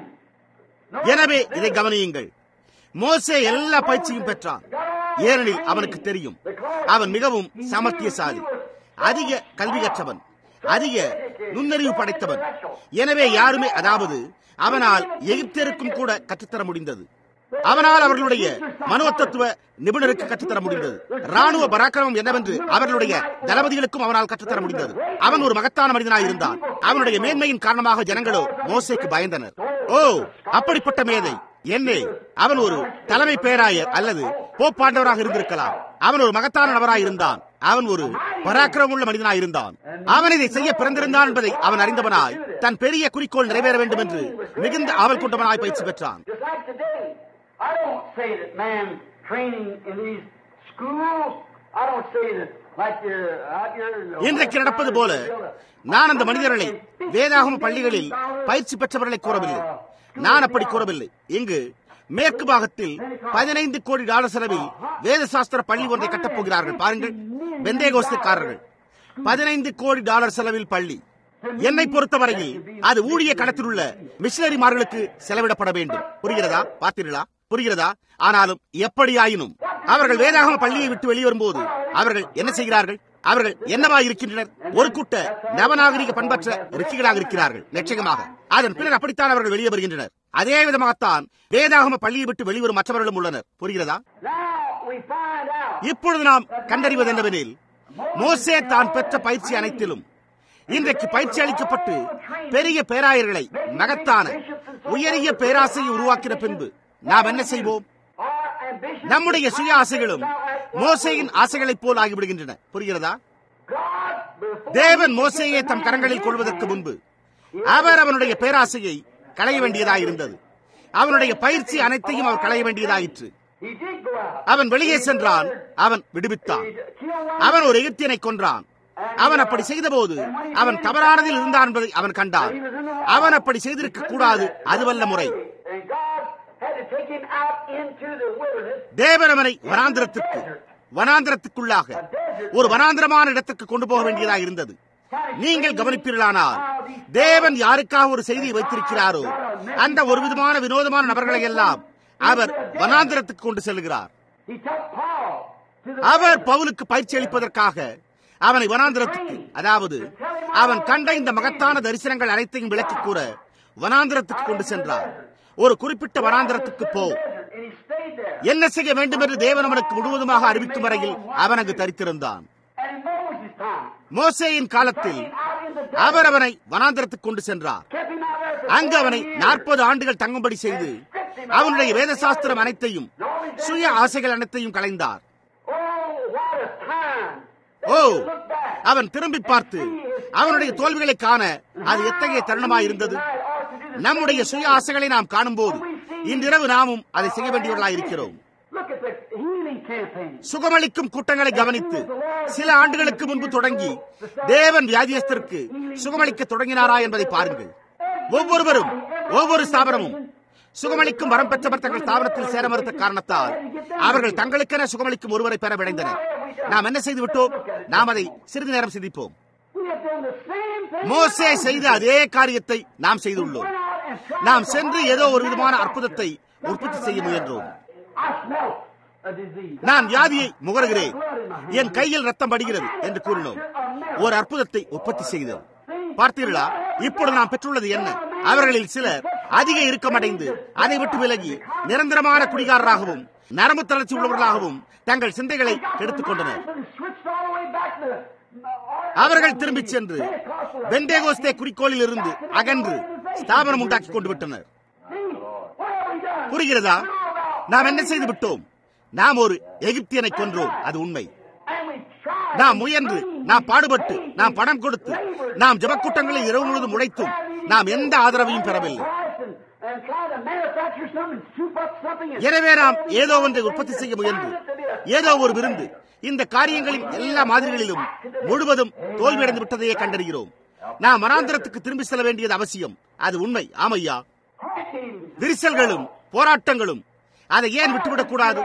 Speaker 2: எனவே இதை கவனியுங்கள் மோசே எல்லா பயிற்சியும் பெற்றான் ஏனெனில் அவனுக்கு தெரியும் அவன் மிகவும் சமர்த்தியசாலி அதிக கல்வி கற்றவன் அதிக நுண்ணறிவு படைத்தவன் எனவே யாருமே அதாவது அவனால் எகிப்தியருக்கும் கூட கற்றுத்தர முடிந்தது அவனால் அவர்களுடைய மனோதத்துவ நிபுணருக்கு கற்றுத்தர முடிந்தது ராணுவ பராக்கிரமம் என்னவென்று அவர்களுடைய தளபதிகளுக்கும் அவனால் கற்றுத்தர முடிந்தது அவன் ஒரு மகத்தான மனிதனாய் இருந்தான் அவனுடைய மேன்மையின் காரணமாக ஜனங்களோ மோசேக்கு பயந்தனர் ஓ அப்படிப்பட்ட மேதை என்னே அவன் ஒரு தலைமை பேராயர் அல்லது போப்பாண்டவராக இருந்திருக்கலாம் அவன் ஒரு மகத்தான நபராய் இருந்தான் அவன் ஒரு பராக்கிரமுள்ள மனிதனாய் இருந்தான் அவன் இதை செய்ய பிறந்திருந்தான் என்பதை அவன் அறிந்தவனாய் தன் பெரிய குறிக்கோள் நிறைவேற வேண்டும் என்று மிகுந்த ஆவல் கொண்டவனாய் பயிற்சி பெற்றான்
Speaker 1: just like today, I don't say that man training in these schools, I don't say that like you're out here.
Speaker 2: இன்றைக்கு நடப்பது போல நான் அந்த மனிதர்களை வேதாகம பள்ளிகளில் பயிற்சி பெற்றவர்களை கூறவில்லை நான் அப்படி கூறவில்லை இங்கு மேற்கு பாகத்தில் பதினைந்து கோடி டாலர் செலவில் வேத சாஸ்திர பள்ளி ஒன்றை கட்டப் போகிறார்கள் பாருங்கள் வெந்தேகோஸ்துக்காரர்கள் பதினைந்து கோடி டாலர் செலவில் பள்ளி என்னை பொறுத்தவரையில் அது ஊழிய களத்தில் உள்ள மிஷினரிமார்களுக்கு செலவிடப்பட வேண்டும் புரிகிறதா பார்த்தீர்களா புரிகிறதா ஆனாலும் எப்படியாயினும் அவர்கள் வேதாகம பள்ளியை விட்டு வெளிவரும்போது அவர்கள் என்ன செய்கிறார்கள் அவர்கள் என்னவா இருக்கின்றனர் ஒரு கூட்ட நவநாகரிக பண்பற்ற ரிஷிகளாக இருக்கிறார்கள் நிச்சயமாக அதன் பின்னர் அப்படித்தான் அவர்கள் வெளியே வருகின்றனர் அதே விதமாகத்தான் வேதாகம பள்ளியை விட்டு வெளிவரும் மற்றவர்களும் உள்ளனர் புரிகிறதா
Speaker 1: Now we find out.
Speaker 2: இப்பொழுது நாம் கண்டறிவது என்னவெனில் மோசே தான் பெற்ற பயிற்சி அனைத்திலும் இன்றைக்கு பயிற்சி அளிக்கப்பட்டு பெரிய பேராயர்களை மகத்தான உயரிய பேராசையை உருவாக்கின பின்பு நாம் என்ன செய்வோம்
Speaker 1: Our ambition
Speaker 2: நம்முடைய சுய ஆசைகளும் மோசேயின் ஆசைகளைப் போல் ஆகிவிடுகின்றன புரிகிறதா
Speaker 1: God before
Speaker 2: தேவன் மோசேயை தம் கரங்களில் கொள்வதற்கு முன்பு அவர் அவனுடைய பேராசையை களைய வேண்டியதாயிருந்தது அவனுடைய பயிற்சி அனைத்தையும் அவர் களைய வேண்டியதாயிற்று
Speaker 1: he did go out.
Speaker 2: அவன் வெளியே சென்றான் அவன் விடுவித்தான்
Speaker 1: He killed one
Speaker 2: அவன் ஒரு எகிப்தியனை கொன்றான் அவன் அப்படி செய்தபோது அவன் தவறானதில் இருந்தான் என்பதை அவன் கண்டான் அவன் அப்படி செய்திருக்க கூடாது அதுவல்ல முறை
Speaker 1: and God had to take him out into the wilderness.
Speaker 2: தேவன் அவனை வனாந்திரத்துக்கு வனாந்திரத்துக்குள்ளாக ஒரு வனாந்திரமான இடத்துக்கு கொண்டு போக வேண்டியதாக இருந்தது நீங்கள் கவனிப்பீர்களானால் தேவன் யாருக்காக ஒரு செய்தியை வைத்திருக்கிறாரோ அந்த ஒரு விதமான வினோதமான நபர்களை எல்லாம் அவர் வனாந்திரத்துக்கு கொண்டு செல்கிறார்
Speaker 1: He took Paul to the
Speaker 2: அவர் பவுலுக்கு பயிற்சி அளிப்பதற்காக அவனை வனாந்திரத்துக்கு அதாவது அவன் கண்ட இந்த மகத்தான தரிசனங்கள் அனைத்தையும் விளக்கி கூற வனாந்திரத்துக்கு கொண்டு சென்றார் ஒரு குறிப்பிட்ட வனாந்திரத்துக்கு போ
Speaker 1: and he stayed there.
Speaker 2: என்ன செய்ய வேண்டும் என்று தேவன் அவனுக்கு முழுவதுமாக அறிவிக்கும் வரையில் அவன் அங்கு தரித்திருந்தான்
Speaker 1: And in Moses' time,
Speaker 2: மோசேயின் காலத்தில்
Speaker 1: out in the
Speaker 2: அவர் அவனை வனாந்திரத்துக்கு கொண்டு சென்றார்
Speaker 1: kept him out there for
Speaker 2: அங்கு அவனை
Speaker 1: 40 years.
Speaker 2: நாற்பது ஆண்டுகள் தங்கும்படி செய்து அவனுடைய வேத சாஸ்திரம் அனைத்தையும் சுய ஆசைகள் அனைத்தையும் களைந்தார்
Speaker 1: Oh, what a time!
Speaker 2: O
Speaker 1: Look back.
Speaker 2: அவன் திரும்பி பார்த்து அவனுடைய தோல்விகளை காண அது எத்தகைய தருணமாய் இருந்தது நம்முடைய சுய ஆசைகளை நாம் காணும்போது இன்றிரவு நாமும் அதை செய்ய வேண்டியவர்களாய் இருக்கிறோம்
Speaker 1: Look at the healing campaign.
Speaker 2: சுகமளிக்கும் கூட்டங்களை கவனித்து சில ஆண்டுகளுக்கு முன்பு தொடங்கி தேவன் வியாதியஸ்தருக்கு சுகமளிக்க தொடங்கினாரா என்பதை பாருங்கள் ஒவ்வொருவரும் ஒவ்வொரு ஸ்தாபனமும் சுகமளிக்கும் வரம் பெற்றவர் தங்கள் ஸ்தாபனத்தில் சேர மறுத்த காரணத்தால் அவர்கள் தங்களுக்கென சுகமளிக்கும் ஒருவரை பெற விளைந்தனர் நாம் என்ன செய்து விட்டோம் நாம் அதை சிறிது நேரம் சிந்திப்போம்
Speaker 1: We have done the same thing.
Speaker 2: மோசே செய்த அதே காரியத்தை நாம் செய்துள்ளோம்
Speaker 1: Went out and tried
Speaker 2: நாம்
Speaker 1: to
Speaker 2: சென்று
Speaker 1: find
Speaker 2: ஏதோ ஒரு
Speaker 1: the
Speaker 2: விதமான
Speaker 1: doctor.
Speaker 2: அற்புதத்தை உற்பத்தி செய்ய முயன்றோம்
Speaker 1: I smelt a disease.
Speaker 2: நான் வியாதியை முகர்கிறேன் என் கையில் ரத்தம் படுகிறது என்று கூறினோம் ஒரு அற்புதத்தை உற்பத்தி செய்தோம் பார்த்தீர்களா இப்பொழுது நாம் பெற்றுள்ளது என்ன அவர்களில் சிலர் அதிக இறுக்கமடைந்து அதை விட்டு விலகி நிரந்தரமான குடிகாரராகவும் நரம்பு தளர்ச்சி உள்ளவர்களாகவும் தங்கள் சிந்தைகளை கெடுத்துக் கொண்டனர்
Speaker 1: And switched all the way back to the-
Speaker 2: அவர்கள் திரும்பிச் சென்று வெண்டேகோஸ்தே குறிக்கோளில் இருந்து அகன்று ஸ்தாபனம் உண்டாக்கி கொண்டு விட்டனர்
Speaker 1: See, what have we done?
Speaker 2: புரிகிறதா நாம் என்ன செய்து விட்டோம் நாம் ஒரு எகிப்தியனை கொன்றோம் அது உண்மை
Speaker 1: And we tried.
Speaker 2: நாம் முயன்று நாம் பாடுபட்டு நாம் பணம் கொடுத்து நாம் ஜபக்கூட்டங்களில் இரவு முழுவதும் உழைத்தும் நாம் எந்த ஆதரவையும் பெறவில்லை
Speaker 1: And, and tried to manufacture something, soup up something. And
Speaker 2: எனவே நாம் ஏதோ ஒன்றை உற்பத்தி செய்ய முயன்று ஏதோ ஒரு விருந்து இந்த காரியங்களின் எல்லா மாதிரிகளிலும் முழுவதும் தோல்வியடைந்து விட்டதையே கண்டறிகிறோம் நாம் மனாந்திரத்துக்கு திரும்பி செல்ல வேண்டியது அவசியம் அது உண்மை ஆமையா
Speaker 1: fighting.
Speaker 2: விரிசல்களும் போராட்டங்களும் அதை ஏன் விட்டுவிடக் கூடாது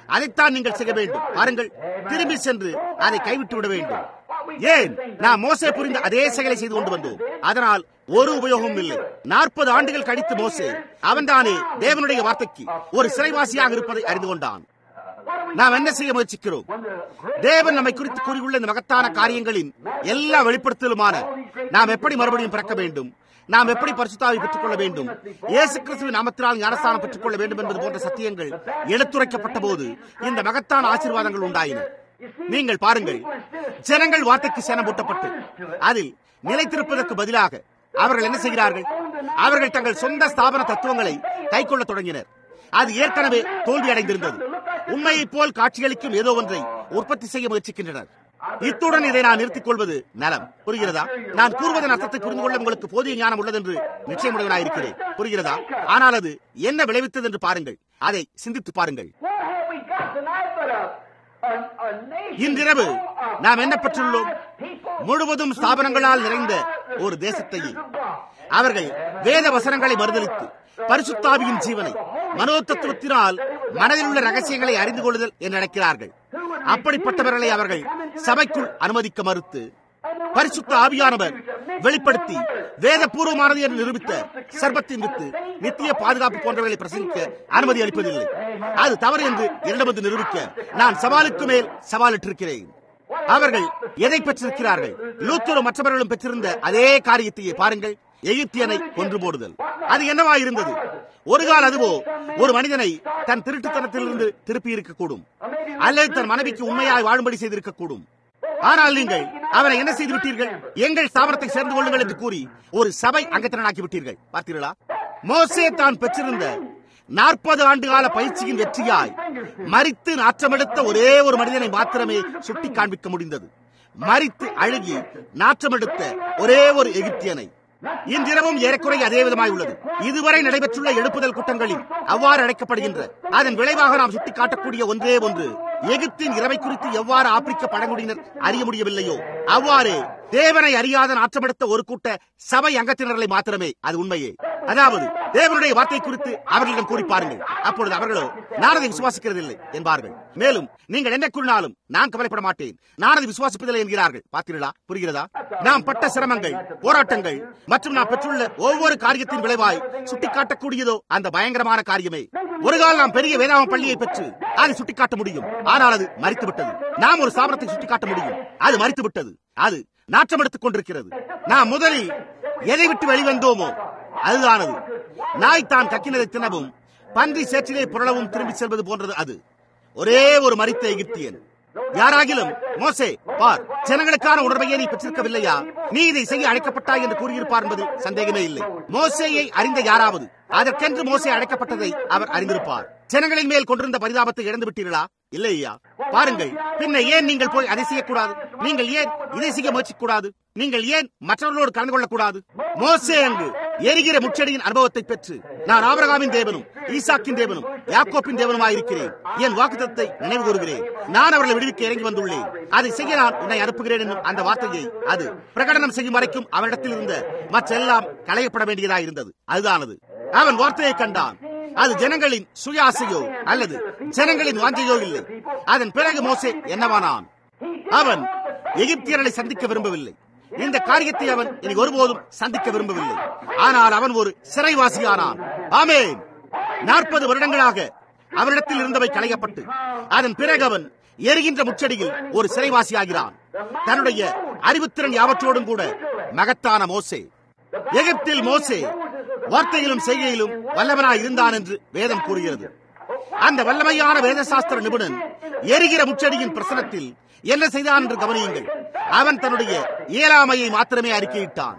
Speaker 2: அதைத்தான் நீங்கள் செய்ய வேண்டும் பாருங்கள் திரும்பி சென்று அதை கைவிட்டு விட வேண்டும் ஏன் நாம் மோசே புரிந்த அதே செயலை செய்து கொண்டு வந்தோம் அதனால் ஒரு உபயோகமும் இல்லை நாற்பது ஆண்டுகள் கழித்து மோசே அவன்தானே தேவனுடைய வார்த்தைக்கு ஒரு சிறைவாசியாக இருப்பதை அறிந்து கொண்டான் நாம் என்ன செய்ய முயற்சிக்கிறோம் தேவன் நம்மை குறித்து கூறியுள்ள இந்த மகத்தான காரியங்களின் எல்லா வெளிப்படுத்தலுமான நாம் எப்படி மறுபடியும் பிறக்க வேண்டும் நாம் எப்படி பரிசுத்தாவை பெற்றுக் கொள்ள வேண்டும் இயேசு கிறிஸ்துவின் நாமத்தினால் ஞானஸ்தானம் பெற்றுக் கொள்ள வேண்டும் என்பது போன்ற சத்தியங்கள் எடுத்துரைக்கப்பட்ட போது இந்த மகத்தான ஆசீர்வாதங்கள் உண்டாயின நீங்கள் பாருங்கள் ஜனங்கள் வார்த்தைக்கு சேனம் பூட்டப்பட்டு அதில் நிலைத்திருப்பதற்கு பதிலாக அவர்கள் என்ன செய்கிறார்கள் அவர்கள் தங்கள் சொந்த ஸ்தாபன தத்துவங்களை கைக்கொள்ள தொடங்கினர் அது ஏற்கனவே தோல்வி அடைந்திருந்தது உண்மையைப் போல் காட்சியளிக்கும் ஏதோ ஒன்றை உற்பத்தி செய்ய முயற்சிக்கின்றனர் இத்துடன் இதை நான் நிறுத்திக் கொள்வது நலம் புரிகிறதா நான் கூறுவதன் அர்த்தத்தை புரிந்து கொள்ள உங்களுக்கு போதிய ஞானம் உள்ளது என்று நிச்சயமுடையவனாயிருக்கிறேன் புரிகிறதா ஆனால் அது என்ன விளைவித்தது என்று பாருங்கள் அதை சிந்தித்து பாருங்கள்
Speaker 1: What have we got tonight but a, a, a nation
Speaker 2: இன்றிரவு
Speaker 1: full of
Speaker 2: நாம் என்ன பெற்றுள்ளோம்
Speaker 1: people
Speaker 2: முழுவதும் ஸ்தாபனங்களால் நிறைந்த ஒரு தேசத்தையே அவர்கள் வேத வசனங்களை மறுதலித்து பரிசுத்தாவியின் ஜீவனை மனோதத்துவத்தினால் மனதில் உள்ள ரகசியங்களை அறிந்து கொள்ளுதல் என்று நினைக்கிறார்கள் அப்படிப்பட்டவர்களை அவர்கள் சபைக்குள் அனுமதிக்க மறுத்து பரிசுத்த ஆவியானவர் வெளிப்படுத்தி வேதபூர்வமானது என்று நிரூபித்த சர்பத்தின் வித்து நித்திய பாதுகாப்பு போன்றவைகளை பிரசங்கிக்க அனுமதி அளிப்பதில்லை அது தவறு என்று இரண்டாவது நிரூபிக்க நான் சவாலுக்கு மேல் சவாலிட்டிருக்கிறேன் அவர்கள் எதை பெற்றிருக்கிறார்கள் லூத்தரும் மற்றவர்களும் பெற்றிருந்த அதே காரியத்தையே பாருங்கள் எகிப்தியனை கொன்று போடுதல் அது என்னவா இருந்தது ஒரு கால் அதுவோ ஒரு மனிதனை தன் திருட்டுத்தனத்திலிருந்து திருப்பி இருக்கக்கூடும் அல்லது தன் மனைவிக்கு உண்மையாய் வாழும்படி செய்திருக்கக்கூடும் ஆனால் நீங்கள் அவரை என்ன செய்து விட்டீர்கள் எங்கள் ஸ்தாபனத்தை சேர்ந்து கொள்ளுங்கள் என்று கூறி ஒரு சபை அங்கத்தினனாக்கி விட்டீர்கள் பார்த்தீர்களா மோசே தான் பெற்றிருந்த நாற்பது ஆண்டு கால பயிற்சியின் வெற்றியாய் மறித்து நாற்றமெடுத்த ஒரே ஒரு மனிதனை மாத்திரமே சுட்டி காண்பிக்க முடிந்தது மறித்து அழுகி நாற்றமெடுத்த ஒரே ஒரு எகிப்தியனை இன்றிரவும் ஏறக்குறைய அதே விதமாய் உள்ளது இதுவரை நடைபெற்றுள்ள எழுப்புதல் கூட்டங்களில் அவ்வாறு அழைக்கப்படுகின்ற அதன் விளைவாக நாம் சுட்டிக்காட்டக்கூடிய ஒன்றே ஒன்று எகிப்தின் இரவை குறித்து எவ்வாறு ஆப்பிரிக்க பழங்குடியினர் அறிய முடியவில்லையோ அவ்வாறு தேவனை அறியாத நாற்றமெடுத்த ஒரு கூட்ட சபை அங்கத்தினர்களை மாத்திரமே அது உண்மையே அதாவது தேவனுடைய வார்த்தை குறித்து அவர்களிடம் கூறி பாருங்கள் அப்பொழுது அவர்களோ நான் அதை விசுவாசிக்கிறதில்லை என்பார்கள் மேலும் நீங்கள் என்ன கூறினாலும் நான் கவலைப்பட மாட்டேன் நான் அதை விசுவாசிப்பதில்லை என்கிறார்கள் பார்த்தீர்களா புரிகிறதா நாம் பட்ட சிரமங்கள் போராட்டங்கள் மற்றும் நாம் பெற்றுள்ள ஒவ்வொரு காரியத்தின் விளைவாய் சுட்டிக்காட்டக்கூடியதோ அந்த பயங்கரமான காரியமே ஒரு கால் நாம் பெரிய வேதாம பள்ளியை பெற்று அதை சுட்டிக்காட்ட முடியும் ஆனால் அது மறித்து விட்டது நாம் ஒரு ஸ்தாபனத்தை சுட்டிக்காட்ட முடியும் அது மறித்து விட்டது அது நாற்றம் எடுத்துக் கொண்டிருக்கிறது நாம் முதலில் எதை விட்டு வெளிவந்தோமோ அதுதானது நாய் தான் கக்கினதை தினவும் பன்றி சேற்றிலே புரளவும் திரும்பி செல்வது போன்றது அது ஒரே ஒரு மறித்த எகிப்தியன் யாராகிலும் மோசே பார் ஜனங்களுக்கான உணர்வையே நீ பெற்றிருக்கவில்லையா நீ இதை செய்ய அழைக்கப்பட்டாய் என்று கூறியிருப்பார் என்பதில் சந்தேகமே இல்லை மோசேயை அறிந்த யாராவது அதற்கென்று மோசே அழைக்கப்பட்டதை அவர் அறிந்திருப்பார் ஜனங்களின் மேல் கொண்டிருந்த பரிதாபத்தை இழந்து விட்டீர்களா இல்லையா பாருங்கள் பின்ன ஏன் நீங்கள் போய் அதை செய்யக்கூடாது நீங்கள் ஏன் இதை செய்ய முயற்சிக்க கூடாது நீங்கள் ஏன் மற்றவர்களோடு கலந்து கொள்ளக்கூடாது மோசே அங்கு எரிகிற முச்செடியின் அனுபவத்தை பெற்று நான் ஆபரகாமின் தேவனும் ஈசாக்கின் தேவனும் யாக்கோப்பின் தேவனுமாயிருக்கிறேன் என் வாக்குத்தத்தை நினைவு கூறுகிறேன் நான் அவர்களை விடுவிக்க இறங்கி வந்துள்ளேன் அதை செய்ய நான் உன்னை அனுப்புகிறேன் என்னும் அந்த வார்த்தையை அது பிரகடனம் செய்யும் வரைக்கும் அவனிடத்தில் இருந்த மற்றெல்லாம் களையப்பட வேண்டியதாக இருந்தது அதுதானது அவன் வார்த்தையை கண்டான் அது ஜனங்களின் சுயாசையோ அல்லது ஜனங்களின் வாஞ்சையோ இல்லை அதன் பிறகு மோசே என்னவானான் அவன் எகிப்தியர்களை சந்திக்க விரும்பவில்லை இந்த காரியத்தை அவன் இனி ஒருபோதும் சந்திக்க விரும்பவில்லை ஆனால் அவன் ஒரு சிறைவாசியானான் ஆமேன் நாற்பது வருடங்களாக அவனிடத்தில் இருந்தவை களையப்பட்டு அதன் பிறகு அவன் எரிகின்ற முச்சடியில் ஒரு சிறைவாசியாகிறான் தன்னுடைய அறிவுத்திறன் யாவற்றோடும் கூட மகத்தான மோசே எகிப்தில் மோசே வார்த்தையிலும் செய்கையிலும் வல்லவனாய் இருந்தான் என்று வேதம் கூறுகிறது அந்த வல்லமையான வேதசாஸ்திர நிபுணன் எரிகிற முச்சடியின் பிரசனத்தில் என்ன செய்தான் என்று கவனியுங்கள் அவன் தன்னுடைய இயலாமையை மாத்திரமே அறிக்கையிட்டான்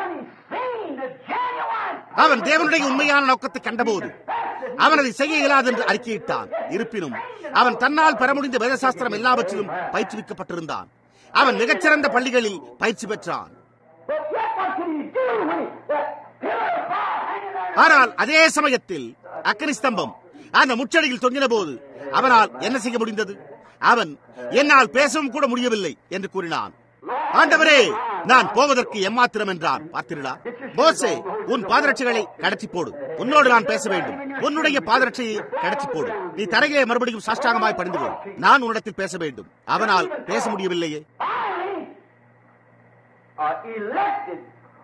Speaker 2: அவன் தேவனுடைய உண்மையான நோக்கத்தை கண்டபோது அவன் அதை செய்ய இயலாது என்று அறிக்கையிட்டான் இருப்பினும் அவன் தன்னால் பெற முடிந்த வேதசாஸ்திரம் எல்லாவற்றிலும் பயிற்றுவிக்கப்பட்டிருந்தான் அவன் மிகச்சிறந்த பள்ளிகளில் பயிற்சி பெற்றான் ஆனால் அதே சமயத்தில் அக்கனி ஸ்தம்பம் அந்த முச்சடியில் தொங்கின போது அவனால் என்ன செய்ய முடிந்தது அவன் என்னால் பேசவும் கூட முடியவில்லை என்று கூறினான் ஆண்டவரே நான் போவதற்கு எம்மாத்திரம் என்றான் பார்த்தீர்களா மோசே உன் பாதரட்சிகளை கடத்தி போடு உன்னோடு நான் பேச வேண்டும் உன்னுடைய பாதரட்சியை கடத்தி போடு நீ தரையிலே மறுபடியும் சாஷ்டாங்கமாய் பணிந்து கொள் நான் உன்னிடத்தில் பேச வேண்டும் அவனால் பேச முடியவில்லையே
Speaker 1: I, a elected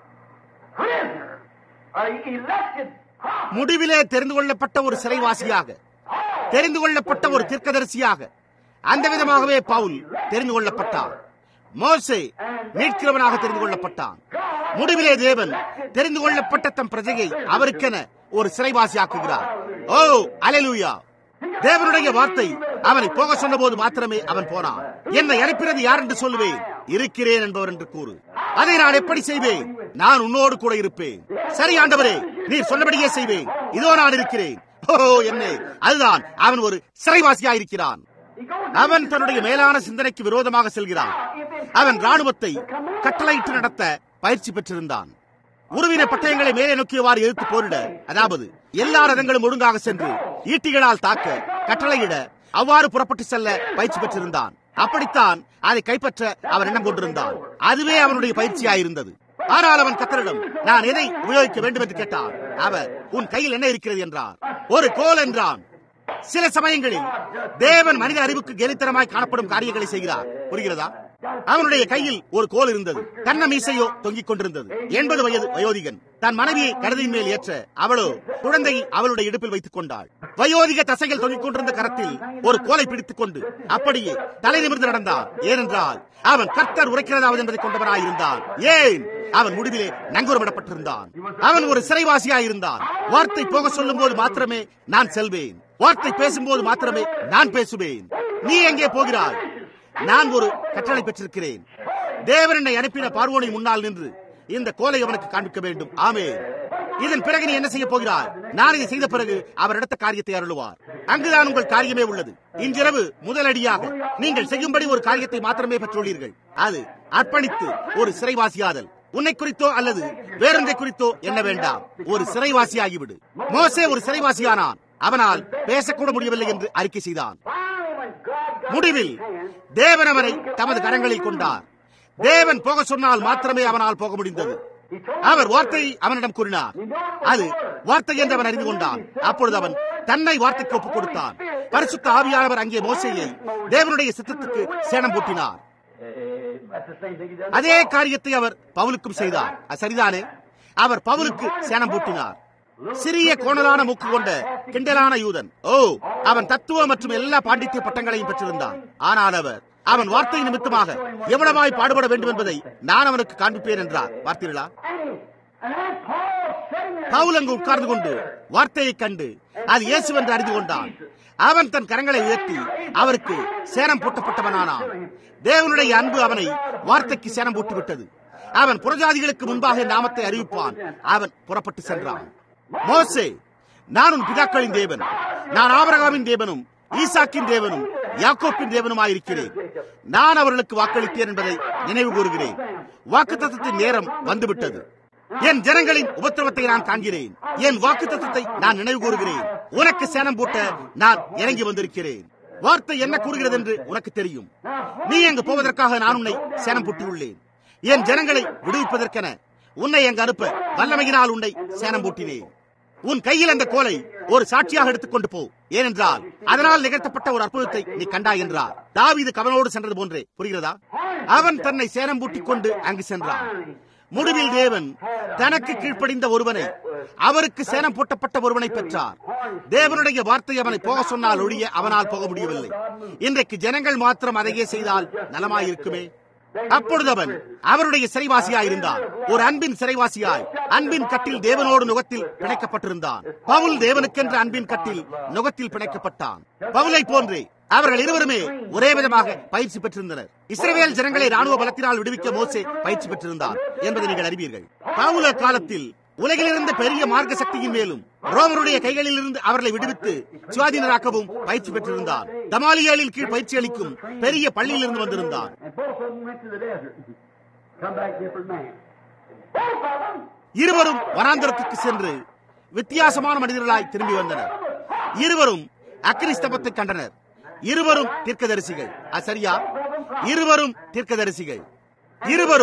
Speaker 1: prisoner, a elected prophet.
Speaker 2: முடிவிலே தெரிந்து கொள்ளப்பட்ட ஒரு சிறைவாசியாக தெரிந்து கொள்ளப்பட்ட ஒரு தீர்க்கதரிசியாக அந்த விதமாகவே பவுல் தெரிந்து கொள்ளப்பட்டார் மோசே மீட்கிறவனாக தெரிந்து கொள்ளப்பட்டான் முடிவிலே தேவன் தெரிந்து கொள்ளப்பட்ட தம் பிரஜையை அவருக்கென ஒரு சிறைவாசியாக்குகிறார் ஓ அலலூயா தேவனுடைய வார்த்தை அவனை போக சொன்னபோது மாத்திரமே அவன் போனான் என்னை அனுப்பினது யார் என்று சொல்லுவேன் இருக்கிறேன் என்பவர் என்று கூறு அதை நான் எப்படி செய்வேன் நான் உன்னோடு கூட இருப்பேன் சரி ஆண்டவரே நீர் சொன்னபடியே செய்வேன் இதோ நான் இருக்கிறேன் ஓ என்ன அதுதான் அவன் ஒரு சிறைவாசியாயிருக்கிறான் அவன் தன்னுடைய மேலான சிந்தனைக்கு விரோதமாக செல்கிறான் அவன் ராணுவத்தை கட்டளையிட்டு நடத்த பயிற்சி பெற்றிருந்தான் உருவின பட்டயங்களை மேலே நோக்கியவாறு எதிர்த்து போரிட அதாவது எல்லா ரதங்களும் ஒழுங்காக சென்று ஈட்டிகளால் தாக்க கட்டளையிட அவ்வாறு புறப்பட்டு செல்ல பயிற்சி பெற்றிருந்தான் அப்படித்தான் அதை கைப்பற்ற அவன் எண்ணம் கொண்டிருந்தான் அதுவே அவனுடைய பயிற்சியாயிருந்தது ஆனால் அவன் கத்தரிடம் நான் எதை உபயோகிக்க வேண்டும் என்று கேட்டான் அவர் உன் கையில் என்ன இருக்கிறது என்றார் ஒரு கோல் என்றான் சில சமயங்களில் தேவன் மனித அறிவுக்கு கெலித்தனமாய் காணப்படும் காரியங்களை செய்கிறார் புரிகிறதா அவனுடைய கையில் ஒரு கோல் இருந்தது கண்ண மீசையோ தொங்கிக் கொண்டிருந்தது எண்பது வயது வயோதிகன் தன் மனைவியை கழுதையின் மேல் ஏற்ற அவளோ குழந்தையை அவளுடைய இடுப்பில் வைத்துக் கொண்டாள் வயோதிக தசைகள் தொங்கிக் கொண்டிருந்த கரத்தில் ஒரு கோலை பிடித்துக் கொண்டு அப்படியே தலை நிமிர்ந்து நடந்தான் ஏனென்றால் அவன் கர்த்தர் உரைக்கிறதாவது என்பதை கொண்டவனாய் இருந்தான் ஏன் அவன் முடிவிலே நங்கூரமிடப்பட்டிருந்தான் அவன் ஒரு சிறைவாசியாய் இருந்தான் வார்த்தை போக சொல்லும் போது மாத்திரமே நான் செல்வேன் வார்த்தை பேசும்போது மாத்திரமே நான் பேசுவேன் நீ எங்கே போகிறாய் நான் ஒரு கட்டளை பெற்றிருக்கிறேன் தேவன் என்னை அனுப்பின பார்வோனை முன்னால் நின்று இந்த கோலை அவனுக்கு காண்பிக்க வேண்டும் ஆமே இதன் பிறகு நீ என்ன செய்ய போகிறாய் நான் இதை செய்த பிறகு அவர் எடுத்த காரியத்தை அருளுவார் அங்குதான் உங்கள் காரியமே உள்ளது இன்றிரவு முதலடியாக நீங்கள் செய்யும்படி ஒரு காரியத்தை மாத்திரமே பெற்றுள்ளீர்கள் அது அர்ப்பணித்து ஒரு சிறைவாசியாதல் உன்னை குறித்தோ அல்லது வேறொன்றை குறித்தோ என்ன வேண்டாம் ஒரு சிறைவாசியாகிவிடு மோசே ஒரு சிறைவாசியானான் அவனால் பேசக்கூட முடியவில்லை என்று அறிக்கை செய்தான் முடிவில் தேவன் அவரை தமது கரங்களில் கொண்டார் தேவன் போக சொன்னால் மாத்திரமே அவனால் போக முடிந்தது அவர் வார்த்தையை அவனிடம் கூறினார் அது வார்த்தை என்று அவன் அறிந்து கொண்டான் அப்பொழுது அவன் தன்னை வார்த்தைக்கு ஒப்புக் கொடுத்தான் பரிசுத்த ஆவியானவர் அங்கே மோசையை தேவனுடைய சித்தத்துக்கு சேனம் பூட்டினார் அதே காரியத்தை அவர் பவுலுக்கும் செய்தார் அது சரிதானே அவர் பவுலுக்கு சேனம் பூட்டினார் சிறிய கோணலான மூக்கு கொண்ட கிண்டலான யூதன் ஓ அவன் தத்துவ மற்றும் எல்லா பாண்டித்ய பட்டங்களையும் பெற்றிருந்தான் ஆனால் அவர் அவன் வார்த்தை நிமித்தமாக எவ்வளவாய் பாடுபட வேண்டும் என்பதை நான் அவனுக்கு காண்பிப்பேன் என்றார் பார்த்தீர்களா பவுல் அங்கு உட்கார்ந்து கொண்டு வார்த்தையை கண்டு அது இயேசு என்று அறிந்து கொண்டான் அவன் தன் கரங்களை உயர்த்தி அவருக்கு சேனம் பூட்டப்பட்டவனானான் தேவனுடைய அன்பு அவனை வார்த்தைக்கு சேனம் போட்டுவிட்டது அவன் புறஜாதிகளுக்கு முன்பாக நாமத்தை அறிவிப்பான் அவன் புறப்பட்டு சென்றான் மோசே நான் உன் பிதாக்களின் தேவன் நான் ஆபரகாமின் தேவனும் ஈசாக்கின் தேவனும் யாக்கோப்பின் தேவனுமாயிருக்கிறேன் நான் அவர்களுக்கு வாக்களித்தேன் என்பதை நினைவு கூறுகிறேன் வாக்குத்தத்தின் நேரம் வந்துவிட்டது என் ஜனங்களின் உபத்திரவத்தை நான் காண்கிறேன் என் வாக்குத்தத்தை நான் நினைவு கூறுகிறேன் உனக்கு சேனம் பூட்ட நான் இறங்கி வந்திருக்கிறேன் வார்த்தை என்ன கூறுகிறது என்று உனக்கு தெரியும் நீ அங்கு போவதற்காக நான் உன்னை சேனம் பூட்டியுள்ளேன் என் ஜனங்களை விடுவிப்பதற்கென உன்னை அங்கு அனுப்ப வல்லமையினால் உன்னை சேனம் பூட்டினேன் உன் கையில் அந்த கோலை ஒரு சாட்சியாக எடுத்துக்கொண்டு போ ஏனென்றால் அதனால் நிகழ்த்தப்பட்ட ஒரு அற்புதத்தை நீ கண்டாய் என்றார் தாவீது கவனோடு சென்றது போன்றே புரிகிறதா அவன் தன்னை சேனம் பூட்டிக் கொண்டு அங்கு சென்றான் முடிவில் தேவன் தனக்கு கீழ்ப்படிந்த ஒருவனை அவருக்கு சேனம் பூட்டப்பட்ட ஒருவனை பெற்றார் தேவனுடைய வார்த்தை அவனை போக சொன்னால் ஒழிய அவனால் போக முடியவில்லை இன்றைக்கு ஜனங்கள் மாத்திரம் அதையே செய்தால் நலமாயிருக்குமே அப்பொழுது அவன் அவருடைய சிறைவாசியாய் இருந்தான் ஒரு அன்பின் சிறைவாசியாய் அன்பின் கட்டில் தேவனோடு நுகத்தில் பிணைக்கப்பட்டிருந்தான் பவுல் தேவனுக்கென்ற அன்பின் கட்டில் நுகத்தில் பிணைக்கப்பட்டான் பவுலை போன்றே அவர்கள் இருவருமே ஒரே விதமாக பயிற்சி பெற்றிருந்தனர் இஸ்ரேல் ஜனங்களை ராணுவ பலத்தினால் விடுவிக்க மோசே பயிற்சி பெற்றிருந்தார் என்பதை நீங்கள் அறிவீர்கள் பவுல காலத்தில் உலகிலிருந்து பெரிய மார்க்க சக்தியின் மேலும் ரோமருடைய கைகளில் இருந்து அவர்களை விடுவித்து சுவாதீனராக்கவும் பயிற்சி பெற்றிருந்தார் தமாலியாலில் கீழ் பயிற்சி அளிக்கும் பெரிய பள்ளியில் இருந்து வந்திருந்தார் இருவரும் வனாந்தரத்துக்கு சென்று வித்தியாசமான மனிதர்களாய் திரும்பி வந்தனர் இருவரும் அக்னி ஸ்தபத்தை கண்டனர் இருவரும் தீர்க்கதரிசிகள் சரியா இருவரும் தீர்க்கதரிசிகள் இருவரும்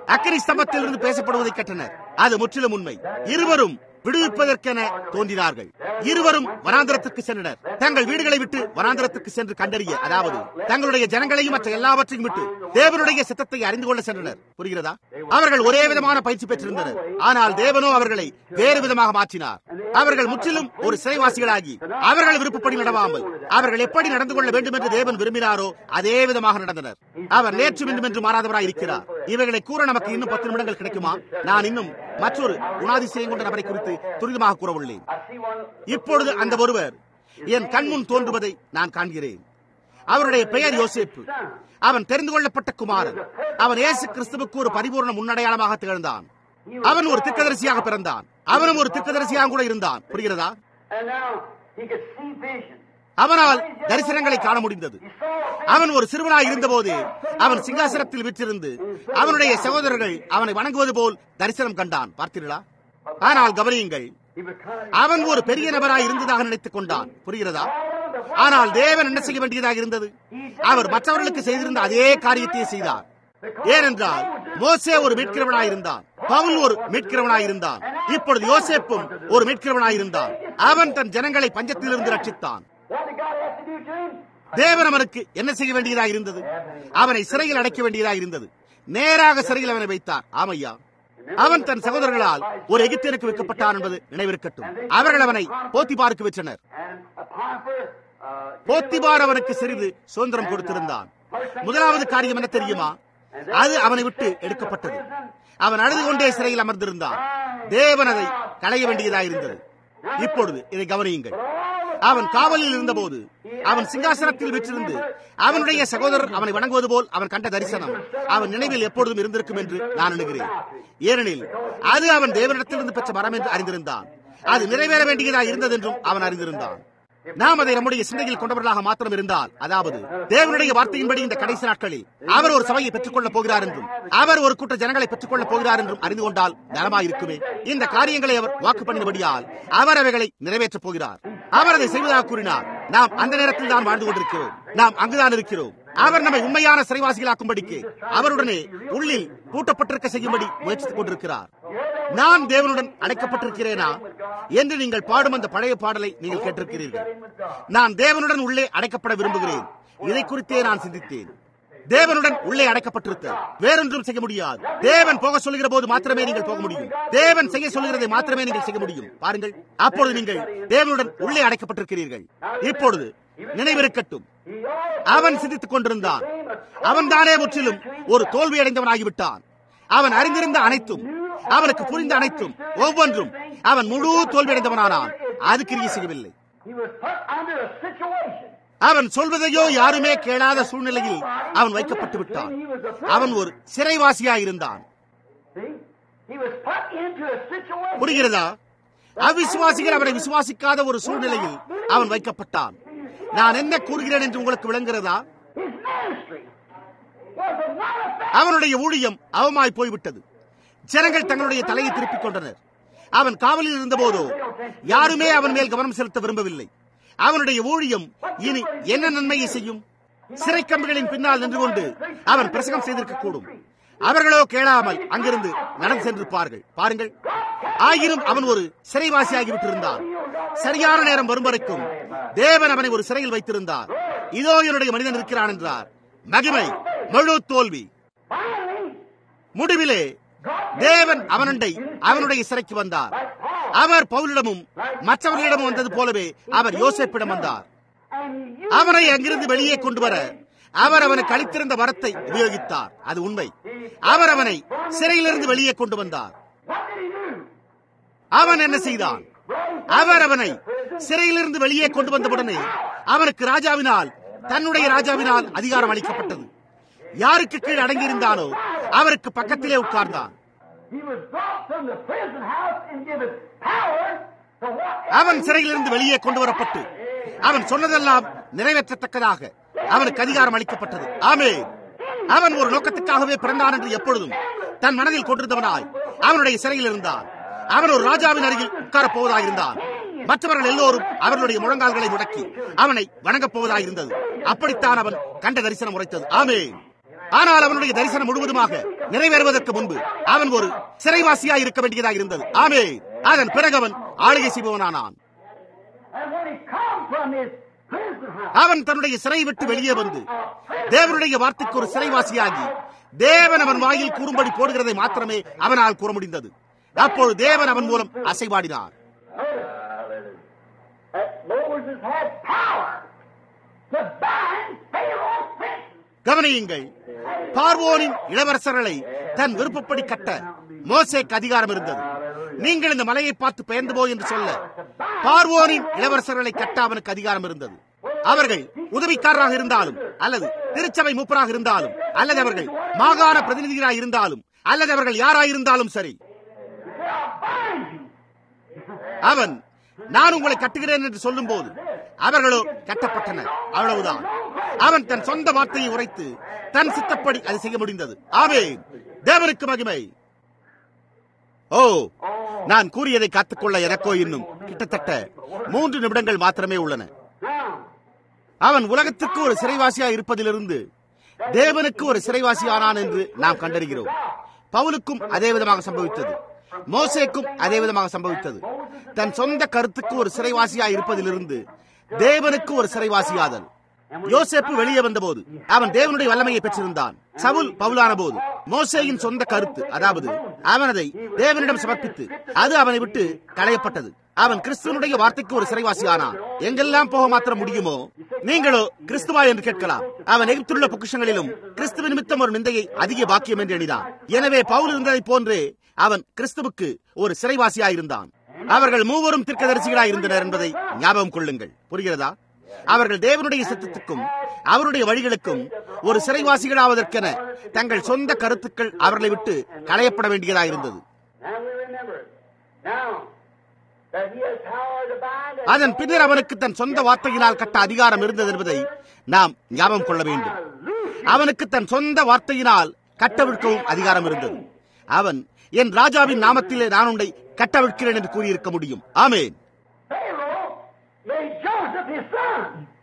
Speaker 2: அக்கறை ஸ்தம்பத்தில் இருந்து பேசப்படுவதை கேட்டனர் அது முற்றிலும் உண்மை இருவரும் விடுவிப்பதற்கென தோன்றினார்கள் இருவரும் வனாந்திரத்திற்கு சென்றனர் தங்கள் வீடுகளை விட்டு வனாந்திரத்திற்கு சென்று கண்டறிய அதாவது தங்களுடைய ஜனங்களையும் மற்ற எல்லாவற்றையும் விட்டு தேவனுடைய சித்தத்தை அறிந்து கொள்ள சென்றனர் புரிகிறதா அவர்கள் ஒரே விதமான பயிற்சி பெற்றிருந்தனர் ஆனால் தேவனோ அவர்களை வேறு விதமாக மாற்றினார் அவர்கள் முற்றிலும் ஒரு சிறைவாசிகளாகி அவர்கள் விருப்பப்படி நடவாமல் அவர்கள் எப்படி நடந்து கொள்ள வேண்டும் என்று தேவன் விரும்பினாரோ அதே விதமாக நடந்தனர் அவர் நேற்று மீண்டும் என்று மாறாதவராய் இருக்கிறார் இவைகளை கூற நமக்கு இன்னும் பத்து நிமிடங்கள் கிடைக்குமா நான் இன்னும் மற்றொரு குணாதிசயம் கொண்ட நபரை குறித்து துரிதமாக கூற உள்ளேன் இப்பொழுது அந்த ஒருவர் என் கண்முன் தோன்றுவதை நான் காண்கிறேன் அவருடைய பெயர் யோசேப்பு அவன் தெரிந்து கொள்ளப்பட்ட குமாரன் அவன் இயேசு கிறிஸ்துவுக்கு ஒரு பரிபூர்ண முன்னடையாளமாக திகழ்ந்தான் அவன் ஒரு திக்கதரிசியாக பிறந்தான் அவனும் ஒரு திக்கதரிசியாக கூட இருந்தான் புரிகிறதா
Speaker 1: And now he could see visions.
Speaker 2: அவனால் தரிசனங்களை காண முடிந்தது அவன் ஒரு சிறுவனாய் இருந்தபோது அவன் சிங்காசனத்தில் விற்றிருந்து அவனுடைய சகோதரர்கள் அவனை வணங்குவது போல் தரிசனம் கண்டான் பார்த்தீர்களா ஆனால் கவனியுங்கள்
Speaker 1: He was kind of
Speaker 2: அவன் ஒரு பெரிய நபராய் இருந்ததாக நினைத்துக் கொண்டான் புரிகிறதா ஆனால் தேவன் என்ன செய்ய வேண்டியதாக இருந்தது அவர் மற்றவர்களுக்கு செய்திருந்த அதே காரியத்தையே செய்தார் ஏனென்றால் மோசே ஒரு மீட்கிறவனாய் இருந்தான் பவுல் ஒரு மீட்கிறவனாய் இருந்தான் இப்பொழுது யோசேப்பும் ஒரு மீட்கிறவனாய் இருந்தான் அவன் தன் ஜனங்களை பஞ்சத்திலிருந்து ரட்சித்தான்
Speaker 1: what did God have to do to him?
Speaker 2: தேவன் அவனுக்கு என்ன செய்ய வேண்டியதாக இருந்தது அவனை சிறையில் அடைக்க வேண்டியதாக இருந்தது நேராக சிறையில் அவனை வைத்தார் ஆமையா அவன் தன் சகோதரர்களால் ஒரு எகிப்தியனுக்கு விற்கப்பட்டான் என்பது நினைவிருக்கட்டும் அவர்கள் அவனை போத்திபாருக்கு விற்றனர்
Speaker 1: And Potiphar, uh,
Speaker 2: போத்திபார் அவனுக்கு சிறிது சுதந்திரம் கொடுத்திருந்தான் முதலாவது காரியம் என்ன தெரியுமா அது அவனை விட்டு எடுக்கப்பட்டது அவன் அழுது கொண்டே சிறையில் அமர்ந்திருந்தான் தேவன் அதை களைய வேண்டியதாயிருந்தது இப்பொழுது இதை கவனியுங்கள் அவன் காவலில் இருந்தபோது அவன் சிங்காசனத்தில் விற்றிருந்து அவனுடைய சகோதரர் அவனை வணங்குவது போல் அவன் கண்ட தரிசனம் அவன் நினைவில் எப்பொழுதும் இருந்திருக்கும் என்று நான் எண்ணுகிறேன் ஏனெனில் அது அவன் தேவனிடத்திலிருந்து பெற்ற வரம் என்று அறிந்திருந்தான் அது நிறைவேற வேண்டியதா இருந்தது என்றும் அவன் அறிந்திருந்தான் நாம் அதை நம்முடைய சிந்தையில் கொண்டவர்களாக மாத்திரம் இருந்தால் அதாவது தேவனுடைய வார்த்தையின்படி இந்த கடைசி நாட்களில் அவர் ஒரு சபையை பெற்றுக் கொள்ளப் போகிறார் என்றும் அவர் ஒரு கூட்ட ஜனங்களை பெற்றுக் கொள்ளப் போகிறார் என்றும் அறிந்து கொண்டால் நலமாயிருக்குமே இந்த காரியங்களை அவர் வாக்கு பண்ணினபடியால் அவர் அவைகளை நிறைவேற்றப் போகிறார் அவர் அதை செய்வதாக கூறினார் நாம் அந்த நேரத்தில் தான் வாழ்ந்து கொண்டிருக்கிறோம் நாம் அங்குதான் இருக்கிறோம் அவர் நம்மை உண்மையான சிறைவாசிகளாக்கும்படிக்கு அவருடனே உள்ளில் பூட்டப்பட்டிருக்க செய்யும்படி முயற்சித்துக் கொண்டிருக்கிறார் நான் தேவனுடன் அடைக்கப்பட்டிருக்கிறேனா என்று நீங்கள் பாடும் அந்த பழைய பாடலை நீங்கள் கேட்டிருக்கிறீர்கள் நான் தேவனுடன் உள்ளே அடைக்கப்பட விரும்புகிறேன் இதை குறித்தே நான் சிந்தித்தேன் தேவனுடன் உள்ளே அடைக்கப்பட்டிருக்க வேறொன்றும் செய்ய முடியாது தேவன் போக சொல்லுகிற போது மாத்திரமே நீங்கள் போக முடியும் தேவன் செய்ய சொல்லுகிறதை மாத்திரமே நீங்கள் செய்ய முடியும் பாருங்கள் அப்பொழுது நீங்கள் தேவனுடன் உள்ளே அடைக்கப்பட்டிருக்கிறீர்கள் இப்பொழுது நினைவிருக்கட்டும் அவன் சிந்தித்துக் கொண்டிருந்தான் அவன் தானே முற்றிலும் ஒரு தோல்வி அடைந்தவனாகிவிட்டான் அவன் அறிந்திருந்த அனைத்தும் அவனுக்கு புரிந்த அனைத்தும் ஒவ்வொன்றும் அவன் முழு தோல்வி அடைந்தவனானான் அது கிரியை செய்யவில்லை
Speaker 1: he was put under a situation.
Speaker 2: அவன் சொல்வதையோ யாருமே கேளாத சூழ்நிலையில் அவன் வைக்கப்பட்டு விட்டான் அவன் ஒரு சிறைவாசியாய் இருந்தான்
Speaker 1: See? He was put into a situation.
Speaker 2: புரிகிறதா அவிசுவாசிகள் அவனை விசுவாசிக்காத ஒரு சூழ்நிலையில் அவன் வைக்கப்பட்டான் நான் என்ன கூறுகிறேன் என்று உங்களுக்கு விளங்குகிறதா
Speaker 1: His ministry was of not effect.
Speaker 2: அவனுடைய ஊழியம் அவமாய் போய்விட்டது ஜனங்கள் தங்களுடைய தலையை திருப்பிக் கொண்டனர் அவன் காவலில் இருந்தபோதோ யாருமே அவன் மேல் கவனம் செலுத்த விரும்பவில்லை அவனுடைய ஊழியம் இனி என்ன நன்மையை செய்யும் சிறை கம்பிகளின் பின்னால் நின்று கொண்டு அவன் பிரசங்கம் செய்திருக்க கூடும் அவர்களோ கேளாமல் அங்கிருந்து நடந்து சென்றிருப்பார்கள் பாருங்கள் ஆயினும் அவன் ஒரு சிறைவாசியாகிவிட்டிருந்தான் சரியான நேரம் வரும் வரைக்கும் தேவன் அவனை ஒரு சிறையில் வைத்திருந்தார் இதோ என்னுடைய மனிதன் இருக்கிறான் என்றார் மகிமை முழு தோல்வி
Speaker 1: Finally,
Speaker 2: முடிவிலே தேவன் அவனண்டை அவனுடைய சிறைக்கு வந்தார் அவர் பவுலிடமும் மற்றவர்களிடமும் வந்தது போலவே அவர் யோசேப்பிடம் வந்தார்
Speaker 1: and you
Speaker 2: அவனை அங்கிருந்து வெளியே கொண்டு வர அவர் அவனுக்கு அளித்திருந்த வரத்தை உபயோகித்தார் அது உண்மை அவர் அவனை சிறையிலிருந்து வெளியே கொண்டு வந்தார்
Speaker 1: what did he do?
Speaker 2: அவன் என்ன செய்தான் அவர் அவனை சிறையிலிருந்து வெளியே கொண்டு வந்தவுடனே அவனுக்கு ராஜாவினால் தன்னுடைய ராஜாவினால் அதிகாரம் அளிக்கப்பட்டது யாருக்கு கீழ் அடங்கியிருந்தானோ அவருக்கு பக்கத்திலே உட்கார்ந்தான்
Speaker 1: He was brought from the prison house and given power to what
Speaker 2: அவன் சிறையிலிருந்து வெளியே கொண்டு வரப்பட்டு அவன் சொன்னதெல்லாம் நிறைவேற்றத்தக்கதாக அவனுக்கு அதிகாரம் அளிக்கப்பட்டது ஆமே அவன் ஒரு நோக்கத்துக்காகவே பிறந்தான் என்று எப்பொழுதும் தன் மனதில் கொண்டிருந்தவனாய் அவனுடைய சிறையில் இருந்தான் அவன் ஒரு ராஜாவின் அருகில் உட்காரப் போவதாக இருந்தான் மற்றவர்கள் எல்லோரும் அவர்களுடைய முழங்கால்களை முடக்கி அவனை வணங்கப் போவதாக இருந்தது அப்படித்தான் அவன் கண்ட தரிசனம் உரைத்தது ஆமே ஆனால் அவனுடைய தரிசனம் முழுவதுமாக நிறைவேறுவதற்கு முன்பு அவன் ஒரு சிறைவாசியாய் இருக்க வேண்டியதாக இருந்தது ஆமே அதன் பிறகு அவன் ஆளுகை செய்பவனானான்
Speaker 1: And when he come from his prison house,
Speaker 2: அவன் தன்னுடைய சிறை விட்டு வெளியே வந்து தேவனுடைய வார்த்தைக்கு ஒரு சிறைவாசியாகி தேவன் அவன் வாயில் கூறும்படி போடுகிறதை மாத்திரமே அவனால் கூற முடிந்தது அப்பொழுது தேவன் அவன் மூலம் அசைவாடினார்
Speaker 1: that Moses had power to bind Pharaoh's princes.
Speaker 2: கவனியுங்கள் பார்வோனின் இளவரசர்களை தன் விருப்பப்படி கட்ட மோசேக்கு அதிகாரம் இருந்தது நீங்கள் இந்த மலையை பார்த்து பெயர்ந்து போய் என்று சொல்ல பார்வோனின் இளவரசர்களை கட்ட அவனுக்கு அதிகாரம் இருந்தது அவர்கள் உதவிக்காரராக இருந்தாலும் அல்லது திருச்சபை மூப்பராக இருந்தாலும் அல்லது அவர்கள் மாகாண பிரதிநிதிகளாக இருந்தாலும் அல்லது அவர்கள் யாராயிருந்தாலும் சரி
Speaker 1: I'll bind you.
Speaker 2: அவன் நான் உங்களை கட்டுகிறேன் என்று சொல்லும் போது அவர்களோ கட்டப்பட்டனர் அவ்வளவுதான் அவன் தன் சொந்த வார்த்தையை உரைத்து தன் சித்தப்படி அது செய்ய முடிந்தது ஆவே தேவனுக்கு மகிமை ஓ நான் கூறியதை காத்துக்கொள்ள எனக்கோ இன்னும் கிட்டத்தட்ட மூன்று நிமிடங்கள் மாத்திரமே உள்ளன
Speaker 1: Now,
Speaker 2: அவன் உலகத்துக்கு ஒரு சிறைவாசியா இருப்பதிலிருந்து தேவனுக்கு ஒரு சிறைவாசியானான் என்று நாம் கண்டறிகிறோம் பவுலுக்கும் அதே விதமாக சம்பவித்தது மோசேக்கும் அதே விதமாக சம்பவித்தது தன் சொந்த கருத்துக்கு ஒரு சிறைவாசியா இருப்பதிலிருந்து தேவனுக்கு ஒரு சிறைவாசியாதல் யோசேப்பு வெளியே வந்தபோது அவன் தேவனுடைய வல்லமையை பெற்றிருந்தான் சவுல் பவுலான போது மோசேயின் சொந்த கருத்து அதாவது அவன் அதை தேவனிடம் சமர்ப்பித்து அது அவனை விட்டு களையப்பட்டது அவன் கிறிஸ்துவனுடைய வார்த்தைக்கு ஒரு சிறைவாசியானான் எங்கெல்லாம் போக மாத்திரம் முடியுமோ நீங்களோ கிறிஸ்துவா என்று கேட்கலாம் அவன் எகிப்துள்ள பொக்கிஷங்களிலும் கிறிஸ்துவ நிமித்தம் ஒரு நிந்தையை அதிக பாக்கியம் என்று எண்ணினான் எனவே பவுல் இருந்ததைப் போன்றே அவன் கிறிஸ்துவுக்கு ஒரு சிறைவாசியாயிருந்தான் அவர்கள் மூவரும் தீர்க்கதரிசிகளாய் இருந்தனர் என்பதை ஞாபகம் கொள்ளுங்கள் புரிகிறதா அவர்கள் தேவனுடைய சித்தத்துக்கும் அவருடைய வழிகளுக்கும் ஒரு சிறைவாசிகளாவதற்கென தங்கள் சொந்த கருத்துக்கள் அவர்களை விட்டு களையப்பட வேண்டியதாயிருந்தது
Speaker 1: now we remember it. Now, that he has power to bind us.
Speaker 2: அதன் பின்னர் அவனுக்கு தன் சொந்த வார்த்தையினால் கட்ட அதிகாரம் இருந்தது என்பதை நாம் ஞாபகம் கொள்ள வேண்டும் அவனுக்கு தன் சொந்த வார்த்தையினால் கட்டவிழ்க்கவும் அதிகாரம் இருந்தது அவன் என் ராஜாவின் நாமத்திலே நான் உன்னை கட்டவிழ்க்கிறேன் என்று கூறியிருக்க முடியும் ஆமேன்
Speaker 1: Pharaoh made Joseph his son.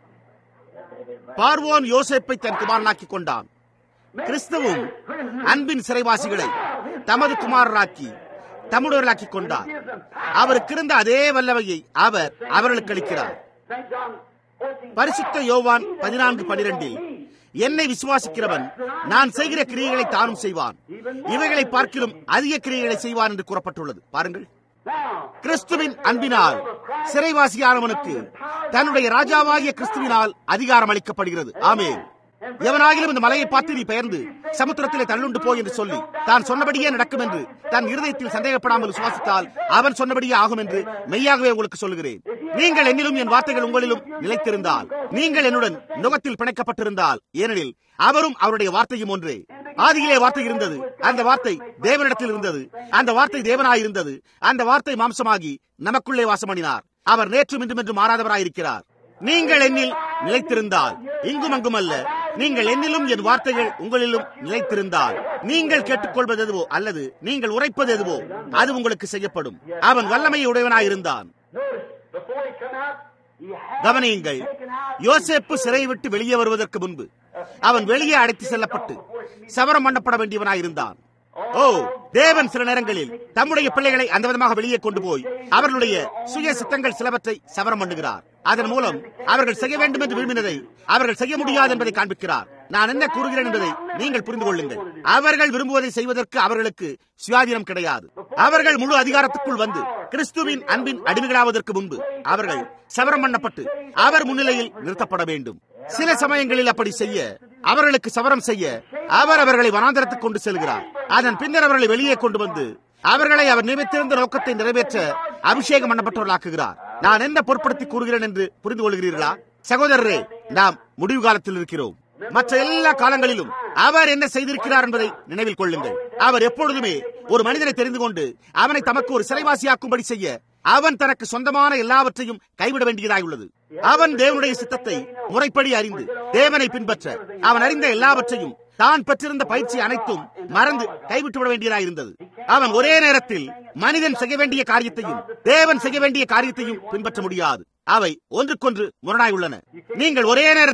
Speaker 2: பார்வோன் யோசேப்பை தன் குமாரனாக்கி கொண்டான் கிறிஸ்துவும் அன்பின் சிறைவாசிகளை தமது குமாரராக்கி தம்முடையவர்களாக்கி கொண்டார் அவருக்கு இருந்த அதே வல்லமையை அவர் அவர்களுக்கு அளிக்கிறார்
Speaker 1: St. John 14.
Speaker 2: பரிசுத்த யோவான் பதினான்கு பனிரெண்டில் என்னை விசுவாசிக்கிறவன் நான் செய்கிற கிரியைகளை தானும் செய்வான் இவைகளை பார்க்கிலும் அதிக கிரியைகளை செய்வான் என்று கூறப்பட்டுள்ளது பாருங்கள்
Speaker 1: Now,
Speaker 2: கிறிஸ்துவின் அன்பினால் சிறைவாசியானவனுக்கு தன்னுடைய ராஜாவாகிய கிறிஸ்துவினால் அதிகாரம் அளிக்கப்படுகிறது ஆமென் எவனாகிலும் இந்த மலையை பார்த்து நீ பெயர்ந்து சமுத்திரத்திலே தள்ளுண்டு போய் என்று சொல்லி தான் சொன்னபடியே நடக்கும் என்று தன் இருதயத்தில் சந்தேகப்படாமல் விசுவாசித்தால் அவன் சொன்னபடியே ஆகும் என்று மெய்யாகவே உங்களுக்கு சொல்லுகிறேன் நீங்கள் என்னிலும் என் வார்த்தைகள் உங்களிலும் நிலைத்திருந்தால் நீங்கள் என்னுடன் நுகத்தில் பிணைக்கப்பட்டிருந்தால் ஏனெனில் அவரும் அவருடைய வார்த்தையும் ஒன்றே ஆதியிலே வார்த்தை இருந்தது அந்த வார்த்தை தேவனிடத்தில் இருந்தது அந்த வார்த்தை தேவனாய் இருந்தது அந்த வார்த்தை மாம்சமாகி நமக்குள்ளே வாசமணினார் அவர் நேற்றும் இன்றும் என்று மாறாதவராயிருக்கிறார் நீங்கள் என்னில் நிலைத்திருந்தால் இங்கும் அங்கும் அல்ல நீங்கள் என்னிலும் என் வார்த்தைகள் உங்களிலும் நிலைத்திருந்தால் நீங்கள் கேட்டுக்கொள்வது எதுவோ அல்லது நீங்கள் உரைப்பது எதுவோ அது உங்களுக்கு செய்யப்படும் அவன் வல்லமையை உடையவனாயிருந்தான்
Speaker 1: notice, before he come out, he had
Speaker 2: கவனியுங்கள் யோசேப்பு சிறை விட்டு வெளியே வருவதற்கு முன்பு அவன் வெளியே அழைத்து செல்லப்பட்டு சவரம் பண்ணப்பட வேண்டியவனாயிருந்தான் ஓ தேவன் சில நேரங்களில் தம்முடைய பிள்ளைகளை அந்த விதமாக வெளியே கொண்டு போய் அவர்களுடைய சுய சித்தங்கள் சிலவற்றை சவரம் பண்ணுகிறார் அதன் மூலம் அவர்கள் செய்ய வேண்டும் என்று விரும்பினதை அவர்கள் செய்ய முடியாது என்பதை காண்பிக்கிறார் நான் என்ன கூறுகிறேன் என்பதை நீங்கள் புரிந்து கொள்ளுங்கள் அவர்கள் விரும்புவதை செய்வதற்கு அவர்களுக்கு சுயாதீனம் கிடையாது அவர்கள் முழு அதிகாரத்துக்குள் வந்து கிறிஸ்துவின் அன்பின் அடிமைகளாவதற்கு முன்பு அவர்கள் சவரம் பண்ணப்பட்டு அவர் முன்னிலையில் நிறுத்தப்பட வேண்டும் சில சமயங்களில் அப்படி செய்ய அவர்களுக்கு சவரம் செய்ய அவர் அவர்களை வனாந்தரத்துக்கு கொண்டு செல்கிறார் அதன் பின்னர் அவர்களை வெளியே கொண்டு வந்து அவர்களை அவர் நியமித்திருந்த நோக்கத்தை நிறைவேற்ற அபிஷேகம் பண்ணப்பட்டவர்களாக்குகிறார் நான் என்ன பொருட்படுத்தி கூறுகிறேன் என்று புரிந்து கொள்கிறீர்களா சகோதரரே நாம் முடிவு காலத்தில் இருக்கிறோம் மற்ற எல்லா காலங்களிலும் அவர் என்ன செய்திருக்கிறார் என்பதை நினைவில் கொள்ளுங்கள் அவர் எப்பொழுதுமே ஒரு மனிதனை தெரிந்து கொண்டு அவனை தமக்கு ஒரு சிறைவாசியாக்கும்படி செய்ய அவன் தனக்கு சொந்தமான எல்லாவற்றையும் கைவிட வேண்டியதாய் உள்ளது அவன் தேவனுடைய சித்தத்தை முறைப்படி அறிந்து தேவனை பின்பற்ற அவன் அறிந்த எல்லாவற்றையும் தான் பெற்றிருந்த பயிற்சி அனைத்தும் மறந்து கைவிட்டு விட வேண்டியதாக இருந்தது அவன் ஒரே நேரத்தில் மனிதன் செய்ய வேண்டிய காரியத்தையும் தேவன் செய்ய வேண்டிய காரியத்தையும் பின்பற்ற முடியாது அவை ஒன்றுக்கொன்று முரணாய் உள்ளன நீங்கள் ஒரே நேரத்தில்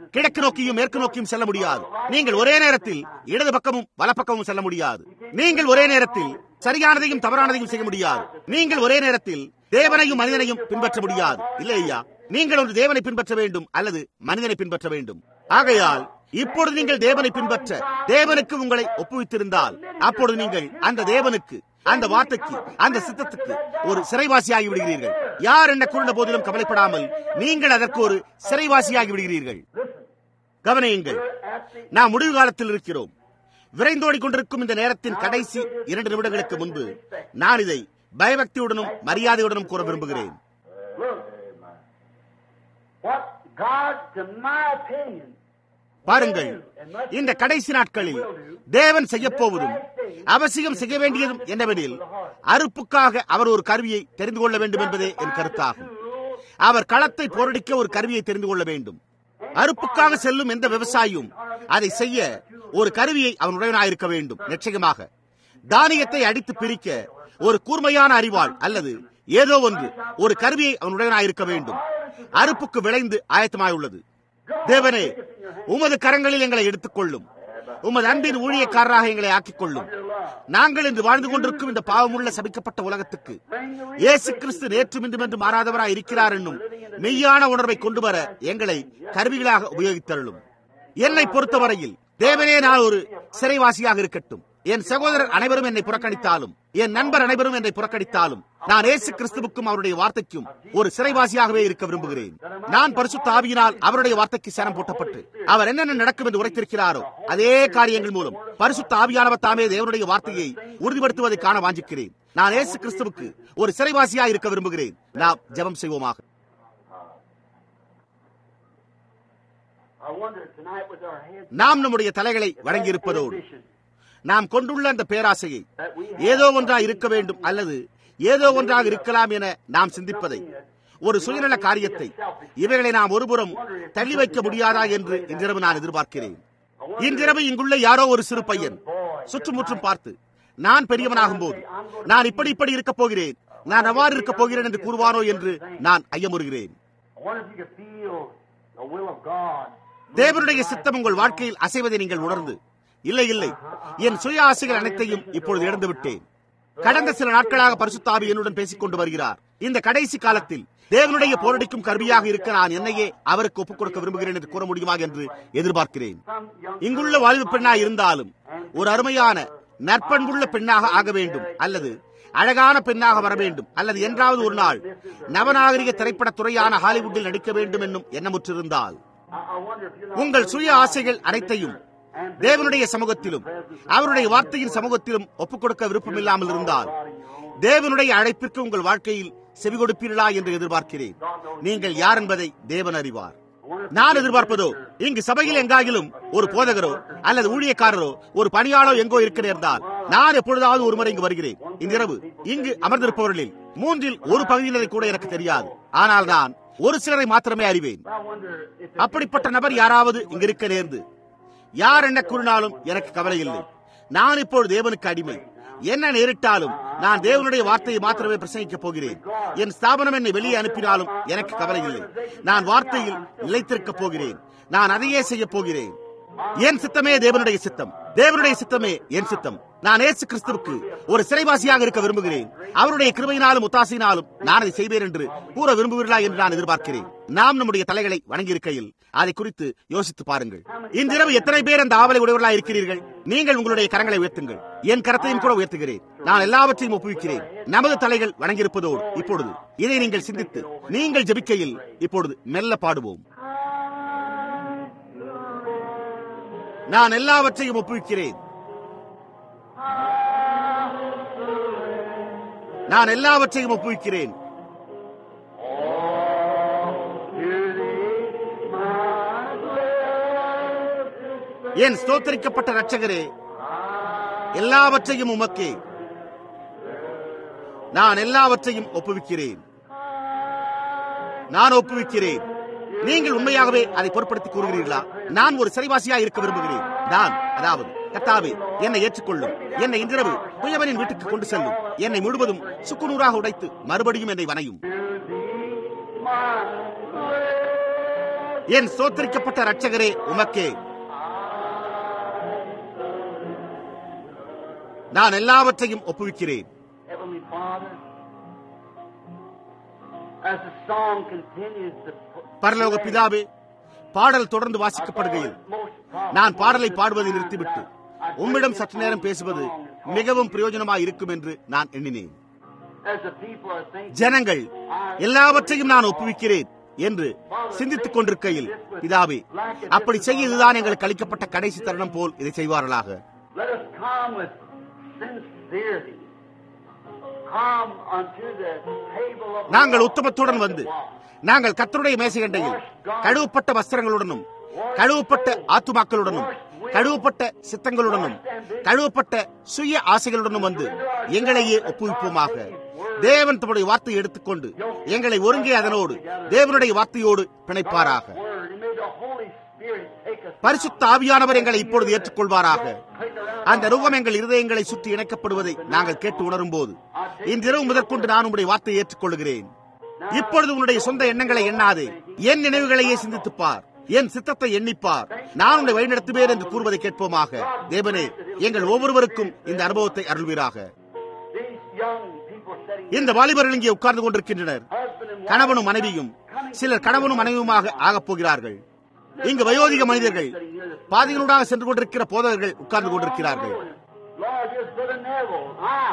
Speaker 2: கிழக்கு நோக்கியும் மேற்கு நோக்கியும் செல்ல முடியாது நீங்கள் ஒரே நேரத்தில் இடது பக்கமும் வலப்பக்கமும் செல்ல முடியாது நீங்கள் ஒரே நேரத்தில் சரியானதையும் தவறானதையும் செய்ய முடியாது நீங்கள் ஒரே நேரத்தில் தேவனையும் மனிதனையும் பின்பற்ற முடியாது இல்லை ஐயா நீங்கள் ஒரு தேவனை பின்பற்ற வேண்டும் அல்லது மனிதனை பின்பற்ற வேண்டும் ஆகையால் இப்பொழுது நீங்கள் தேவனை பின்பற்ற தேவனுக்கு உங்களை ஒப்புவித்திருந்தால் அப்பொழுது நீங்கள் அந்த தேவனுக்கு அந்த வார்த்தைக்கு அந்த சித்தத்துக்கு ஒரு சிறைவாசியாகி விடுகிறீர்கள் யார் என்ன கூறின போதிலும் கவலைப்படாமல் நீங்கள் அதற்கு ஒரு சிறைவாசியாகி விடுகிறீர்கள் கவனியுங்கள் நாம் முடிவு காலத்தில் இருக்கிறோம் விரைந்தோடி கொண்டிருக்கும் இந்த நேரத்தின் கடைசி இரண்டு நிமிடங்களுக்கு முன்பு நான் இதை பயபக்தியுடனும் மரியாதையுடனும் கூற விரும்புகிறேன்
Speaker 1: What God, to my opinion,
Speaker 2: பாருங்கள் இந்த கடைசி நாட்களில் தேவன் செய்யப்போவதும் அவசியம் செய்ய வேண்டியதும் என்னவெனில் அறுப்புக்காக அவர் ஒரு கருவியை தெரிந்து கொள்ள வேண்டும் என்பதே என் கருத்தாகும் அவர் களத்தை போரடிக்க ஒரு கருவியை தெரிந்து கொள்ள வேண்டும் அறுப்புக்காக செல்லும் எந்த விவசாயியும் அதை செய்ய ஒரு கருவியை அவன் உடையவனாயிருக்க வேண்டும் நிச்சயமாக தானியத்தை அடித்து பிரிக்க ஒரு கூர்மையான அறிவாள் அல்லது ஏதோ ஒன்று ஒரு கருவியை அவன் உடையவனாயிருக்க வேண்டும் அறுப்புக்கு விளைந்து ஆயத்தமாயுள்ளது தேவனே உமது கரங்களில் எங்களை எடுத்துக்கொள்ளும் உமது அன்பின் ஊழியக்காரராக எங்களை ஆக்கிக் கொள்ளும் நாங்கள் இன்று வாழ்ந்து கொண்டிருக்கும் இந்த பாவமுள்ள சபிக்கப்பட்ட உலகத்துக்கு இயேசு கிறிஸ்து நேற்றும் இன்றும் என்று மாறாதவராய் இருக்கிறார் என்னும் மெய்யான உணர்வை கொண்டு வர எங்களை கருவிகளாக உபயோகித்தருளும் என்னை பொறுத்தவரையில் தேவனே நான் ஒரு சிறைவாசியாக இருக்கட்டும் என் சகோதரர் அனைவரும் என்னை புறக்கணித்தாலும் என் நண்பர் அனைவரும் என்னை புறக்கணித்தாலும் நான் ஏசு கிறிஸ்துவுக்கும் அவருடைய வார்த்தைக்கும் ஒரு சிறைவாசியாகவே இருக்க விரும்புகிறேன் நான் பரிசுத்த ஆவியினால் அவருடைய வார்த்தைக்கு சரம் போட்டப்பட்டு அவர் என்னென்ன நடக்கும் என்று உரைத்திருக்கிறாரோ அதே காரியங்கள் மூலம் பரிசுத்த ஆவியானவர் தாமே தேவனுடைய வார்த்தையை உறுதிப்படுத்துவதை காண வாஞ்சிக்கிறேன் நான் ஏசு கிறிஸ்துவுக்கு ஒரு சிறைவாசியாக இருக்க விரும்புகிறேன் நாம் ஜெபம் செய்வோமாக
Speaker 1: I wonder tonight with our heads
Speaker 2: நாம் நம்முடைய தலைகளை வழங்கியிருப்பதோடு நாம் கொண்டுள்ள அந்த பேராசையை ஏதோ ஒன்றாக இருக்க வேண்டும் அல்லது ஏதோ ஒன்றாக இருக்கலாம் என நாம் சிந்திப்பதை ஒரு சுயநல காரியத்தை இவைகளை நாம் ஒருபுறம் தள்ளி வைக்க முடியாதா என்று இன்றிரவு நான் எதிர்பார்க்கிறேன் இன்றிரவு இங்குள்ள யாரோ ஒரு சிறு பையன் சுற்றுமுற்றும் பார்த்து நான் பெரியவனாகும் போது நான் இப்படி இப்படி இருக்கப் போகிறேன் நான் அவ்வாறு இருக்கப் போகிறேன் என்று கூறுவானோ என்று நான் ஐயமுறுகிறேன்
Speaker 1: I wonder if you could feel the will of God.
Speaker 2: தேவனுடைய சித்தம் உங்கள் வாழ்க்கையில் அசைவதை நீங்கள் உணர்ந்து இல்லை இல்லை என் சுய ஆசைகள் அனைத்தையும் இப்பொழுது இழந்து விட்டேன் கடந்த சில நாட்களாக பரிசுத்தாவி என்னுடன் பேசிக் கொண்டு வருகிறார் இந்த கடைசி காலத்தில் தேவனுடைய போரடிக்கும் கருவியாக இருக்க நான் என்னையே அவருக்கு ஒப்புக் கொடுக்க விரும்புகிறேன் என்று கூற முடியுமா என்று எதிர்பார்க்கிறேன் இங்குள்ள வாழ்வு பெண்ணாக இருந்தாலும் ஒரு அருமையான நற்பண்புள்ள பெண்ணாக ஆக வேண்டும் அல்லது அழகான பெண்ணாக வர வேண்டும் அல்லது என்றாவது ஒரு நாள் நவநாகரிக திரைப்பட துறையான ஹாலிவுட்டில் நடிக்க வேண்டும் என்னும் எண்ணமுற்றிருந்தால்
Speaker 1: I, I wonder if you're
Speaker 2: உங்கள் சுய ஆசைகள் அனைத்தையும் தேவனுடைய சமூகத்திலும் அவருடைய வார்த்தையின் சமூகத்திலும் ஒப்புக் கொடுக்க விருப்பமில்லாமல் இருந்தால் தேவனுடைய அழைப்பிற்கு உங்கள் வாழ்க்கையில் செவி கொடுப்பீர்களா என்று எதிர்பார்க்கிறேன் நீங்கள் யார் என்பதை தேவன் அறிவார் நான் எதிர்பார்ப்பதோ இங்கு சபையில் எங்காகிலும் ஒரு போதகரோ அல்லது ஊழியக்காரரோ ஒரு பணியாளோ எங்கோ இருக்க நேர்ந்தால் நான் எப்பொழுதாவது ஒரு முறை இங்கு வருகிறேன் இந்த இரவு இங்கு அமர்ந்திருப்பவர்களில் மூன்றில் ஒரு பகுதியினரை கூட எனக்கு தெரியாது ஆனால் நான் ஒரு சிலரை மாத்திரமே அறிவேன்
Speaker 1: I wonder if
Speaker 2: அப்படிப்பட்ட நபர் யாராவது இங்க இருக்க நேர்ந்து யார் என்ன கூறினாலும் எனக்கு கவலை இல்லை நான் இப்பொழுது தேவனுக்கு அடிமை என்ன நேரிட்டாலும் நான் தேவனுடைய வார்த்தையை மாத்திரமே பிரசங்கிக்கப் போகிறேன் என் ஸ்தாபனம் என்னை வெளியே அனுப்பினாலும் எனக்கு கவலை இல்லை நான் வார்த்தையில் நிலைத்திருக்கப் போகிறேன் நான் அதையே செய்யப் போகிறேன் என் சித்தமே தேவனுடைய சித்தம் தேவனுடைய சித்தமே என் சித்தம் நான் ஏசு கிறிஸ்துவுக்கு ஒரு சிறைவாசியாக இருக்க விரும்புகிறேன் அவருடைய கிருபையினாலும் ஒத்தாசையினாலும் நான் அதை செய்வேன் என்று கூற விரும்புகிறீர்களா என்று நான் எதிர்பார்க்கிறேன் நாம் நம்முடைய தலைகளை வணங்கியிருக்கையில் அதை குறித்து யோசித்து பாருங்கள் இன்றிரவு எத்தனை பேர் அந்த ஆவலை உடையவர்களாக இருக்கிறீர்கள் நீங்கள் உங்களுடைய கரங்களை உயர்த்துங்கள் என் கரத்தையும் கூட உயர்த்துகிறேன் நான் எல்லாவற்றையும் ஒப்புவிக்கிறேன் நமது தலைகள் வணங்கியிருப்பதோடு இப்பொழுது இதை நீங்கள் சிந்தித்து நீங்கள் ஜெபிக்கையில் இப்பொழுது மெல்ல பாடுவோம் நான் எல்லாவற்றையும் ஒப்புவிக்கிறேன் நான் எல்லாவற்றையும் ஒப்புவிக்கிறேன் என் ஸ்தோத்தரிக்கப்பட்ட ரட்சகரே எல்லாவற்றையும் உமக்கே நான் எல்லாவற்றையும் ஒப்புவிக்கிறேன் நான் ஒப்புவிக்கிறேன் நீங்கள் உண்மையாகவே அதை பொருட்படுத்தி கூறுகிறீர்களா நான் ஒரு சிறைவாசியா இருக்க விரும்புகிறேன் நான் அதாவது கத்தாவே என்னை ஏற்றுக்கொள்ளும் என்னை இன்றிரவு குயவனின் வீட்டுக்கு கொண்டு செல்லும் என்னை முழுவதும் சுக்குநூறாக உடைத்து மறுபடியும் என்னை வனையும் என் சோத்தரிக்கப்பட்ட இரட்சகரே உமக்கே நான் எல்லாவற்றையும் ஒப்புவிக்கிறேன்
Speaker 1: Heavenly Father, as the song continues to
Speaker 2: பரலோக பிதாவே பாடல் தொடர்ந்து வாசிக்கப்படுகையில் நான் பாடலை பாடுவதை நிறுத்திவிட்டு உம்மிடம் சற்று நேரம் பேசுவது மிகவும் பிரயோஜனமாய் இருக்கும் என்று நான் எண்ணினேன்
Speaker 1: as the people are thinking,
Speaker 2: ஜனங்கள் எல்லாவற்றையும் நான் ஒப்புவிக்கிறேன் என்று சிந்தித்துக் கொண்டிருக்கையில் பிதாவே அப்படி செய்ய இதுதான் எங்களுக்கு அளிக்கப்பட்ட கடைசி தருணம் போல் இதை செய்வார்களாக
Speaker 1: let us come with sincerity. Come unto the table of the
Speaker 2: நாங்கள்
Speaker 1: Lord.
Speaker 2: உத்தமத்துடன் வந்து நாங்கள் கத்தருடைய மேசையண்டையில் கழுவப்பட்ட வஸ்திரங்களுடனும் கழுவப்பட்ட ஆத்துமாக்களுடனும் கழுவப்பட்ட சித்தங்களுடனும் கழுவப்பட்ட சுய ஆசைகளுடனும் வந்து எங்களையே ஒப்புவிப்போமாக தேவன் தம்முடைய வார்த்தையை எடுத்துக்கொண்டு எங்களை ஒருங்கே அதனோடு தேவனுடைய வார்த்தையோடு பிணைப்பாராக
Speaker 1: Word, and may the Holy Spirit take us
Speaker 2: பரிசுத்த ஆவியானவர் எங்களை இப்பொழுது ஏற்றுக்கொள்வாராக அந்த ரூபம் எங்கள் இருதயங்களை சுற்றி இணைக்கப்படுவதை நாங்கள் கேட்டு உணரும் போது இன்றிரவு முதற்கொண்டு நான் உங்களுடைய வார்த்தையை ஏற்றுக்கொள்கிறேன் இப்பொழுது உன்னுடைய சொந்த எண்ணங்களை எண்ணாதே என் நினைவுகளையே சிந்தித்துப் பார் என் சித்தத்தை எண்ணிப்பார் நான் உன்னை வழிநடத்துவேன் என்று கூறுவதை கேட்போமாக தேவனே எங்கள் ஒவ்வொருவருக்கும் இந்த அனுபவத்தை அருள்வீராக
Speaker 1: these young people sitting
Speaker 2: இந்த வாலிபர்கள் இங்கே உட்கார்ந்து கொண்டிருக்கின்றனர்
Speaker 1: husband and wife
Speaker 2: கணவனும் மனைவியும் சிலர் கணவனும் மனைவியுமாக ஆகப் போகிறார்கள் இங்கு வயோதிக மனிதர்கள் பாதைகளூடாக சென்று கொண்டிருக்கிற போதகர்கள் உட்கார்ந்து கொண்டிருக்கிறார்கள்
Speaker 1: Lord, here's Brother Neville. Ah,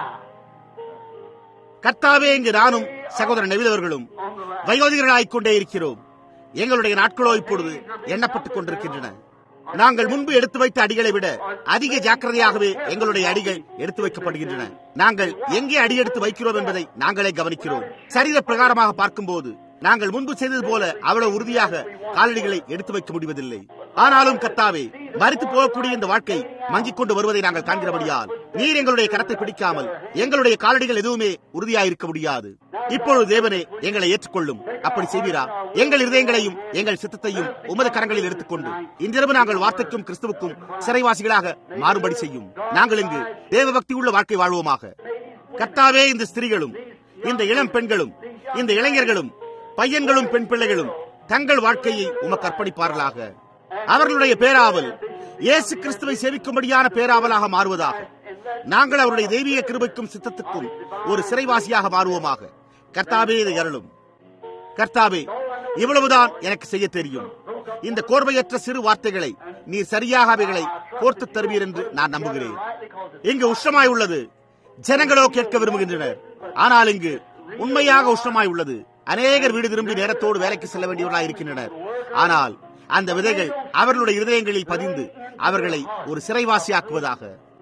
Speaker 2: கர்த்தாவே இங்கு நானும் சகோதரன் நெவிலவர்களும் வயோதிகர்களாய்க் கொண்டே இருக்கிறோம் எங்களுடைய நாட்களோ இப்பொழுது எண்ணப்பட்டுக் கொண்டிருக்கின்றன நாங்கள் முன்பு எடுத்து வைத்த அடிகளை விட அதிக ஜாக்கிரதையாகவே எங்களுடைய அடிகள் எடுத்து வைக்கப்படுகின்றன நாங்கள் எங்கே அடி எடுத்து வைக்கிறோம் என்பதை நாங்களே கவனிக்கிறோம் சரீர பிரகாரமாக பார்க்கும்போது நாங்கள் முன்பு செய்தது போல அவ்வளவு உறுதியாக காலடிகளை எடுத்து வைக்க முடிவதில்லை ஆனாலும் கர்த்தாவே மறித்து போகக்கூடிய இந்த வாழ்க்கை மங்கிக் கொண்டு வருவதை நாங்கள் காண்கிறபடியால் நீர் எங்களுடைய கரத்தை பிடிக்காமல் எங்களுடைய காலடிகள் எதுவுமே உறுதியாயிருக்க முடியாது இப்பொழுது தேவனே எங்களை ஏற்றுக்கொள்ளும் அப்படி செய்வீரா எங்கள் இருதயங்களையும் எங்கள் சித்தத்தையும் உமது கரங்களில் எடுத்துக்கொண்டு இன்றிரவு நாங்கள் வார்த்தைக்கும் கிறிஸ்துவுக்கும் சிறைவாசிகளாக மாறுபடி செய்யும் நாங்கள் இங்கு தேவ பக்தி உள்ள வாழ்க்கை வாழ்வோமாக கர்த்தாவே இந்த ஸ்திரீகளும் இந்த இளம் பெண்களும் இந்த இளைஞர்களும் பையன்களும் பெண் பிள்ளைகளும் தங்கள் வாழ்க்கையை உமக்கு அர்ப்பணிப்பார்களாக அவர்களுடைய பேராவல் இயேசு கிறிஸ்துவை சேவிக்கும்படியான பேராவலாக மாறுவதாக நாங்கள் அவருடைய தெய்வீக கிருபைக்கும் சித்தத்துக்கும் ஒரு சிறைவாசியாக மாறுவோமாக கர்த்தாவே இதை அருளும் கர்த்தாவே இவ்வளவுதான் எனக்கு செய்ய தெரியும் இந்த கோர்வையற்ற சிறு வார்த்தைகளை நீர் சரியாக அவைகளை கோர்த்து தருவீர் என்று நான் நம்புகிறேன் இங்கு உஷ்ணமாய் உள்ளது ஜனங்களோ கேட்க விரும்புகின்றனர் ஆனால் இங்கு உண்மையாக உஷ்ணமாய் உள்ளது அநேகர் வீடு திரும்பி நேரத்தோடு வேலைக்கு செல்ல வேண்டியவர்களாக இருக்கின்றனர் ஆனால் அந்த விதைகள் அவர்களுடைய இருதயங்களில் பதிந்து அவர்களை ஒரு சிறைவாசியாக்குவதாக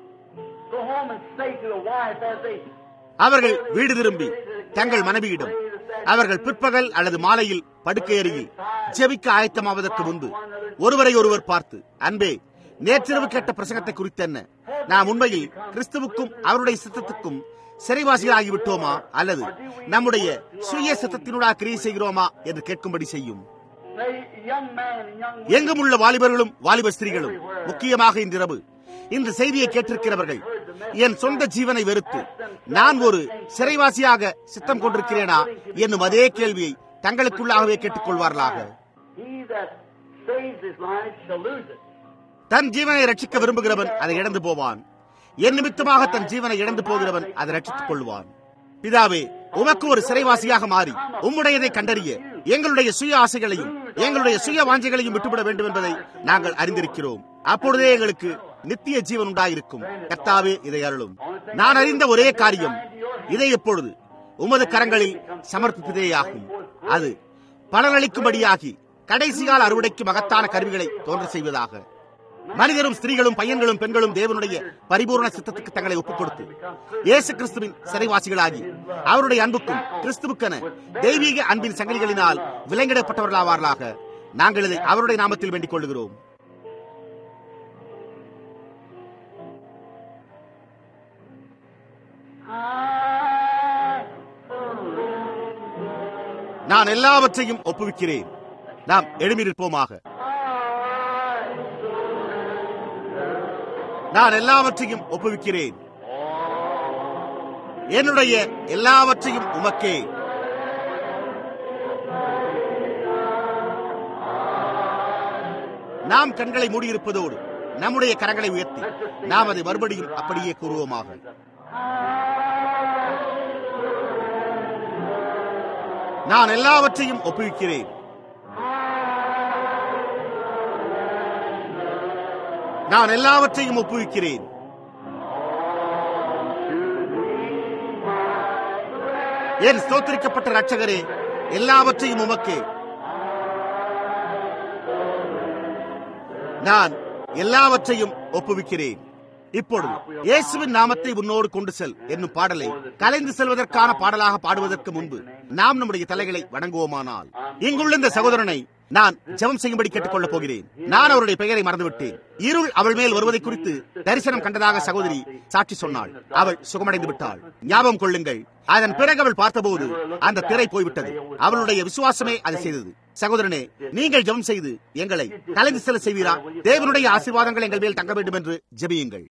Speaker 1: go home and say to the wife as they
Speaker 2: அவர்கள் வீடு திரும்பி தங்கள் மனைவியிடம் அவர்கள் பிற்பகல் அல்லது மாலையில் படுக்கையறையில் ஜெபிக்க ஆயத்தமாவதற்கு முன்பு ஒருவரை ஒருவர் பார்த்து அன்பே நேற்றிரவு கேட்ட பிரசங்கத்தை குறித்து என்ன நாம் உண்மையில் கிறிஸ்துவுக்கும் அவருடைய சித்தத்துக்கும் சிறைவாசிகள் ஆகிவிட்டோமா அல்லது நம்முடைய சுய சித்தத்தினூடாக கிரியை செய்கிறோமா என்று கேட்கும்படி செய்யும்
Speaker 1: say, young man and young woman,
Speaker 2: எங்கும் உள்ள வாலிபர்களும் வாலிப ஸ்திரீகளும் முக்கியமாக இன்றிரவு இந்த செய்தியை கேட்டிருக்கிறவர்கள் என் சொந்த ஜீவனை வெறுத்து நான் ஒரு சிறைவாசியாக சித்தம் கொண்டிருக்கிறேனா என்னும் அதே கேள்வியை தங்களுக்குள்ளாகவே கேட்டுக்கொள்வார்களாக
Speaker 1: he that saves his life shall lose it.
Speaker 2: தன் ஜீவனை ரட்சிக்க விரும்புகிறவன் அதை இழந்து போவான் என் நிமித்தமாக தன் ஜீவனை இழந்து போகிறவன் அதை ரட்சித்துக் கொள்வான் பிதாவே உமக்கு ஒரு சிறைவாசியாக மாறி உம்முடையதை கண்டறிய எங்களுடைய சுய ஆசைகளையும் எங்களுடைய சுய வாஞ்சைகளையும் விட்டுவிட வேண்டும் என்பதை நாங்கள் அறிந்திருக்கிறோம் அப்பொழுதே எங்களுக்கு நித்திய ஜீவன் உண்டாயிருக்கும் கர்த்தாவே இதை அருளும் நான் அறிந்த ஒரே காரியம் இதை எப்பொழுது உமது கரங்களில் சமர்ப்பிப்பதேயாகும் அது பலனளிக்கும்படியாகி கடைசியால் அறுவடைக்கு மகத்தான கருவிகளை தோன்ற செய்வதாக மனிதரும் ஸ்திரீகளும் பையன்களும் பெண்களும் தேவனுடைய பரிபூர்ண சித்தத்துக்கு தங்களை ஒப்புக் கொடுத்து இயேசு கிறிஸ்துவின் சிறைவாசிகளாகி அவருடைய அன்புக்கும் கிறிஸ்துவுக்கென தெய்வீக அன்பின் சங்கிலிகளினால் விலங்கிடப்பட்டவர்களாவார்களாக நாங்கள் இதை அவருடைய நாமத்தில் வேண்டிக் கொள்கிறோம் நான் எல்லாவற்றையும் ஒப்புவிக்கிறேன் நாம் எழுமிருப்போமாக நான் எல்லாவற்றையும் ஒப்புவிக்கிறேன் என்னுடைய எல்லாவற்றையும் உமக்கே நாம் கண்களை மூடியிருப்பதோடு நம்முடைய கரங்களை உயர்த்தி நாம் அதை மறுபடியும் அப்படியே கூறுவோமாக நான் எல்லாவற்றையும் ஒப்புவிக்கிறேன் நான் எல்லாவற்றையும் ஒப்புவிக்கிறேன் என் ஸ்தோத்திரிக்கப்பட்ட ரட்சகரே எல்லாவற்றையும் உமக்கு நான் எல்லாவற்றையும் ஒப்புவிக்கிறேன் இப்பொழுது இயேசுவின் நாமத்தை உன்னோடு கொண்டு செல் என்னும் பாடலை கலைந்து செல்வதற்கான பாடலாக பாடுவதற்கு முன்பு நாம் நம்முடைய தலைகளை வணங்குவோமானால் இங்குள்ள இந்த சகோதரனை நான் ஜெபம் செய்யும்படி கேட்டுக் கொள்ளப் போகிறேன் நான் அவருடைய பெயரை மறந்துவிட்டேன் இருள் அவள் மேல் வருவதை குறித்து தரிசனம் கண்டதாக சகோதரி சாட்சி சொன்னாள் அவள் சுகமடைந்து விட்டாள் ஞாபகம் கொள்ளுங்கள் அதன் பிறகு அவள் பார்த்தபோது அந்த திரை போய்விட்டது அவளுடைய விசுவாசமே அதை செய்தது சகோதரனே நீங்கள் ஜெபம் செய்து எங்களை கலைந்து செல்ல செய்வீரா தேவனுடைய ஆசீர்வாதங்கள் எங்கள் மேல் தங்க வேண்டும் என்று ஜெபியுங்கள்